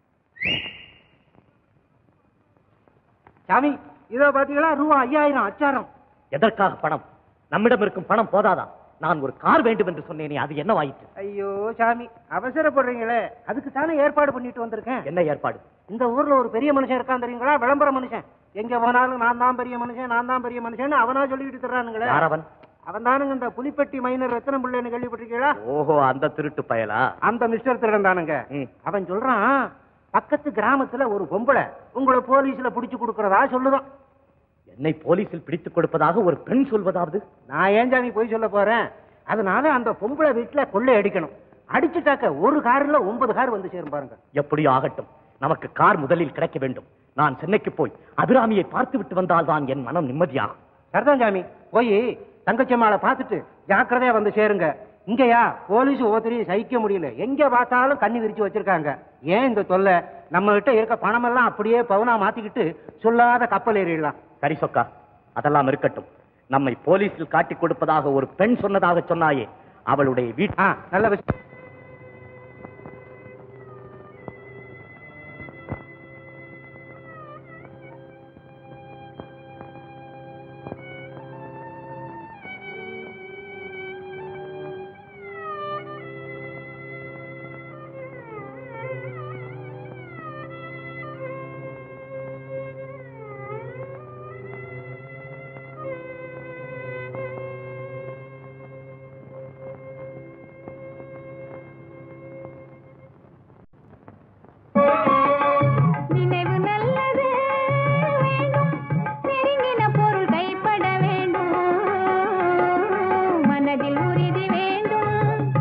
சாமி இதோ பாத்தீங்களா ரூபா ஐயாயிரம் அச்சாரம் எதற்காக பணம் நம்மிடம் இருக்கும் பணம் போதாதா நான் ஒரு கார் வேண்டும் என்று சொன்னேனே அது என்னவாயிற்று ஐயோ சாமி அவசரப்படுறீங்களே அதுக்கு தானே ஏற்பாடு பண்ணிட்டு வந்திருக்கேன் என்ன ஏற்பாடு இந்த ஊர்ல ஒரு பெரிய மனுஷன் இருக்கான் தெரியுங்களா விளம்பர மனுஷன் எங்க போனாலும் நான் தான் பெரிய மனுஷன் நான் தான் பெரிய மனுஷன் அவனா சொல்லிட்டு தர்றானுங்களே யார் அவன் அவன் தானுங்க இந்த புலிப்பட்டி மைனர் ரத்தனம் பிள்ளைன்னு கேள்விப்பட்டிருக்கீங்களா ஓஹோ அந்த திருட்டு பயலா அந்த மிஸ்டர் திருடன் தானுங்க அவன் சொல்றான் பக்கத்து கிராமத்துல ஒரு பொம்பளை உங்களை போலீஸ்ல புடிச்சு கொடுக்கறதா சொல்லுதான் என்னை போலீசில் பிடித்துக் கொடுப்பதாக ஒரு பெண் சொல்வதாவது நான் ஏன் சாமி போய் சொல்ல போறேன் அதனால அந்த பொம்பளை வீட்டுல கொள்ளை அடிக்கணும் அடிச்சுட்டாக்க ஒரு கார்ல ஒன்பது கார் வந்து சேரும் பாருங்க எப்படியோ ஆகட்டும் நமக்கு கார் முதலில் கிடைக்க வேண்டும் நான் சென்னைக்கு போய் அபிராமியை பார்த்து விட்டு வந்தால் தான் என் மனம் நிம்மதியாகும் சரிதான் சாமி போய் தங்கச்சம்மாளை பார்த்துட்டு ஜாக்கிரதையா வந்து சேருங்க இங்கயா போலீஸ் ஒவ்வொருத்தரையும் சகிக்க முடியல எங்க பார்த்தாலும் கண்ணி விரிச்சு வச்சிருக்காங்க ஏன் இந்த தொல்லை நம்ம கிட்ட இருக்க பணமெல்லாம் அப்படியே பவுனா மாத்திக்கிட்டு சொல்லாத கப்பல் ஏறிடலாம் சரி சொக்கா அதெல்லாம் இருக்கட்டும் நம்மை போலீசில் காட்டிக் கொடுப்பதாக ஒரு பெண் சொன்னதாக சொன்னாயே அவளுடைய வீட்டு நல்ல விஷயம் நினைவு நல்லது வேண்டும் நெருங்கின பொருள் கைப்பட வேண்டும் மனதில் உறுதி வேண்டும்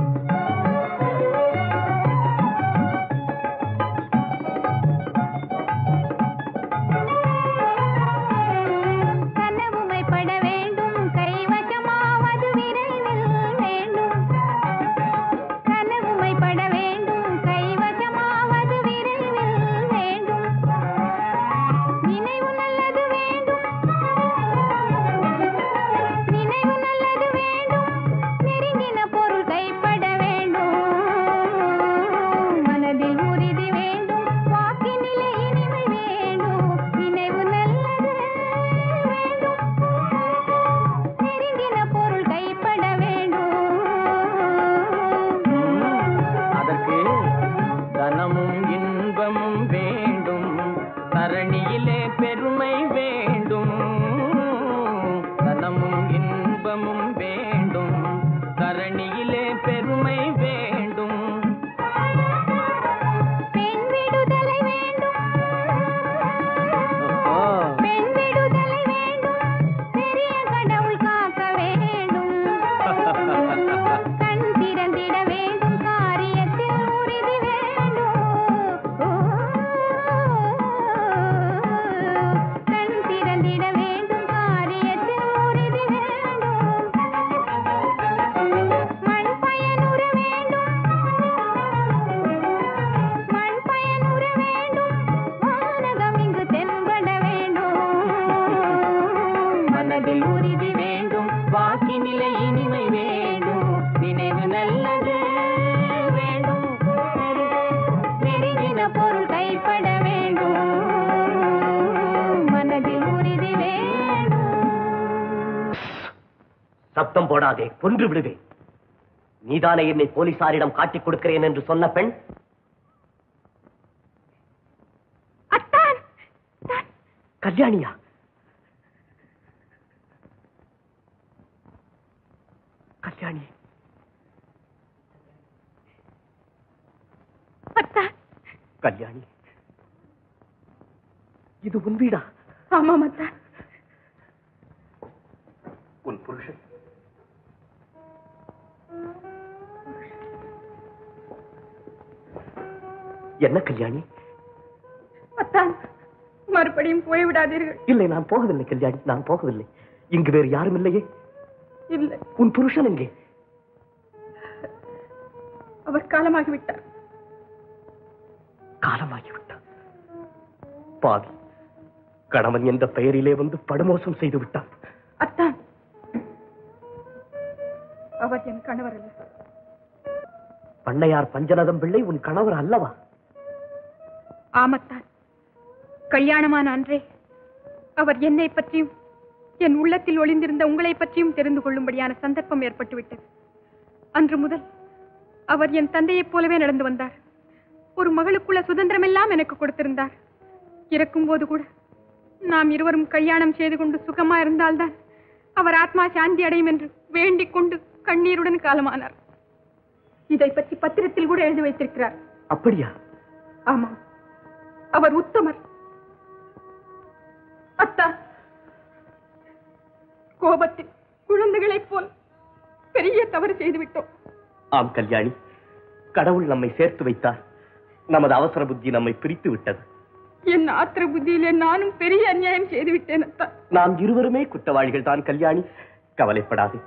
கனவுமைப்பட வேண்டும் கைவசமாவது விரைவில் வேண்டும் கனவுமைப்பட வேண்டும் கைவசமாவது விரைவில் வேண்டும் நினைவு நல்லது வேண்டும் நினைவு நல்லது வேண்டும் நெருங்கின பொருள் கைப்பட வேண்டும் மனதில் உறுதி வேண்டும் வாக்கினிலே இனிமை வேண்டும் நினைவு நல்லது வேண்டும் நெருங்கின பொருள் கைப்பட வேண்டும் சத்தம் போடாதே கொன்று விடுவேன் நீதானே என்னை போலீசாரிடம் காட்டிக் கொடுக்கிறேன் என்று சொன்ன பெண் கல்யாணியா கல்யாணி கல்யாணி இது உன் வீடா ஆமாம் அத்தான் உன் புருஷன் என்ன கல்யாணி அத்தான் மறுபடியும் போய்விடாதீர்கள் இல்லை நான் போகவில்லை கல்யாணி நான் போகவில்லை இங்கு வேறு யாரும் இல்லையே இல்லை உன் புருஷன் எங்கே அவர் காலமாகிவிட்டார் காலமாகிவிட்டான் பாவி கணவன் என்ற பெயரிலே வந்து படுமோசம் செய்து விட்டான் அத்தான் அவர் என் கணவர் அல்ல பண்ணையார் பஞ்சநதம் பிள்ளை உன் கணவர் அல்லவா ஆமத்தான் கல்யாணமான அன்றே அவர் என்னை பற்றியும் என் உள்ளத்தில் ஒளிந்திருந்த உங்களை பற்றியும் தெரிந்து கொள்ளும்படியான சந்தர்ப்பம் ஏற்பட்டுவிட்டது அன்று முதல் அவர் என் தந்தையைப் போலவே நடந்து வந்தார் ஒரு மகளுக்குள்ள சுதந்திரமெல்லாம் எனக்கு கொடுத்திருந்தார் இறக்கும்போது கூட நாம் இருவரும் கல்யாணம் செய்து கொண்டு சுகமா இருந்தால்தான் அவர் ஆத்மா சாந்தி அடையும் என்று வேண்டிக் கொண்டு கண்ணீருடன் காலமானார் இதை பற்றி பத்திரத்தில் கூட எழுதி வைத்திருக்கிறார் அப்படியா ஆமாம் அவர் உத்தமர் அத்தா கோபத்தில் குழந்தைகளைப் போல் பெரிய தவறு செய்துவிட்டோம் ஆம் கல்யாணி கடவுள் நம்மை சேர்த்து வைத்தார் நமது அவசர புத்தி நம்மை பிரித்து விட்டது என் ஆத்திர புத்தியிலே நானும் பெரிய அநியாயம் செய்து விட்டேன் அத்தா நாம் இருவருமே குற்றவாளிகள் தான் கல்யாணி கவலைப்படாதே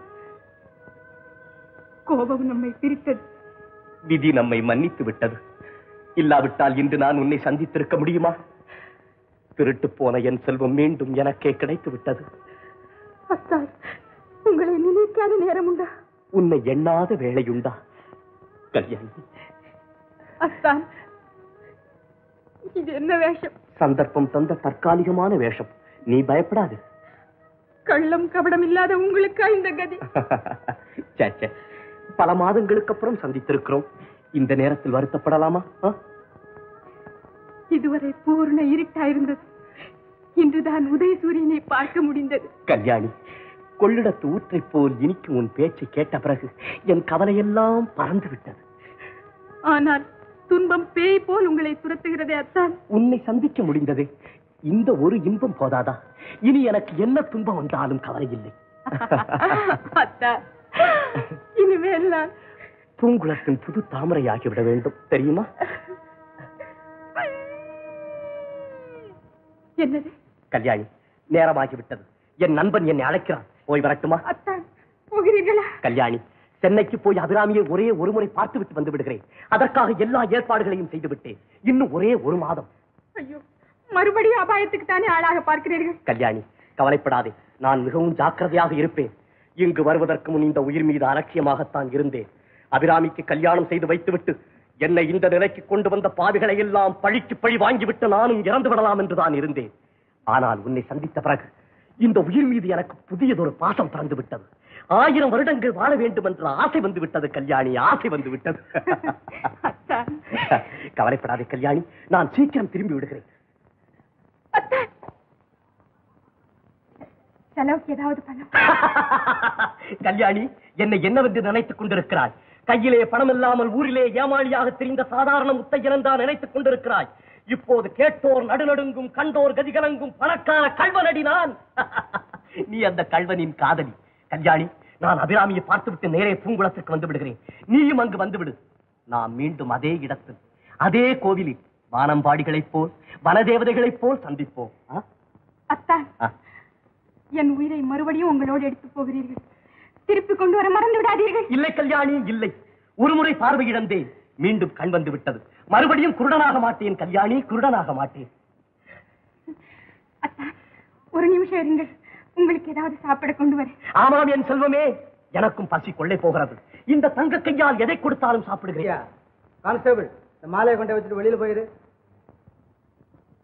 கோபம் நம்மை பிரித்தது விதி நம்மை மன்னித்து விட்டது இல்லாவிட்டால் இன்று நான் உன்னை சந்தித்திருக்க முடியுமா திருட்டு போன என் செல்வம் மீண்டும் எனக்கே கிடைத்து விட்டது அத்தா உங்களை நினைக்காத நேரம் உண்டா உன்னை எண்ணாத வேலையுண்டா கல்யாணி அத்தான் இது என்ன வேஷம் சந்தர்ப்பம் தந்த தற்காலிகமான வேஷம் நீ பயப்படாது கள்ளம் கபடம் இல்லாத உங்களுக்கா இந்த கதி சே, சே. பல மாதங்களுக்கு அப்புறம் சந்தித்திருக்கிறோம் இந்த நேரத்தில் வருத்தப்படலாமா ஆ? இதுவரை பூர்ண இருட்டாயிருந்தது இன்றுதான் உதயசூரியனை பார்க்க முடிந்தது கல்யாணி கொள்ளிடத்து ஊற்றைப் போல் இனிக்கும் உன் பேச்சை கேட்ட பிறகு என் கவலையெல்லாம் பறந்து விட்டது ஆனால் துன்பம் பேய் போல் உங்களை துரத்துகிறதே அத்தான் உன்னை சந்திக்க முடிந்ததே இந்த ஒரு இன்பம் போதாதா இனி எனக்கு என்ன துன்பம் வந்தாலும் கவலை இல்லை அத்தா இனிமேல் நான் பூங்குளத்தின் புது தாமரையாகிவிட வேண்டும் தெரியுமா என்னது கல்யாணி நேரமாகிவிட்டது என் நண்பன் என்னை அழைக்கிறான் போய் வரட்டுமா அத்தான் போகிறீர்களா கல்யாணி சென்னைக்கு போய் அபிராமியை ஒரே ஒரு முறை பார்த்து விட்டு வந்து விடுகிறேன் அதற்காக எல்லா ஏற்பாடுகளையும் செய்து விட்டேன் இன்னும் ஒரே ஒரு மாதம் ஐயோ மறுபடியும் அபாயத்துக்கு தானே ஆளாக பார்க்கிறீர்கள் கல்யாணி கவலைப்படாதே நான் மிகவும் ஜாக்கிரதையாக இருப்பேன் இங்கு வருவதற்கு முன் இந்த உயிர் மீது அலட்சியமாகத்தான் இருந்தேன் அபிராமிக்கு கல்யாணம் செய்து வைத்துவிட்டு என்னை இந்த நிலைக்கு கொண்டு வந்த பாவிகளை எல்லாம் பழிக்கு பழி வாங்கிவிட்டு நானும் இறந்து விடலாம் என்றுதான் இருந்தேன் ஆனால் உன்னை சந்தித்த பிறகு இந்த உயிர் மீது எனக்கு புதியதொரு பாசம் பிறந்து விட்டது ஆயிரம் வருடங்கள் வாழ வேண்டும் என்ற ஆசை வந்து விட்டது கல்யாணி ஆசை வந்து விட்டது கவலைப்படாதே கல்யாணி நான் சீக்கிரம் திரும்பி விடுகிறேன் செலவுக்கு ஏதாவது பணம் கல்யாணி என்னை என்னவென்று நினைத்துக் கொண்டிருக்கிறாய் கையிலே பணம் இல்லாமல் ஊரிலே ஏமாளியாக தெரிந்த சாதாரண முத்தையனன் தான் நினைத்துக் கொண்டிருக்கிறாய் இப்போது கேட்டோர் நடுநடுங்கும் கண்டோர் கதிகலங்கும் பணக்கார கல்வனடி நான் நீ அந்த கல்வனின் காதலி கல்யாணி நான் அபிராமியை பார்த்துவிட்டு நேரே பூங்குளத்திற்கு வந்து விடுகிறேன் நீயும் அங்கு வந்து விடு நாம் மீண்டும் அதே இடத்தில் அதே கோவிலில் வானம்பாடிகளைப் போல் வனதேவதைகளைப் போல் சந்திப்போம் ஆ? அத்தான் ஆ. என் உயிரை மறுபடியும் உங்களோடு எடுத்து போகிறீர்கள் திருப்பி கொண்டு வர மறந்து விடாதீர்கள் இல்லை கல்யாணி இல்லை ஒரு முறை பார்வையிழந்தேன் மீண்டும் கண் வந்து விட்டது மறுபடியும் குருடனாக மாட்டேன் கல்யாணி குருடனாக மாட்டேன் ஒரு நிமிஷம் இருங்கள் உங்களுக்கு ஏதாவது சாப்பிட கொண்டு வரேன் ஆமாம் என் செல்வமே எனக்கும் பசி கொள்ளை போகிறது இந்த தங்க கையால் எதை கொடுத்தாலும் சாப்பிடுகிறேன் கான்ஸ்டபிள் இந்த மாலையை கொண்டு வச்சுட்டு வெளியில போயிரு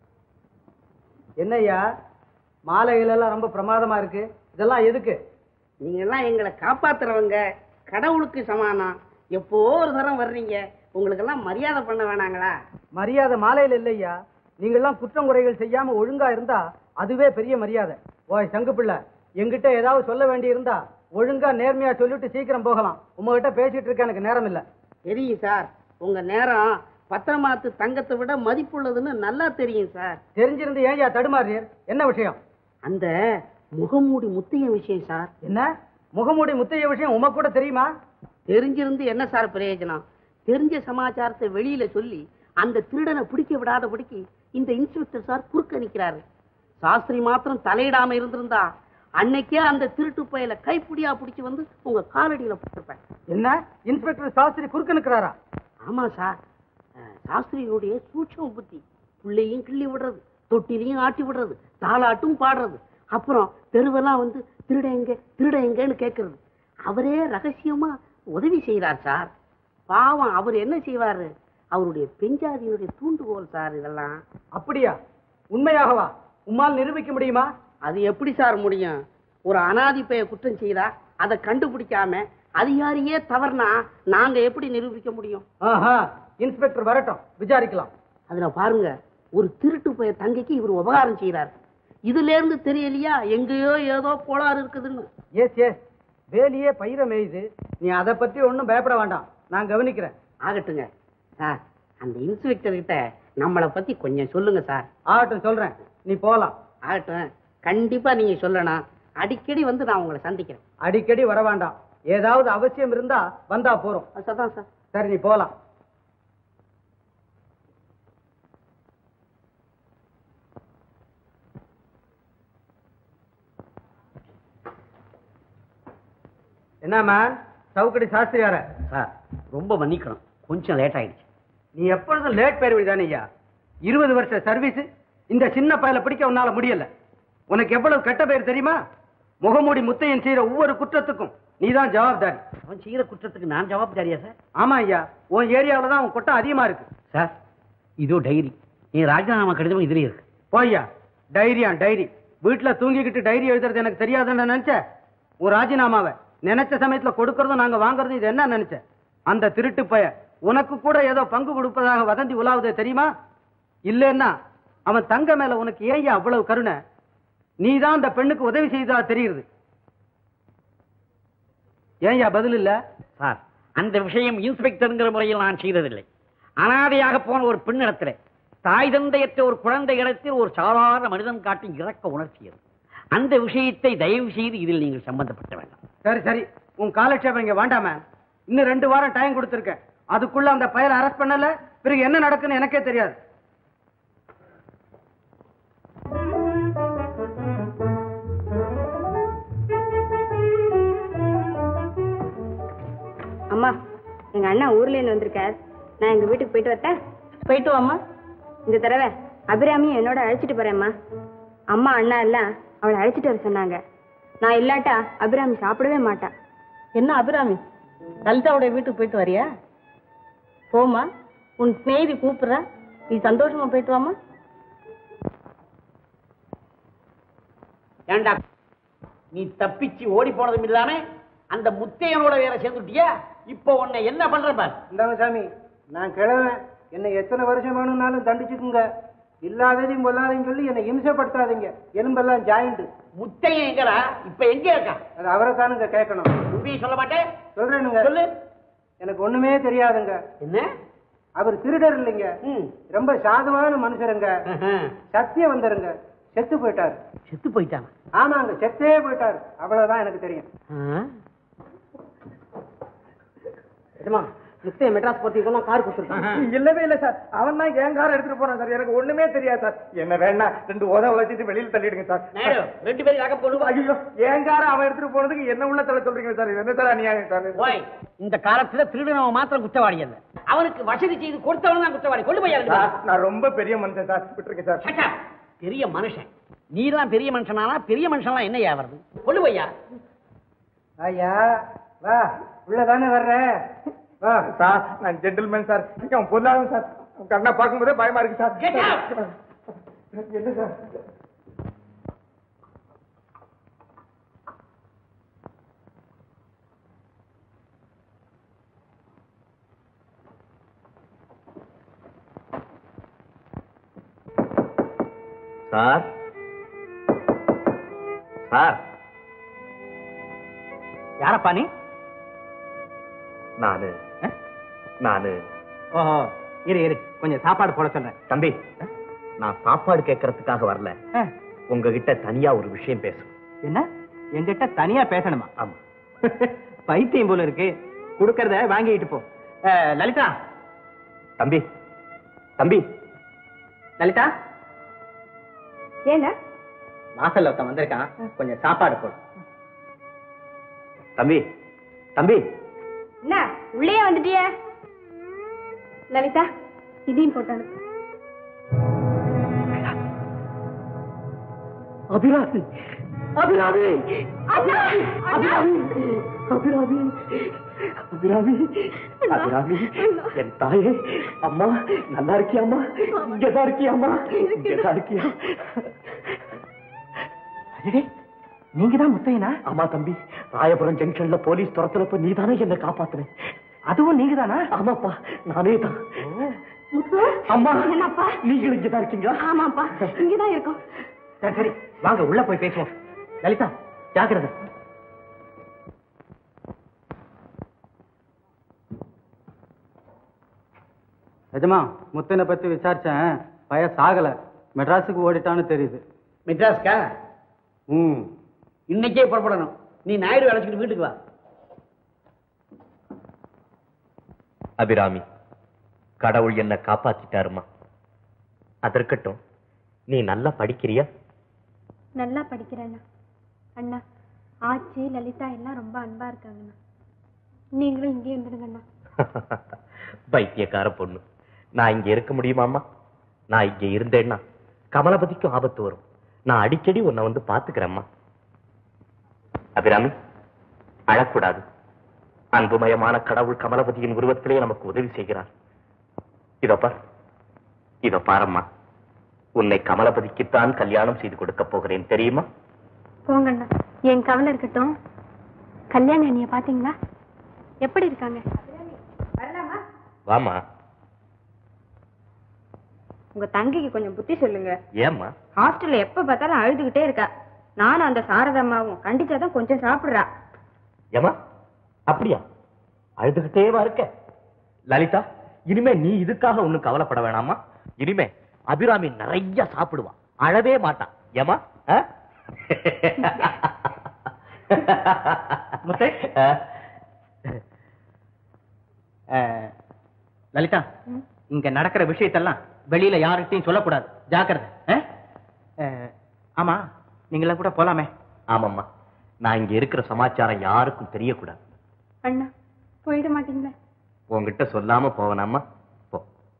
என்னய்யா மாலைகள் எல்லாம் ரொம்ப பிரமாதமா இருக்கு இதெல்லாம் எதுக்கு நீங்க எல்லாம் எங்களை காப்பாத்துறவங்க கடவுளுக்கு சமானம் எப்போ ஒரு தரம் வர்றீங்க உங்களுக்கெல்லாம் மரியாதை பண்ண வேணாங்களா மரியாதை மாலையில இல்லையா நீங்கெல்லாம் குற்றம் குறைகள் செய்யாம ஒழுங்கா இருந்தா அதுவே பெரிய மரியாதை ஓய் சங்கு பிள்ளை என்கிட்ட ஏதாவது சொல்ல வேண்டி இருந்தா ஒழுங்கா நேர்மையா சொல்லிட்டு சீக்கிரம் போகலாம் உங்ககிட்ட பேசிட்டு இருக்க எனக்கு நேரம் இல்ல தெரியும் சார் உங்க நேரம் பத்திரமாத்து தங்கத்தை விட மதிப்புள்ளதுன்னு நல்லா தெரியும் சார் தெரிஞ்சிருந்து ஏன்யா தடுமாறியர் என்ன விஷயம் அந்த முகமூடி முத்தைய விஷயம் சார் என்ன முகமூடி முத்தைய விஷயம் உமக்கு கூட தெரியுமா தெரிஞ்சிருந்து என்ன சார் பிரயோஜனம் தெரிஞ்ச சமாச்சாரத்தை வெளியில சொல்லி அந்த திருடனை பிடிக்க விடாதபடிக்கு இந்த இன்ஸ்பெக்டர் சார் குறுக்க நிக்கிறாரு சாஸ்திரி மாத்திரம் தலையிடாம இருந்திருந்தா அன்னைக்கே அந்த திருட்டு பயல கைப்பிடியா பிடிச்சு வந்து உங்க காலடியில போட்டிருப்பேன் என்ன இன்ஸ்பெக்டர் சாஸ்திரி குறுக்க நிக்கிறாரா ஆமா சார் அஹ், சாஸ்திரியினுடைய சூட்சம புத்தி புள்ளையும் கிள்ளி விடுறது தொட்டிலையும் ஆட்டி விடுறது தாளாட்டும் பாடுறது அப்புறம் தெருவெல்லாம் வந்து திருட எங்க திருட எங்கன்னு கேட்கறது அவரே ரகசியமா உதவி செய்யறார் சார் பாவம் அவர் என்ன செய்வாரு அவருடைய பெஞ்சாதியினுடைய தூண்டுகோல் சார் இதெல்லாம் அப்படியா உண்மையாகவா உம்மால் நிரூபிக்க முடியுமா அது எப்படி சார் முடியும் ஒரு அனாதி பெய குற்றம் செய்தா அதை கண்டுபிடிக்காம அதிகாரியே தவறுனா நாங்க எப்படி நிரூபிக்க முடியும் ஆஹா இன்ஸ்பெக்டர் வரட்டும் விசாரிக்கலாம் அதுல பாருங்க ஒரு திருட்டு போய தங்கைக்கு இவர் உபகாரம் செய்யறாரு இதுல இருந்து தெரியலையா எங்கேயோ ஏதோ கோளாறு இருக்குதுன்னு எஸ் எஸ் வேலியே பயிர மேயுது நீ அதை பத்தி ஒண்ணும் பயப்பட வேண்டாம் நான் கவனிக்கிறேன் ஆகட்டுங்க சார் அந்த இன்ஸ்பெக்டர் கிட்ட நம்மளை பத்தி கொஞ்சம் சொல்லுங்க சார் ஆகட்டும் சொல்றேன் நீ போலாம் ஆகட்டும் கண்டிப்பா நீங்க சொல்லணும் அடிக்கடி வந்து நான் உங்களை சந்திக்கிறேன் அடிக்கடி வர வேண்டாம் ஏதாவது அவசியம் இருந்தா வந்தா போறோம் அதான் சார் சரி நீ போலாம் என்ன மேன் சவுக்கடி சாஸ்திரியார சார் ரொம்ப மன்னிக்கணும் கொஞ்சம் லேட் ஆயிடுச்சு நீ எப்பொழுதும் லேட் பேர் தானேயா இருபது வருஷ சர்வீஸ் இந்த சின்ன பயல பிடிக்க உன்னால முடியல உனக்கு எவ்வளவு கெட்ட பேர் தெரியுமா முகமூடி முத்தையன் செய்யற ஒவ்வொரு குற்றத்துக்கும் நீதான் ஜவாப்தாரி அவன் செய்யற குற்றத்துக்கு நான் ஜவாப்தாரியா சார் ஆமா ஐயா உன் ஏரியாவுல தான் உன் கொட்டம் அதிகமா இருக்கு சார் இதோ டைரி நீ ராஜினாமா கடிதம் இதுலயே இருக்கு போய்யா டைரியா டைரி வீட்டுல தூங்கிக்கிட்டு டைரி எழுதுறது எனக்கு தெரியாதுன்னு நினைச்ச உன் ராஜினாமாவை நினைச்ச சமயத்துல கொடுக்கறதும் நாங்க வாங்குறதும் இது என்ன நினைச்ச அந்த திருட்டு பய உனக்கு கூட ஏதோ பங்கு கொடுப்பதாக வதந்தி உலாவுதே தெரியுமா இல்லைன்னா அவன் தங்க மேல உனக்கு ஏன் அவ்வளவு கருணை நீ தான் அந்த பெண்ணுக்கு உதவி செய்ததா தெரியுது ஏன்யா பதில் இல்ல சார் அந்த விஷயம் இன்ஸ்பெக்டர்ங்கிற முறையில் நான் செய்ததில்லை அனாதையாக போன ஒரு பெண்ணிடத்தில் தாய் தந்தையற்ற ஒரு குழந்தை இடத்தில் ஒரு சாதாரண மனிதன் காட்டும் இறக்க உணர்ச்சியது அந்த விஷயத்தை தயவு செய்து இதில் நீங்கள் சம்பந்தப்பட்ட வேண்டாம் சரி சரி உன் காலட்சேபம் இங்க வேண்டாம இன்னும் ரெண்டு வாரம் டைம் கொடுத்துருக்கேன் அதுக்குள்ள அந்த பயலை அரெஸ்ட் பண்ணல பிறகு என்ன நடக்குன்னு எனக்கே தெரியாது அம்மா எங்க அண்ணா ஊர்ல இருந்து வந்திருக்கார் நான் எங்க வீட்டுக்கு போயிட்டு வரட்டேன் போயிட்டு வாம்மா இந்த தடவை அபிராமியும் என்னோட அழைச்சிட்டு போறேம்மா அம்மா அண்ணா எல்லாம் அவளை அழைச்சிட்டு வர சொன்னாங்க நான் இல்லாட்டா அபிராமி சாப்பிடவே மாட்டா என்ன அபிராமி லலிதாவுடைய வீட்டுக்கு போயிட்டு வரியா போமா உன் ஸ்நேகிதி கூப்பிடுற நீ சந்தோஷமா போயிட்டு வாமா ஏண்டா நீ தப்பிச்சு ஓடி போனதும் இல்லாம அந்த முத்தையனோட வேற சேர்ந்துட்டியா இப்போ உன்னை என்ன பண்ற பார் இந்தாங்க சாமி நான் கிழவன் என்னை எத்தனை வருஷம் வேணும்னாலும் தண்டிச்சுக்குங்க இல்லாததையும் பொல்லாதையும் சொல்லி என்னை இம்சப்படுத்தாதீங்க எலும்பெல்லாம் ஜாயிண்ட் முத்தையன் எங்கடா இப்ப எங்க இருக்கான் அது அவரை தானுங்க கேட்கணும் உண்மையை சொல்ல மாட்டேன் சொல்றேனுங்க சொல்லு எனக்கு ஒண்ணுமே தெரியாதுங்க என்ன அவர் திருடர் இல்லைங்க ரொம்ப சாதுவான மனுஷருங்க சத்தியம் வந்துருங்க செத்து போயிட்டாரு செத்து போயிட்டான் ஆமாங்க செத்தே போயிட்டாரு அவ்வளவுதான் எனக்கு தெரியும் முத்தைய மெட்ராஸ் போறதுக்கு கார் கொடுத்துருக்கான் இல்லவே இல்ல சார் அவன் தான் என் கார் எடுத்துட்டு போறான் சார் எனக்கு ஒண்ணுமே தெரியாது சார் என்ன வேணா ரெண்டு உதவ வச்சுட்டு வெளியில தள்ளிடுங்க சார் நாயுடு ரெண்டு பேரும் அக போடுவா ஐயோ என் காரை அவன் எடுத்துட்டு போனதுக்கு என்ன உள்ள தலை சொல்றீங்க சார் இது என்ன சார் அநியாயம் சார் ஓய் இந்த காலத்துல திருடனவன் மாத்திரம் குற்றவாளி அல்ல அவனுக்கு வசதி செய்து கொடுத்தவன் தான் குற்றவாளி கொண்டு போய் சார், நான் ரொம்ப பெரிய மனுஷன் சார் விட்டுருங்க சார் பெரிய மனுஷன் நீதான் பெரிய மனுஷனானா பெரிய மனுஷன்லாம் என்ன ஆவறது கொண்டு போய்யா ஐயா வா உள்ளதானே வர்ற வா சார் நான் ஜென்டில்மேன் சார் அவன் பொருளாதாரம் சார் அவன் கண்ணை பார்க்கும்போதே பயமா இருக்கு சார் என்ன சார் சார் சார் யாரப்பா நீ நானு நானு ஓஹோ இரு இரு கொஞ்சம் சாப்பாடு போட சொல்றேன் தம்பி நான் சாப்பாடு கேட்கறதுக்காக வரல ஆ. உங்ககிட்ட தனியா ஒரு விஷயம் பேசணும் என்ன என்கிட்ட தனியா பேசணுமா ஆமா பைத்தியம் போல இருக்கு கொடுக்கறத வாங்கிட்டு போ அஹ், லலிதா தம்பி தம்பி லலிதா ஏங்க வாசல்ல ஒருத்தன் வந்திருக்கான் கொஞ்சம் சாப்பாடு போடு தம்பி தம்பி என்ன உள்ளே வந்துட்டியே லலிதா இதையும் போட்டானு அபிராமி அபிராமி அபிராமி அபிராமி அபிராமி அபிராமி என் தாயே அம்மா நல்லா இருக்கியாம்மா இங்கதான் இருக்கியாம்மா இங்கதான் இருக்கியா நீங்க தான் முத்தையனா ஆமா தம்பி ராயபுரம் ஜங்ஷன்ல போலீஸ் துரத்துறப்ப நீதானே என்ன காப்பாத்துன அதுவும் நீங்க தானா ஆமாப்பா நானே தான் முத்து அம்மா என்னப்பா நீங்களும் இங்கதான் இருக்கீங்களா ஆமாப்பா இங்கதான் இருக்கோம் சரி சரி வாங்க உள்ள போய் பேசுவோம் லலிதா ஜாக்கிரதை நிஜமா முத்தனை பத்தி விசாரிச்சேன் பய சாகல மெட்ராஸுக்கு ஓடிட்டான்னு தெரியுது மெட்ராஸ்க்கா ம் இன்னைக்கே புறப்படணும் நீ நாயுடு அழைச்சிட்டு வீட்டுக்கு வா அபிராமி கடவுள் என்ன காப்பாத்திட்டாருமா அதற்கட்டும் நீ நல்லா படிக்கிறியா நல்லா படிக்கிறேண்ணா அண்ணா ஆச்சி லலிதா எல்லாம் ரொம்ப அன்பா இருக்காங்கண்ணா நீங்களும் இங்கே இருந்துடுங்கண்ணா பைத்தியக்கார பொண்ணு நான் இங்க இருக்க முடியுமாம்மா நான் இங்க இருந்தேன்னா கமலபதிக்கும் ஆபத்து வரும் நான் அடிக்கடி உன்னை வந்து பாத்துக்கிறேம்மா அபிராமி அழக்கூடாது அன்புமயமான கடவுள் கமலபதியின் உருவத்திலே நமக்கு உதவி செய்கிறார் இதோ பார் இதோ பாரம்மா உன்னை கமலபதிக்குத்தான் கல்யாணம் செய்து கொடுக்க போகிறேன் தெரியுமா போங்கண்ணா என் கவலை இருக்கட்டும் கல்யாண அண்ணிய பாத்தீங்களா எப்படி இருக்காங்க வரலாமா வாமா உங்க தங்கைக்கு கொஞ்சம் புத்தி சொல்லுங்க ஏம்மா ஹாஸ்டல்ல எப்ப பார்த்தாலும் அழுதுகிட்டே இருக்கா நானும் அந்த சாரதம்மாவும் கண்டிச்சாதான் கொஞ்சம் சாப்பிடுறா ஏமா அப்படியா அழுதுகிட்டேவா இருக்க லலிதா இனிமே நீ இதுக்காக ஒண்ணும் கவலைப்பட வேணாமா இனிமே அபிராமி நிறைய சாப்பிடுவா அழவே மாட்டான் ஏமா முத்தை அஹ், லலிதா இங்க நடக்கிற விஷயத்தெல்லாம் வெளியில யார்கிட்டயும் சொல்லக்கூடாது ஜாக்கிரதை அஹ்? அஹ், ஆமா நீங்கள கூட போலாமே ஆமாம்மா நான் இங்க இருக்கிற சமாச்சாரம் யாருக்கும் தெரியக்கூடாது அண்ணா போயிட மாட்டீங்களா உன்கிட்ட சொல்லாம போவனாமா போ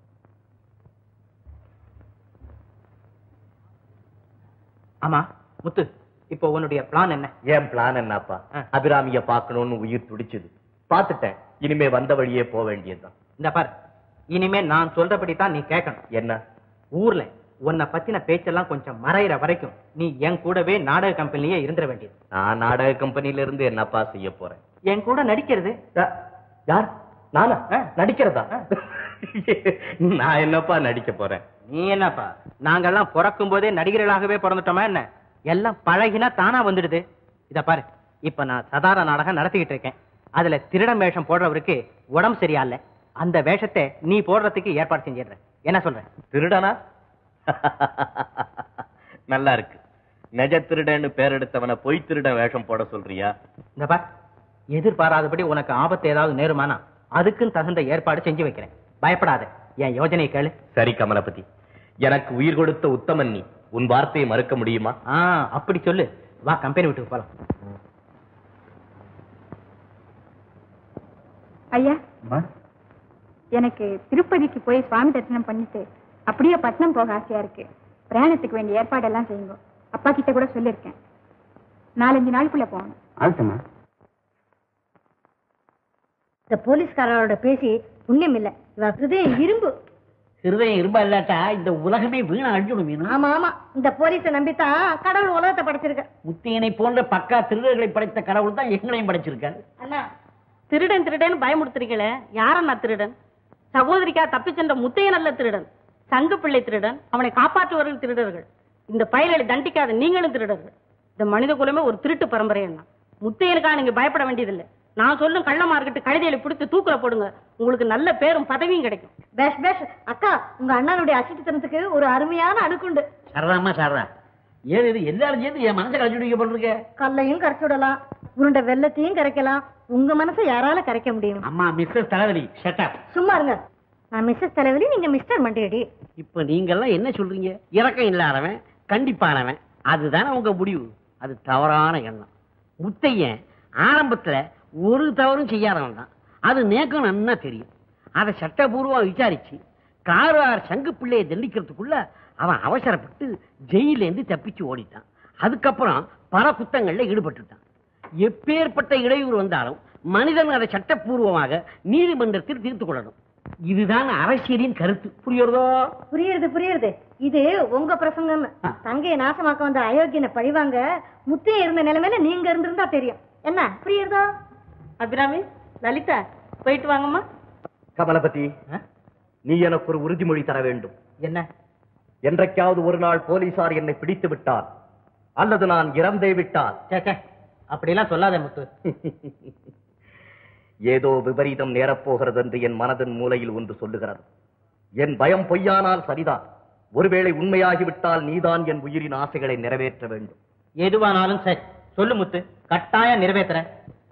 ஆமா முத்து இப்போ உன்னுடைய பிளான் என்ன ஏன் பிளான் என்னப்பா அபிராமிய பார்க்கணும்னு உயிர் துடிச்சுது பார்த்துட்டேன் இனிமே வந்த வழியே போக வேண்டியதுதான் இந்த பார் இனிமே நான் சொல்றபடி தான் நீ கேட்கணும் என்ன ஊர்ல உன்னை பத்தின பேச்செல்லாம் கொஞ்சம் மறையிற வரைக்கும் நீ என் கூடவே நாடக கம்பெனிலேயே இருந்துட வேண்டியது நான் நாடக கம்பெனில இருந்து என்னப்பா செய்ய போறேன் என் கூட நடிக்கிறது யார் நானா நடிக்கிறதா நான் என்னப்பா நடிக்க போறேன் நீ என்னப்பா நாங்கெல்லாம் பிறக்கும் போதே நடிகர்களாகவே பிறந்துட்டோமா என்ன எல்லாம் பழகினா தானா வந்துடுது இத பாரு இப்ப நான் சாதாரண நாடகம் நடத்திக்கிட்டு இருக்கேன் அதுல திருடன் வேஷம் போடுறவருக்கு உடம்பு சரியா இல்ல அந்த வேஷத்தை நீ போடுறதுக்கு ஏற்பாடு செஞ்சிடுற என்ன சொல்ற திருடனா நல்லா இருக்கு நெஜ திருடன்னு பேர் எடுத்தவனை பொய் திருடன் வேஷம் போட சொல்றியா இந்த பார் எதிர்பாராதபடி உனக்கு ஆபத்து ஏதாவது நேருமானா அதுக்கும் தகுந்த ஏற்பாடு செஞ்சு வைக்கிறேன் பயப்படாத என் யோஜனை கேளு சரி கமலபதி எனக்கு உயிர் கொடுத்த உத்தமன் நீ உன் வார்த்தையை மறுக்க முடியுமா ஆ அப்படி சொல்லு வா கம்பெனி விட்டுக்கு போலாம் ஐயா எனக்கு திருப்பதிக்கு போய் சுவாமி தரிசனம் பண்ணிட்டு அப்படியே பட்னம் போக ஆசையா இருக்கு பிரயாணத்துக்கு வேண்டிய ஏற்பாடெல்லாம் செய்யுங்க அப்பா கிட்ட கூட சொல்லியிருக்கேன் நாலஞ்சு நாளுக்குள்ள போகணும் ஆகட்டுமா இந்த போலீஸ்காரரோட பேசி புண்ணியம் இல்ல இவ ஹிருதயம் இரும்பு ஹிருதயம் இரும்பா இல்லாட்டா இந்த உலகமே வீணா அழிஞ்சுடும் மீனா ஆமா ஆமா இந்த போலீஸை நம்பித்தான் கடவுள் உலகத்தை படைச்சிருக்க முத்தியனை போன்ற பக்கா திருடர்களை படைத்த கடவுள் தான் எங்களையும் படைச்சிருக்காரு அண்ணா திருடன் திருடன் பயமுறுத்துறீங்களே யாரண்ணா திருடன் சகோதரிக்கா தப்பிச் சென்ற முத்தையன் அல்ல திருடன் சங்கு பிள்ளை திருடன் அவனை காப்பாற்றுவர்கள் திருடர்கள் இந்த பயல்களை தண்டிக்காத நீங்களும் திருடர்கள் இந்த மனித குலமே ஒரு திருட்டு பரம்பரை என்ன முத்தையனுக்கா நீங்க பயப்பட வேண்டியதில்லை நான் சொல்லும் கள்ள மார்க்கெட்டு கழுதையில பிடித்து தூக்குல போடுங்க உங்களுக்கு நல்ல பேரும் பதவியும் கிடைக்கும் பேஷ் பேஷ் அக்கா உங்க அண்ணனுடைய அசிட்டுத்தனத்துக்கு ஒரு அருமையான அடுக்குண்டு சரதாம்மா சரதா ஏன் இது எல்லாரும் சேர்ந்து என் மனசை கழிச்சு வைக்க போட்டிருக்க கல்லையும் கரைச்சு விடலாம் உருண்டை வெள்ளத்தையும் கரைக்கலாம் உங்க மனசை யாரால கரைக்க முடியும் அம்மா மிஸ்டர் தலைவலி ஷட்டப் சும்மா இருங்க நான் மிஸ்ஸஸ் தலைவலி நீங்க மிஸ்டர் மண்டியடி இப்ப நீங்கெல்லாம் என்ன சொல்றீங்க இறக்கம் இல்லாதவன் கண்டிப்பானவன் அதுதானே உங்க முடிவு அது தவறான எண்ணம் முத்தையன் ஆரம்பத்துல ஒரு தவறும் செய்யாதவன் தான் அது நேக்கம் நன்னா தெரியும் அதை சட்டபூர்வமா விசாரிச்சு கார்வார் சங்கு பிள்ளையை தண்டிக்கிறதுக்குள்ள அவன் அவசரப்பட்டு ஜெயில இருந்து தப்பிச்சு ஓடிட்டான் அதுக்கப்புறம் பல குத்தங்கள்ல ஈடுபட்டுட்டான் எப்பேற்பட்ட இடையூறு வந்தாலும் மனிதன் அதை சட்டப்பூர்வமாக நீதிமன்றத்தில் தீர்த்து கொள்ளணும் இதுதான் அரசியலின் கருத்து புரியுறதோ புரியுது புரியுது இது உங்க பிரசங்கம் தங்கையை நாசமாக்க வந்த அயோக்கியனை பழிவாங்க முத்தைய இருந்த நிலைமையில நீங்க இருந்திருந்தா தெரியும் என்ன புரியுறதா அபிராமி லலிதா போயிட்டு வாங்கம்மா கமலபதி நீ எனக்கு ஒரு உறுதிமொழி தர வேண்டும் என்ன என்றைக்காவது ஒரு நாள் போலீசார் என்னை பிடித்து விட்டால் அல்லது நான் இறந்தே விட்டால் அப்படியெல்லாம் சொல்லாதே முத்து ஏதோ விபரீதம் நேரப்போகிறது என்று என் மனதின் மூலையில் ஒன்று சொல்லுகிறது என் பயம் பொய்யானால் சரிதான் ஒருவேளை உண்மையாகிவிட்டால் நீதான் என் உயிரின் ஆசைகளை நிறைவேற்ற வேண்டும் எதுவானாலும் சரி சொல்லு முத்து கட்டாயம் நிறைவேத்துறேன்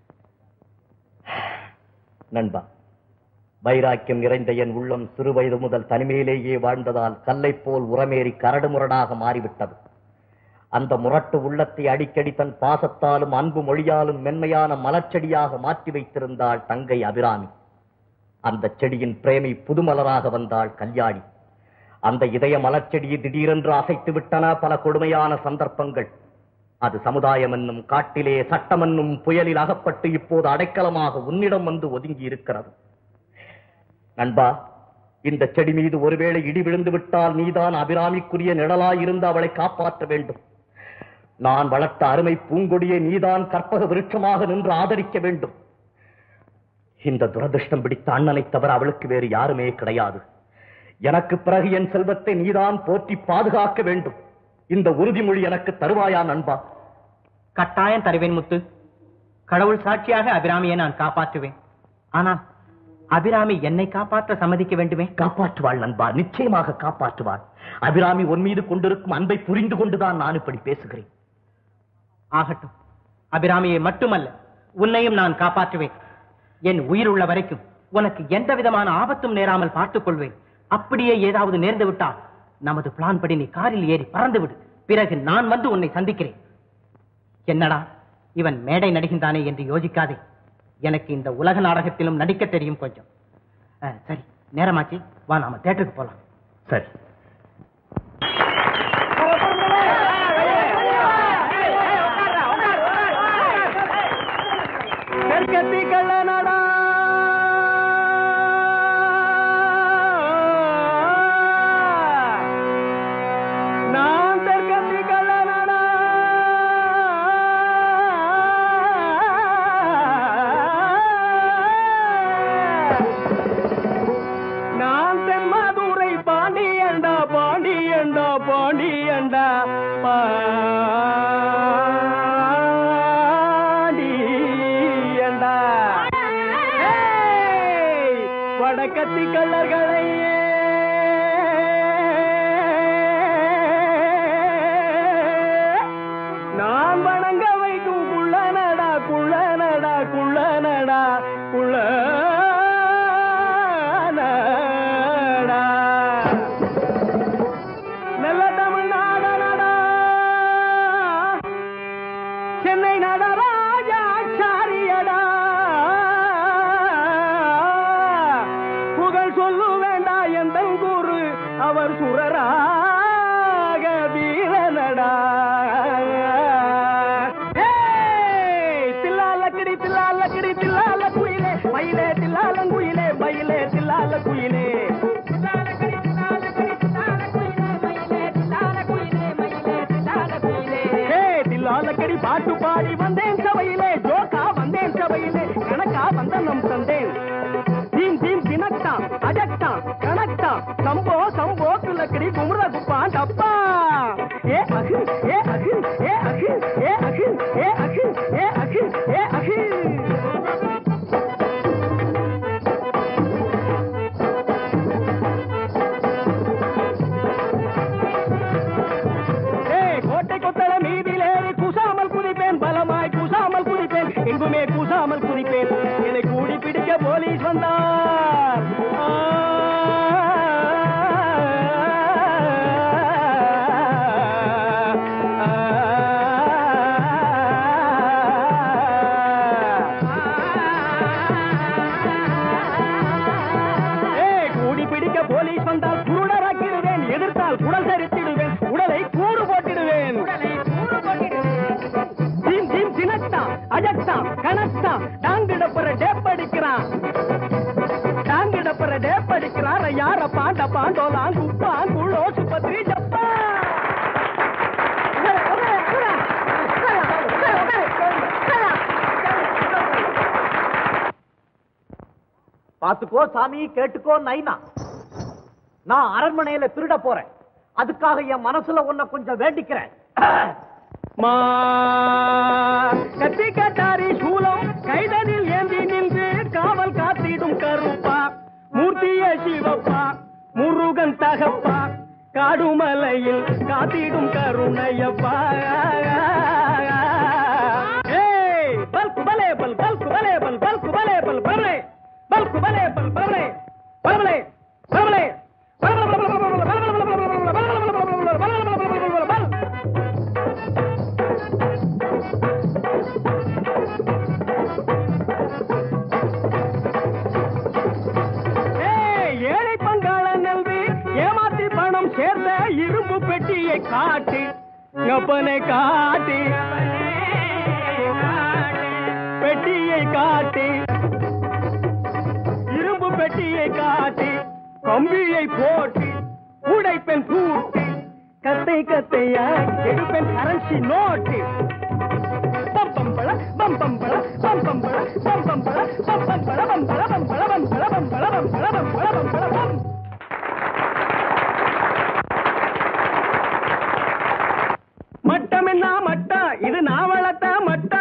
நண்பா வைராக்கியம் நிறைந்த என் உள்ளம் சிறுவயது முதல் தனிமையிலேயே வாழ்ந்ததால் கல்லைப் போல் உரமேறி கரடு முரடாக மாறிவிட்டது அந்த முரட்டு உள்ளத்தை அடிக்கடி தன் பாசத்தாலும் அன்பு மொழியாலும் மென்மையான மலர்ச்செடியாக மாற்றி வைத்திருந்தாள் தங்கை அபிராமி அந்த செடியின் பிரேமி புதுமலராக வந்தாள் கல்யாணி அந்த இதய மலர்ச்செடியை திடீரென்று அசைத்து விட்டன பல கொடுமையான சந்தர்ப்பங்கள் அது சமுதாயம் என்னும் காட்டிலே சட்டம் என்னும் புயலில் அகப்பட்டு இப்போது அடைக்கலமாக உன்னிடம் வந்து ஒதுங்கி இருக்கிறது நண்பா இந்த செடி மீது ஒருவேளை இடி விழுந்து விட்டால் நீதான் அபிராமிக்குரிய நிழலாயிருந்து அவளை காப்பாற்ற வேண்டும் நான் வளர்த்த அருமை பூங்கொடியை நீதான் கற்பக விருட்சமாக நின்று ஆதரிக்க வேண்டும் இந்த துரதிருஷ்டம் பிடித்த அண்ணனை தவிர அவளுக்கு வேறு யாருமே கிடையாது எனக்கு பிறகு என் செல்வத்தை நீதான் போற்றி பாதுகாக்க வேண்டும் இந்த உறுதிமொழி எனக்கு தருவாயா நண்பா கட்டாயம் தருவேன் முத்து கடவுள் சாட்சியாக அபிராமியை நான் காப்பாற்றுவேன் ஆனால் அபிராமி என்னை காப்பாற்ற சம்மதிக்க வேண்டுமே காப்பாற்றுவாள் நண்பா நிச்சயமாக காப்பாற்றுவாள் அபிராமி உன் மீது கொண்டிருக்கும் அன்பை புரிந்து கொண்டுதான் நான் இப்படி பேசுகிறேன் ஆகட்டும் அபிராமியை மட்டுமல்ல உன்னையும் நான் காப்பாற்றுவேன் என் உயிர் உள்ள வரைக்கும் உனக்கு எந்த விதமான ஆபத்தும் நேராமல் பார்த்துக் கொள்வேன் அப்படியே ஏதாவது நேர்ந்து விட்டால் நமது பிளான் படி நீ காரில் ஏறி பறந்து விடு பிறகு நான் வந்து உன்னை சந்திக்கிறேன் என்னடா இவன் மேடை நடிகின்றானே என்று யோசிக்காதே எனக்கு இந்த உலக நாடகத்திலும் நடிக்க தெரியும் கொஞ்சம் அஹ், சரி நேரமாச்சு வா நாம தேட்டருக்கு போலாம் சரி தெற்கத்தி கள்ளனடா நான் தெற்கத்தி கள்ளனடா நான் தென்மதுரை பாண்டியண்டா பாண்டியண்டா பாண்டியண்டா பாண்டியண்டா ஏய், வடக்கத்தி கள்ளர்களை நான் வணங்க வைக்கும் குள்ளனடா குள்ளனடா குள்ளனடா குள்ளனடா நல்ல தமிழ்நாடனடா சென்னை நடராஜாச்சாரியடா புகழ் சொல்லு வேண்டா எந்த குரு அவர் சுரராக வீரனடா ஏய், தில்லாலக்கடி தில்லாலக்கடி தில்லால குயிலே மயிலே தில்லாலங்குயிலே மயிலே தில்லால குயிலே ஏய், தில்லாலக்கடி பாட்டு பாடி வந்தேன் சபையிலே ஜோக்கா வந்தேன் சபையிலே கணக்கா வந்த நம் தந்தேன் தீம் தீம் தினக்டா அஜக்டா கணக்டா சம்போ சம்போ கிளக்கடி குமுற குப்பான் டப்பா ஏ போலீஸ் வந்தால் குருடராக்கிடுவேன் எதிர்த்தால் குடல் சரித்திடுவேன் உடலை கூறு போட்டிடுவேன் ஜீம் ஜீம் சினத்தா அஜக்தா கனத்தா டாங்கிடப்புற டேப் அடிக்கிறான் டாங்கிடப்புற டேப் அடிக்கிறான் யார பாண்ட பாண்டோலாம் குப்பா குள்ளோ சுபத்ரி ஜப்பா பாத்துக்கோ சாமி கேட்டுக்கோ நைனா நான் அரண்மனையில திருட போறேன் அதுக்காக என் மனசுல உன்னை கொஞ்சம் வேண்டிக்கிறேன் மா கத்தி கட்டாரி சூலம் கைதனில் ஏந்தி நின்று காவல் காத்திடும் கருப்பா மூர்த்திய சிவப்பா முருகன் தகப்பா காடுமலையில் காத்திடும் கருணையப்பா ஏய், பல்கு பலே பல் பல்கு பலே பல் பல்கு பலே பல் பலே பல்கு பலே பல் பலே பலபலே பலபலே ஏய், ஏழை பங்காள நல்வி ஏமாத்தி பணம் சேர்ந்த இரும்பு பெட்டியை காட்டு கப்பனை காட்டி பெட்டியை காட்டி இரும்பு பெட்டியை காட்டி கம்பியை போட்டு உடைப்பெண் பூட்டி கத்தை கத்தையா எடுப்பெண் கரன்சி நோட்டு பம்பம்பள பம்பம்பள பம்பம்பள பம்பம்பள பம்பம்பள பம்பள பம்பள பம்பள பம்பள பம்பள பம்பள பம்பள பம் மட்டம் என்ன மட்டா இது நாவலத்த மட்டா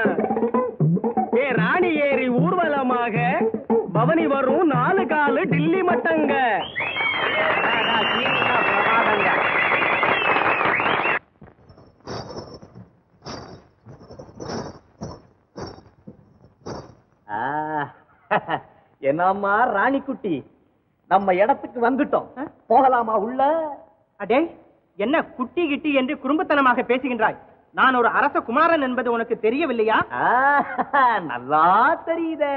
ஏ ராணி ஏறி ஊர்வலமாக பவனி வரும் நாலு காலு டில்லி மட்டங்க என்னம்மா ராணிக்குட்டி நம்ம இடத்துக்கு வந்துட்டோம் போகலாமா உள்ள அடே என்ன குட்டி கிட்டி என்று குறும்புத்தனமாக பேசுகின்றாய் நான் ஒரு அரச குமாரன் என்பது உனக்கு தெரியவில்லையா நல்லா தெரியுதே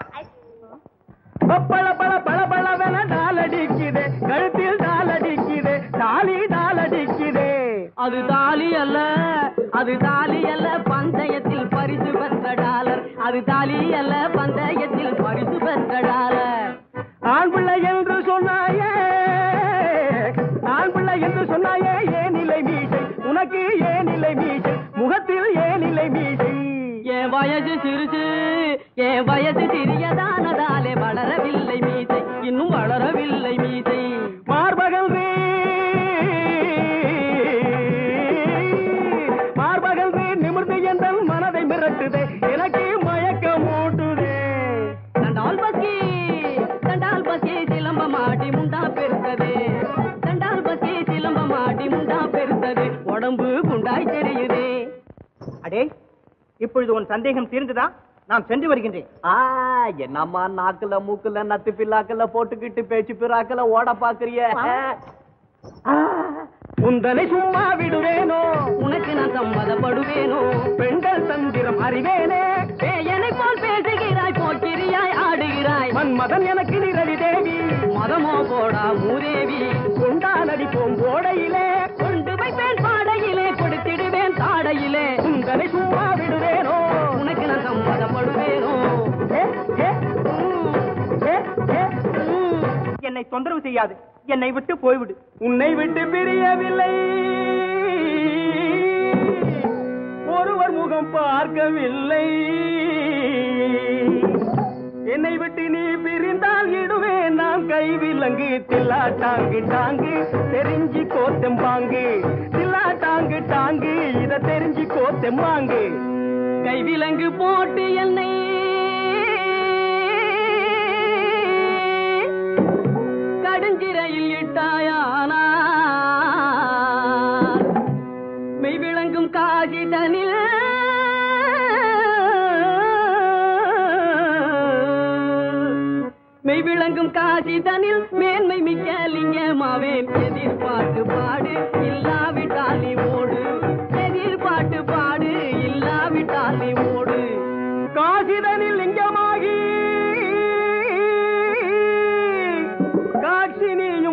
பல பல பல பலவென டாலடிக்குது கழுத்தில் டாலடிக்குது தாலி டாலடிக்குது அது தாலி அல்ல அது தாலி அல்ல பந்தயத்தில் பரிசு பெற்ற டாலர் அது தாலி அல்ல பந்தயத்தில் பரிசு பெற்ற டாலர் ஆண் பிள்ளை என்று சொன்னாயே ஆண் பிள்ளை என்று சொன்னாயே ஏன் நிலை மீசை உனக்கு ஏன் நிலை மீசை முகத்தில் ஏன் நிலை மீசை என் வயது சிறுசு என் வயது சிறியதானதாலே வளரவில்லை மீசை இன்னும் வளரவில்லை மீசை மார்பகல் ரீ மார்பகல் ரீ நிமிர்ந்து என்ற மனதை மிரட்டுதே எனக்கு மயக்கம் மூட்டுதே தண்டால் பசி தண்டால் பசி சிலம்ப மாட்டி முண்டா பெருத்தது தண்டால் பசி சிலம்ப மாட்டி முண்டா பெருத்தது உடம்பு குண்டாய் தெரியுதே அடே இப்பொழுது உன் சந்தேகம் தீர்ந்ததா நான் சென்று வருகின்றேன் ஆ என்னம்மா நாக்குல மூக்குல நத்து பில்லாக்குல போட்டுக்கிட்டு பேச்சு பிறாக்குல ஓட பாக்குறிய உந்தனை சும்மா விடுவேனோ உனக்கு நான் சம்மதப்படுவேனோ பெண்கள் தந்திரம் அறிவேனே பேயனை போல் பேசுகிறாய் போக்கிரியாய் ஆடுகிறாய் மன்மதன் எனக்கு நிரடி தேவி மதமோ போடா மூதேவி கொண்டா நடிப்போம் ஓடையிலே கொண்டு வைப்பேன் பாடையிலே கொடுத்திடுவேன் தாடையிலே உந்தனை சும்மா விடுவேனோ உனக்கு நான் சம்மதப்படுவேனோ ஏ, ஏ, ம், ஏ, ஏ, ம். என்னை தொந்தரவு செய்யாது என்னை விட்டு போய்விடு உன்னை விட்டு பிரியவில்லை ஒருவர் முகம் பார்க்கவில்லை என்னை விட்டு நீ பிரிந்தால் இடுவேன் நான் கை விலங்கு தில்லா டாங்கு டாங்கு தெரிஞ்சு கோத்தெம்பாங்கு தில்லா டாங்கு டாங்கு இத தெரிஞ்சு கோத்தெம்பாங்கு கைவிலங்கு போட்டு என்னை கடுஞ்சிறையில் இட்டாயானா மெய் விளங்கும் காசி தனில் மெய் விளங்கும் காசி தனில் மேன்மை மிக்க லிங்கமாவேன் எதிர்பார்த்து பாடு இல்லாவிட்டால் நீ ஓடு எதிர்பார்த்து பாடு இல்லாவிட்டால் நீ ஓடு காசிதனில் லிங்கமாகி காட்சி நீயும்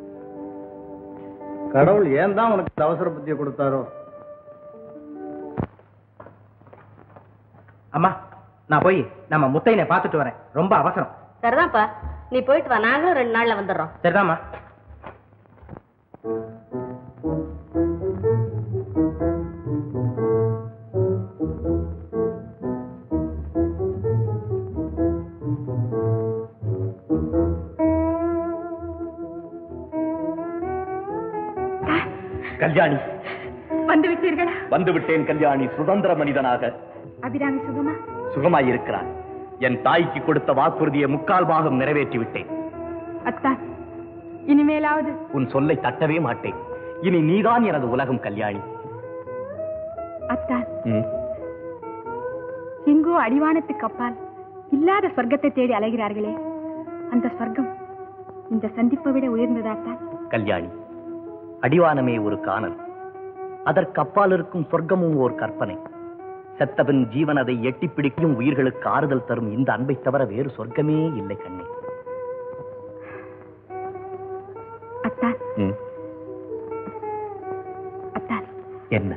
கடவுள் ஏன் தான் உனக்கு இந்த அவசர புத்தியை கொடுத்தாரோ அம்மா நான் போய் நம்ம முத்தையனை பார்த்துட்டு வரேன் ரொம்ப அவசரம் சரிதான்ப்பா நீ போயிட்டு வா நாங்களும் ரெண்டு நாள்ல வந்துடுறோம் சரிதாம்மா கல்யாணி வந்து விட்டீர்களா வந்து விட்டேன் கல்யாணி சுதந்திர மனிதனாக அபிராமி சுகமா சுகமாயிருக்கிறான் என் தாய்க்கு கொடுத்த வாக்குறுதியை முக்கால் பாகம் நிறைவேற்றி விட்டேன் அத்தான் இனிமேலாவது உன் சொல்லை தட்டவே மாட்டேன் இனி நீதான் எனது உலகம் கல்யாணி அத்தான் ம். எங்கோ அடிவானத்துக்கு அப்பால் இல்லாத சொர்க்கத்தை தேடி அலைகிறார்களே அந்த சொர்க்கம் இந்த சந்திப்பை விட உயர்ந்ததாத்தான் கல்யாணி அடிவானமே ஒரு காணல் அதற்கு அப்பால் இருக்கும் சொர்க்கமும் ஓர் கற்பனை செத்தவன் ஜீவன் அதை எட்டிப் பிடிக்கும் உயிர்களுக்கு ஆறுதல் தரும் இந்த அன்பை தவிர வேறு சொர்க்கமே இல்லை கண்ணே அத்தான் ம். அத்தான் என்ன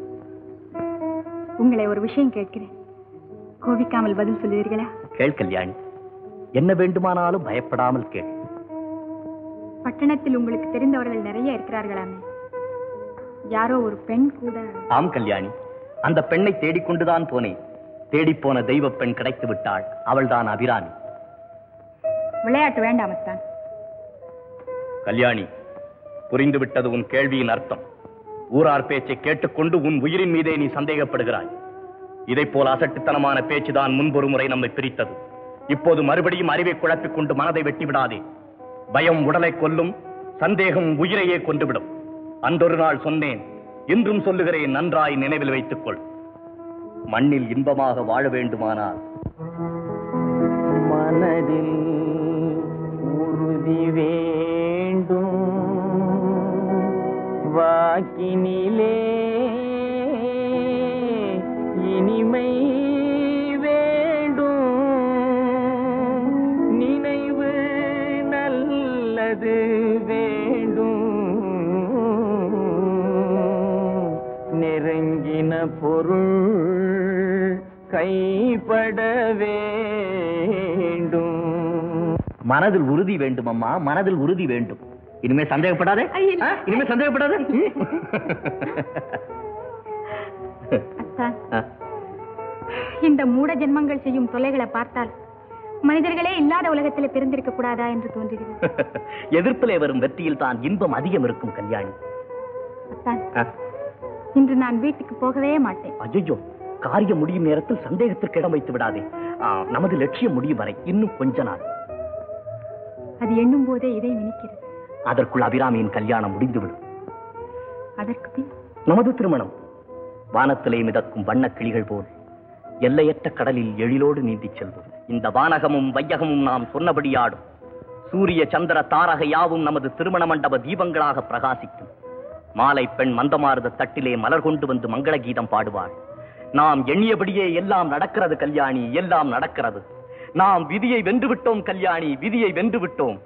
உங்களை ஒரு விஷயம் கேட்கிறேன் கோபிக்காமல் பதில் சொல்லுவீர்களா கேள் கல்யாணி என்ன வேண்டுமானாலும் பயப்படாமல் கேள் பட்டணத்தில் உங்களுக்கு தெரிந்தவர்கள் நிறைய இருக்கிறார்களாமே யாரோ ஒரு பெண் கூட ஆம் கல்யாணி அந்த பெண்ணை தேடிக்கொண்டுதான் போனேன் தேடிப்போன தெய்வ பெண் கிடைத்து விட்டாள் அவள்தான் அபிராமி விளையாட்டு வேண்டாம் அத்தான் கல்யாணி புரிந்துவிட்டது உன் கேள்வியின் அர்த்தம் ஊரார் பேச்சை கேட்டுக்கொண்டு உன் உயிரின் மீதே நீ சந்தேகப்படுகிறாய் இதைப் போல அசட்டுத்தனமான பேச்சுதான் முன்பொரு முறை நம்மை பிரித்தது இப்போது மறுபடியும் அறிவை குழப்பிக் கொண்டு மனதை வெட்டி விடாதே பயம் உடலை கொல்லும் சந்தேகம் உயிரையே கொன்றுவிடும் அன்றொரு நாள் சொன்னேன் இன்றும் சொல்லுகிறேன் நன்றாய் நினைவில் வைத்துக் கொள் மண்ணில் இன்பமாக வாழ வேண்டுமானால் மனதில் உறுதி வேண்டும் வாக்கினிலே இனிமை வேண்டும் நினைவு நல்லது வேண்டும் நெருங்கின பொருள் கைப்பட வேண்டும் மனதில் உறுதி வேண்டும் அம்மா மனதில் உறுதி வேண்டும் இனிமே சந்தேகப்படாதே ஆ? இனிமே சந்தேகப்படாதே அத்தான் ஆ. இந்த மூட ஜென்மங்கள் செய்யும் தொல்லைகளை பார்த்தால் மனிதர்களே இல்லாத உலகத்தில் பிறந்திருக்க கூடாதா என்று தோன்றுகிறது எதிர்ப்பிலே வரும் வெற்றியில் தான் இன்பம் அதிகம் இருக்கும் கல்யாணி அத்தான் இன்று நான் வீட்டுக்கு போகவே மாட்டேன் ஐயோ காரியம் முடியும் நேரத்தில் சந்தேகத்திற்கு இடம் வைத்து விடாதே ஆ, நமது லட்சியம் முடியும் வரை இன்னும் கொஞ்ச நாள் அது எண்ணும் போதே இதை நினைக்கிறது அதற்குள் அபிராமியின் கல்யாணம் முடிந்துவிடும் அதற்கு பின் நமது திருமணம் வானத்திலே மிதக்கும் வண்ணக் கிளிகள் போல் எல்லையற்ற கடலில் எழிலோடு நீந்திச் செல்வோம் இந்த வானகமும் வையகமும் நாம் சொன்னபடி ஆடும் சூரிய சந்திர தாரக யாவும் நமது திருமண மண்டப தீபங்களாக பிரகாசிக்கும் மாலை பெண் மந்தமாருத தட்டிலே மலர் கொண்டு வந்து மங்கள கீதம் பாடுவாள் நாம் எண்ணியபடியே எல்லாம் நடக்கிறது கல்யாணி எல்லாம் நடக்கிறது நாம் விதியை வென்று விட்டோம் கல்யாணி விதியை வென்று விட்டோம்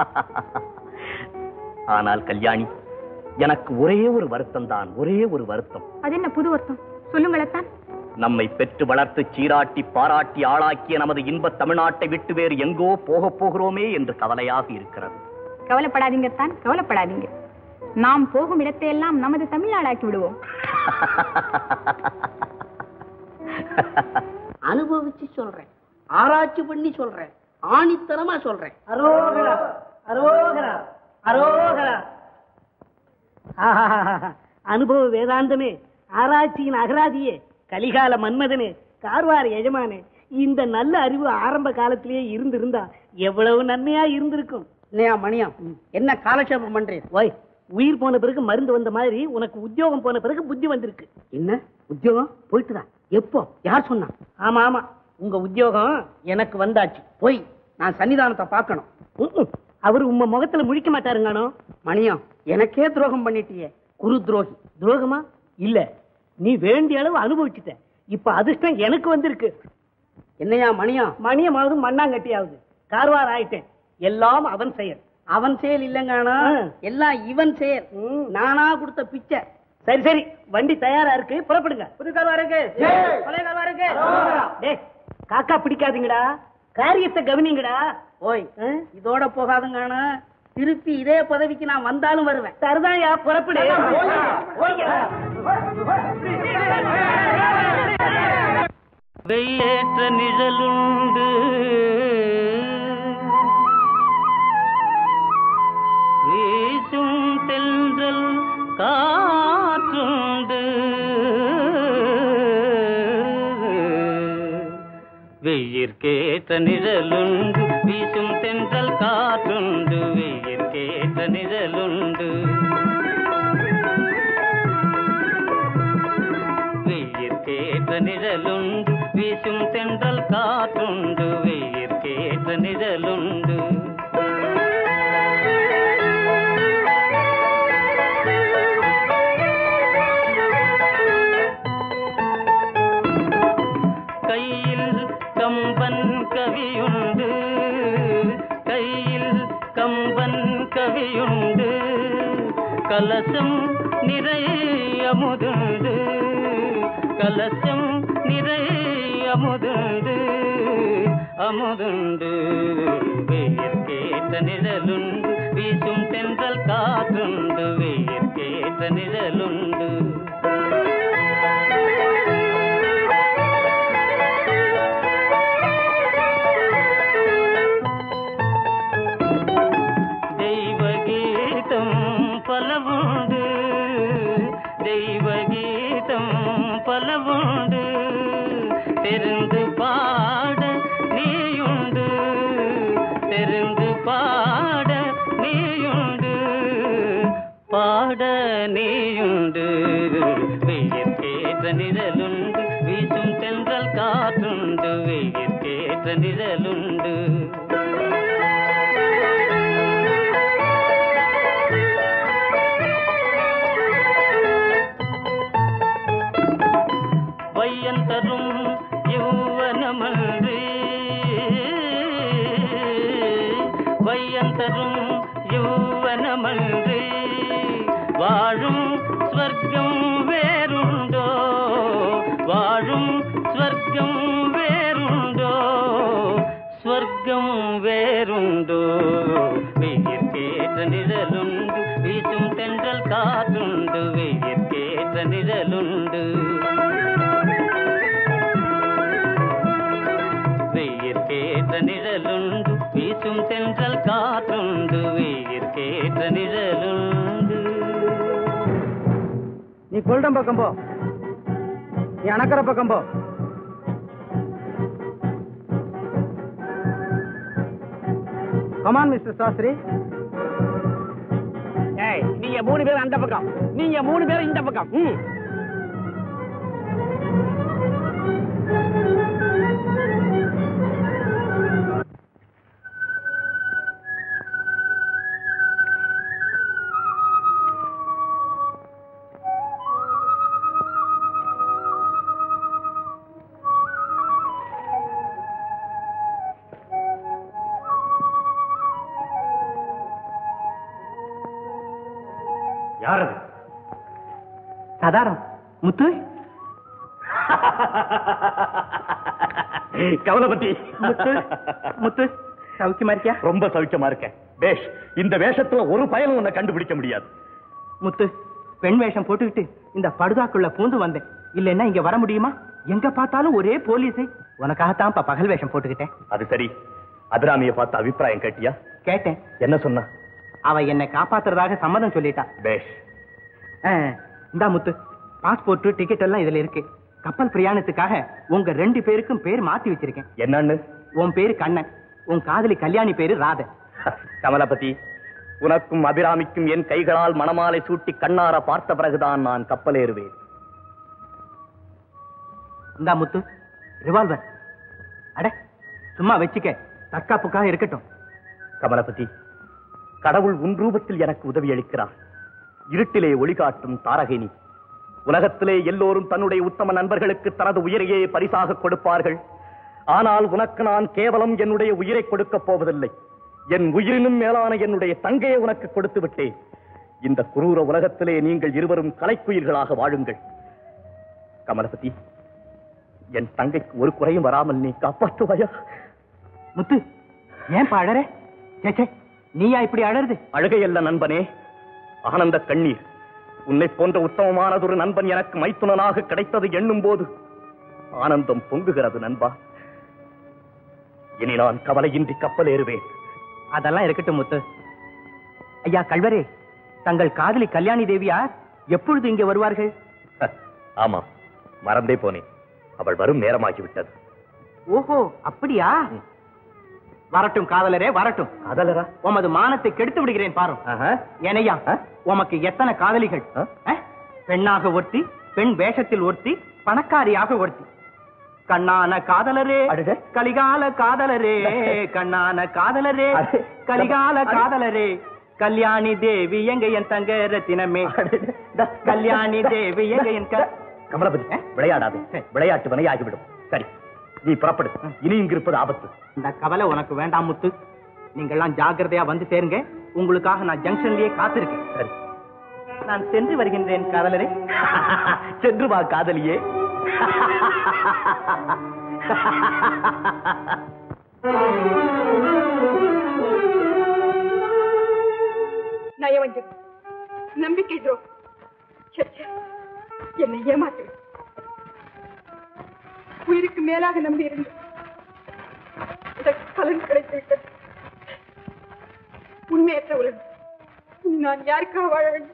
ஆனால் கல்யாணி எனக்கு ஒரே ஒரு வருத்தம் தான் ஒரே ஒரு வருத்தம் அது என்ன புது அர்த்தம் சொல்லுங்களத்தான் நம்மை பெற்று வளர்த்து சீராட்டி பாராட்டி ஆளாக்கிய நமது இன்பத் தமிழ்நாட்டை விட்டு வேறு எங்கோ போகப் போகிறோமே என்று கவலையாக இருக்கிறது கவலைப்படாதீங்க தான் கவலைப்படாதீங்க நாம் போகும் இடத்தையெல்லாம் நமது தமிழ்நாடாக்கி விடுவோம் அனுபவிச்சு சொல்றேன் ஆராய்ச்சி பண்ணி சொல்றேன் ஆணித்தரமா சொல்றேன் அரோகரா அரோகரா அரோகரா ஆஹாஹாஹா. அனுபவ வேதாந்தமே ஆராய்ச்சியின் அகராதியே கலிகால மன்மதனே கார்வார் எஜமானே இந்த நல்ல அறிவு ஆரம்ப காலத்திலேயே இருந்திருந்தா எவ்வளவு நன்மையா இருந்திருக்கும் இல்லையா மணியா என்ன காலட்சேபம் பண்றீர் ஓய் உயிர் போன பிறகு மருந்து வந்த மாதிரி உனக்கு உத்தியோகம் போன பிறகு புத்தி வந்திருக்கு என்ன உத்தியோகம் போயிட்டுதா எப்போ யார் சொன்னா ஆமா ஆமா உங்க உத்தியோகம் எனக்கு வந்தாச்சு போய் நான் சன்னிதானத்தை பார்க்கணும் ம்ம். அவரு உம்ம முகத்துல முழிக்க மாட்டாருங்கானோ மணியம் எனக்கே துரோகம் பண்ணிட்டியே குரு துரோகி துரோகமா இல்ல நீ வேண்டிய அளவு அனுபவிச்சுட்ட இப்ப அதிர்ஷ்டம் எனக்கு வந்திருக்கு என்னையா மணியா மணியமாவது மண்ணாங்கட்டியாவது கார்வார் ஆயிட்டேன் எல்லாம் அவன் செயல் அவன் செயல் இல்லைங்கானா எல்லாம் இவன் செயல் நானா கொடுத்த பிச்சை சரி சரி வண்டி தயாரா இருக்கு புறப்படுங்க புது கால்வா இருக்கு பழைய கால்வா இருக்கு டேய் காக்கா பிடிக்காதுங்கடா காரியத்தை கவனிங்கடா ஓய் இதோட போகாதுங்கானா திருப்பி இதே பதவிக்கு நான் வந்தாலும் வருவேன் சரிதான்யா புறப்படு வெய்யேற்ற நிழலுண்டு வீசும் தென்றல் காற்றுண்டு வெயிற்கேற்ற நிழலுண்டு வீசும் தென்றல் காற்றுண்டு வெயிற்கேற்ற நிழலுண்டு வெயிற்கேற்ற நிழலுண்டு வீசும் தென்றல் காற்றுண்டு வெயிற்கேற்ற நிழலுண்டு கையில் கம்பன் கவியுண்டு கையில் கம்பன் கவியுண்டு கலசம் நிறைய அமுதுண்டு கலசம் நிறைய அமுதுண்டு அமுதுண்டு வெயிற்கேற்ற நிழலுண்டு வீசும் தென்றல் காற்றுண்டு வெயிற்கேற்ற நிழலுண்டு தெய்வ கீதம் பலவுண்டு தெய்வ கீதம் பலவுண்டு தெரிந்து பாட நீயுண்டு தெரிந்து பாட நீயுண்டு பாட நீயுண்டு வெயிற்கேற்ற நிழலுண்டு வீசும் தென்றல் காற்றுண்டு வெயிற்கேற்ற நிழலுண்டு வையன் தரும் யௌவனமன்றி வையன் தரும் யௌவனமன்றி வாழும் ஸ்வர்க்கம் வேறுண்டோ வாழும் ஸ்வர்க்கம் வேறுண்டோ ஸ்வர்க்கம் வேறுண்டோ வெயிற்கேற்ற நிழலுண்டு வீசும் தென்றல் காற்றுண்டு வெயிற்கேற்ற நிழலுண்டு வெயிற்கேற்ற நிழலுண்டு வீசும் தென்றல் காற்றுண்டு வெயிற்கேற்ற நிழலுண்டு நீ கொள்டம் பக்கம் போ நீ அணக்கற பக்கம் போ கமான் மிஸ்டர் சாஸ்திரி ஏய் நீங்க மூணு பேர் அந்த பக்கம் நீங்க மூணு பேர் இந்த பக்கம் ம் யார் அது சதாரம் முத்து கவலைப்பட்டி முத்து முத்து சௌக்கியமா இருக்கியா ரொம்ப சௌக்கியமா இருக்கேன் பேஷ் இந்த வேஷத்துல ஒரு பயனும் உன்னை கண்டுபிடிக்க முடியாது முத்து பெண் வேஷம் போட்டுக்கிட்டு இந்த படுதாக்குள்ள பூந்து வந்தேன் இல்லைன்னா இங்க வர முடியுமா எங்க பார்த்தாலும் ஒரே போலீஸை உனக்காகத்தான் இப்ப பகல் வேஷம் போட்டுக்கிட்டேன் அது சரி அபிராமியை பார்த்து அபிப்பிராயம் கேட்டியா கேட்டேன் என்ன சொன்னா அவ என்னை காப்பாத்துறதாக சம்மதம் சொல்லிட்டா பேஷ் ஆ, இந்தா முத்து பாஸ்போர்ட் டிக்கெட் எல்லாம் இதுல இருக்கு கப்பல் பிரயாணத்துக்காக உங்க ரெண்டு பேருக்கும் பேர் மாத்தி வச்சிருக்கேன் என்னன்னு உன் பேரு கண்ணன் உன் காதலி கல்யாணி பேரு ராத கமலபதி உனக்கும் அபிராமிக்கும் என் கைகளால் மணமாலை சூட்டி கண்ணார பார்த்த பிறகுதான் நான் கப்பலேறுவேன் இந்தா முத்து ரிவால்வர் அட சும்மா வச்சுக்க தற்காப்புக்காக இருக்கட்டும் கமலபதி கடவுள் உன் ரூபத்தில் எனக்கு உதவி அளிக்கிறார் இருட்டிலே ஒளி காட்டும் தாரகினி உலகத்திலே எல்லோரும் தன்னுடைய உத்தம நண்பர்களுக்கு தனது உயிரையே பரிசாக கொடுப்பார்கள் ஆனால் உனக்கு நான் கேவலம் என்னுடைய உயிரை கொடுக்கப் போவதில்லை என் உயிரினும் மேலான என்னுடைய தங்கையை உனக்கு கொடுத்து விட்டேன் இந்த குரூர உலகத்திலே நீங்கள் இருவரும் கலைக்குயிர்களாக வாழுங்கள் கமலபதி என் தங்கைக்கு ஒரு குறையும் வராமல் நீ காப்பாற்றுவாயா முத்து ஏன் அழற சேச்சே நீயா இப்படி அழறது அழுகையல்ல நண்பனே ஆனந்த கண்ணீர் உன்னை போன்ற உத்தமமானதொரு நண்பன் எனக்கு மைத்துனனாக கிடைத்தது எண்ணும் போது ஆனந்தம் பொங்குகிறது நண்பா இனி நான் கவலையின்றி கப்பல் ஏறுவேன் அதெல்லாம் இருக்கட்டும் முத்து ஐயா கல்வரே தங்கள் காதலி கல்யாணி தேவியார் எப்பொழுது இங்கே வருவார்கள் ஆமா மறந்தே போனேன் அவள் வரும் நேரமாகிவிட்டது ஓஹோ அப்படியா வரட்டும் காதலரே வரட்டும் காதலரா உமது மானத்தை கெடுத்து விடுகிறேன் பாரு ஏனையா உமக்கு எத்தனை காதலிகள் அஹ்? பெண்ணாக ஒருத்தி பெண் வேஷத்தில் ஒருத்தி பணக்காரியாக ஒருத்தி கண்ணான காதலரே கலிகால காதலரே கண்ணான காதலரே கலிகால காதலரே கல்யாணி தேவி எங்க என் தங்க ரத்தினமே கல்யாணி தேவி எங்க என் க- கமலபதி விளையாடாது விளையாட்டு வினையாகிவிடும் சரி நீ புறப்படு இனி இங்கிருப்பது ஆபத்து இந்த கவலை உனக்கு வேண்டாம் முத்து நீங்கள்லாம் ஜாக்கிரதையா வந்து சேருங்க உங்களுக்காக நான் ஜங்ஷன்லயே காத்திருக்கேன் சரி நான் சென்று வருகின்றேன் காதலரே சென்று வா காதலியே நயவஞ்சகம் நம்பிக்கை துரோகம் ச்சே, ச்சே. என்னை ஏமாற்று உயிருக்கு மேலாக நம்பியிருந்தேன் இதற்கு பலன் கிடைத்து விட்டது உண்மையற்ற உலகம் இனி நான் யாருக்காக வாழ வேண்டும்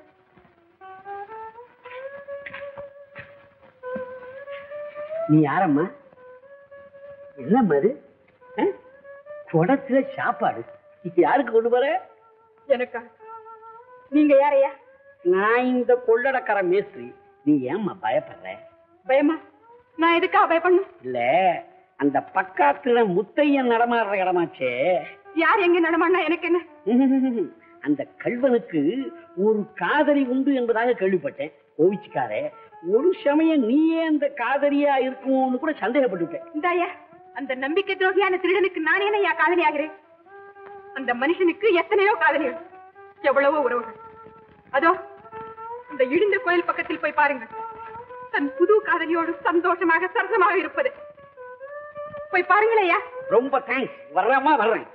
நீ யாரம்மா என்னம்மா அது ஆ? குடத்துல சாப்பாடு இது யாருக்கு கொண்டு போற எனக்கா நீங்க யாரையா நான் இந்த கொள்ளடக்கார மேஸ்திரி நீ ஏம்மா பயப்படுற பயமா நான் எதுக்காக பயப்படணும் இல்ல அந்த பக்கத்துல முத்தையன் நடமாடுற இடமாச்சே யார் எங்க நடமாடினா எனக்கு என்ன அந்த கல்வனுக்கு ஒரு காதலி உண்டு என்பதாக கேள்விப்பட்டேன் கோவிச்சுக்காரே ஒரு சமயம் நீயே அந்த காதலியா இருக்குமோன்னு கூட சந்தேகப்பட்டுட்டேன் இந்தாயா அந்த நம்பிக்கை துரோகியான திருடனுக்கு நானே என்ன காதலி ஆகிறேன் அந்த மனுஷனுக்கு எத்தனையோ காதலிகள் எவ்வளவோ உறவுகள் அதோ அந்த இடிந்த கோயில் பக்கத்தில் போய் பாருங்கள் தன் புது காதலியோடு சந்தோஷமாக சரசமாக இருப்பது போய் பாருங்களேயா ரொம்ப தேங்க்ஸ் வர்றேம்மா வர்றேன்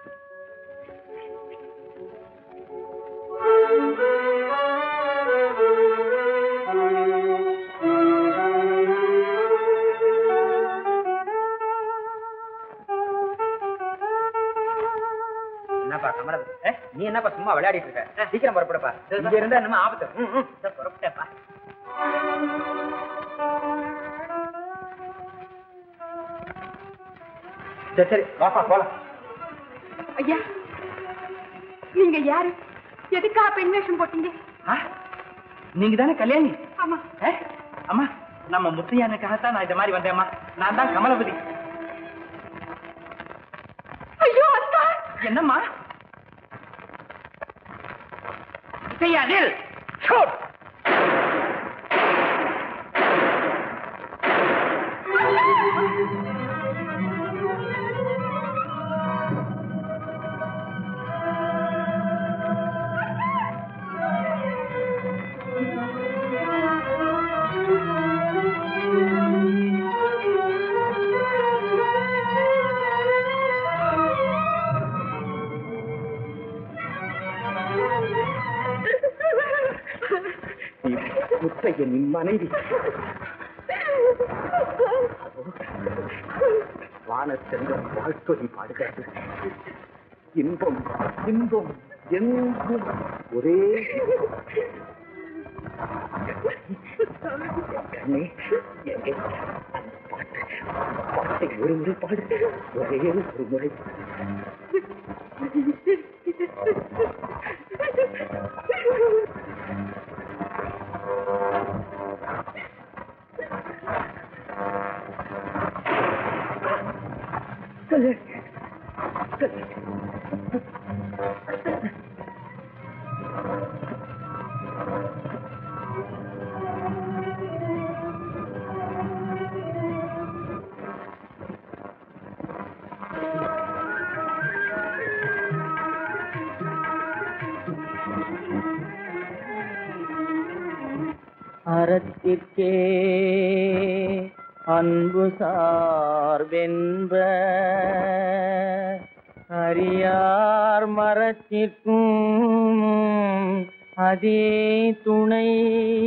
என்னப்பா கமலபதி ஏ, நீ என்னப்பா சும்மா விளையாடிட்டு இருக்க சீக்கிரம் புறப்படுப்பா இங்க இருந்தா என்னமா ஆபத்து ம், ம், இதோ புறப்பட்டேப்பா சரி சரி வாப்பா போலாம் ஐயா நீங்க யாரு எதுக்காக பெண் வேஷம் போட்டீங்க நீங்க தானே கல்யாணி ஆமா ஏ, அம்மா நம்ம முத்தையானுக்காகத்தான் நான் இந்த மாதிரி வந்தேம்மா நான் தான் கமலபதி ஐயோ அத்தா என்னம்மா முத்தையா நில் ஷூட் நீ முத்தையனின் மனைவி வானச்சந்திரன் வாழ்த்தொலி பாடுகிறது இன்பம் இன்பம் எங்கும் ஒரே கண்ணே எங்கே அந்த பாட்டு பாட்டை ஒரு முறை பாடு ஒரே ஒரு முறை அறத்திற்கே அன்பு சார்பென்ப அறியார் மரத்திற்கும் அதே துணை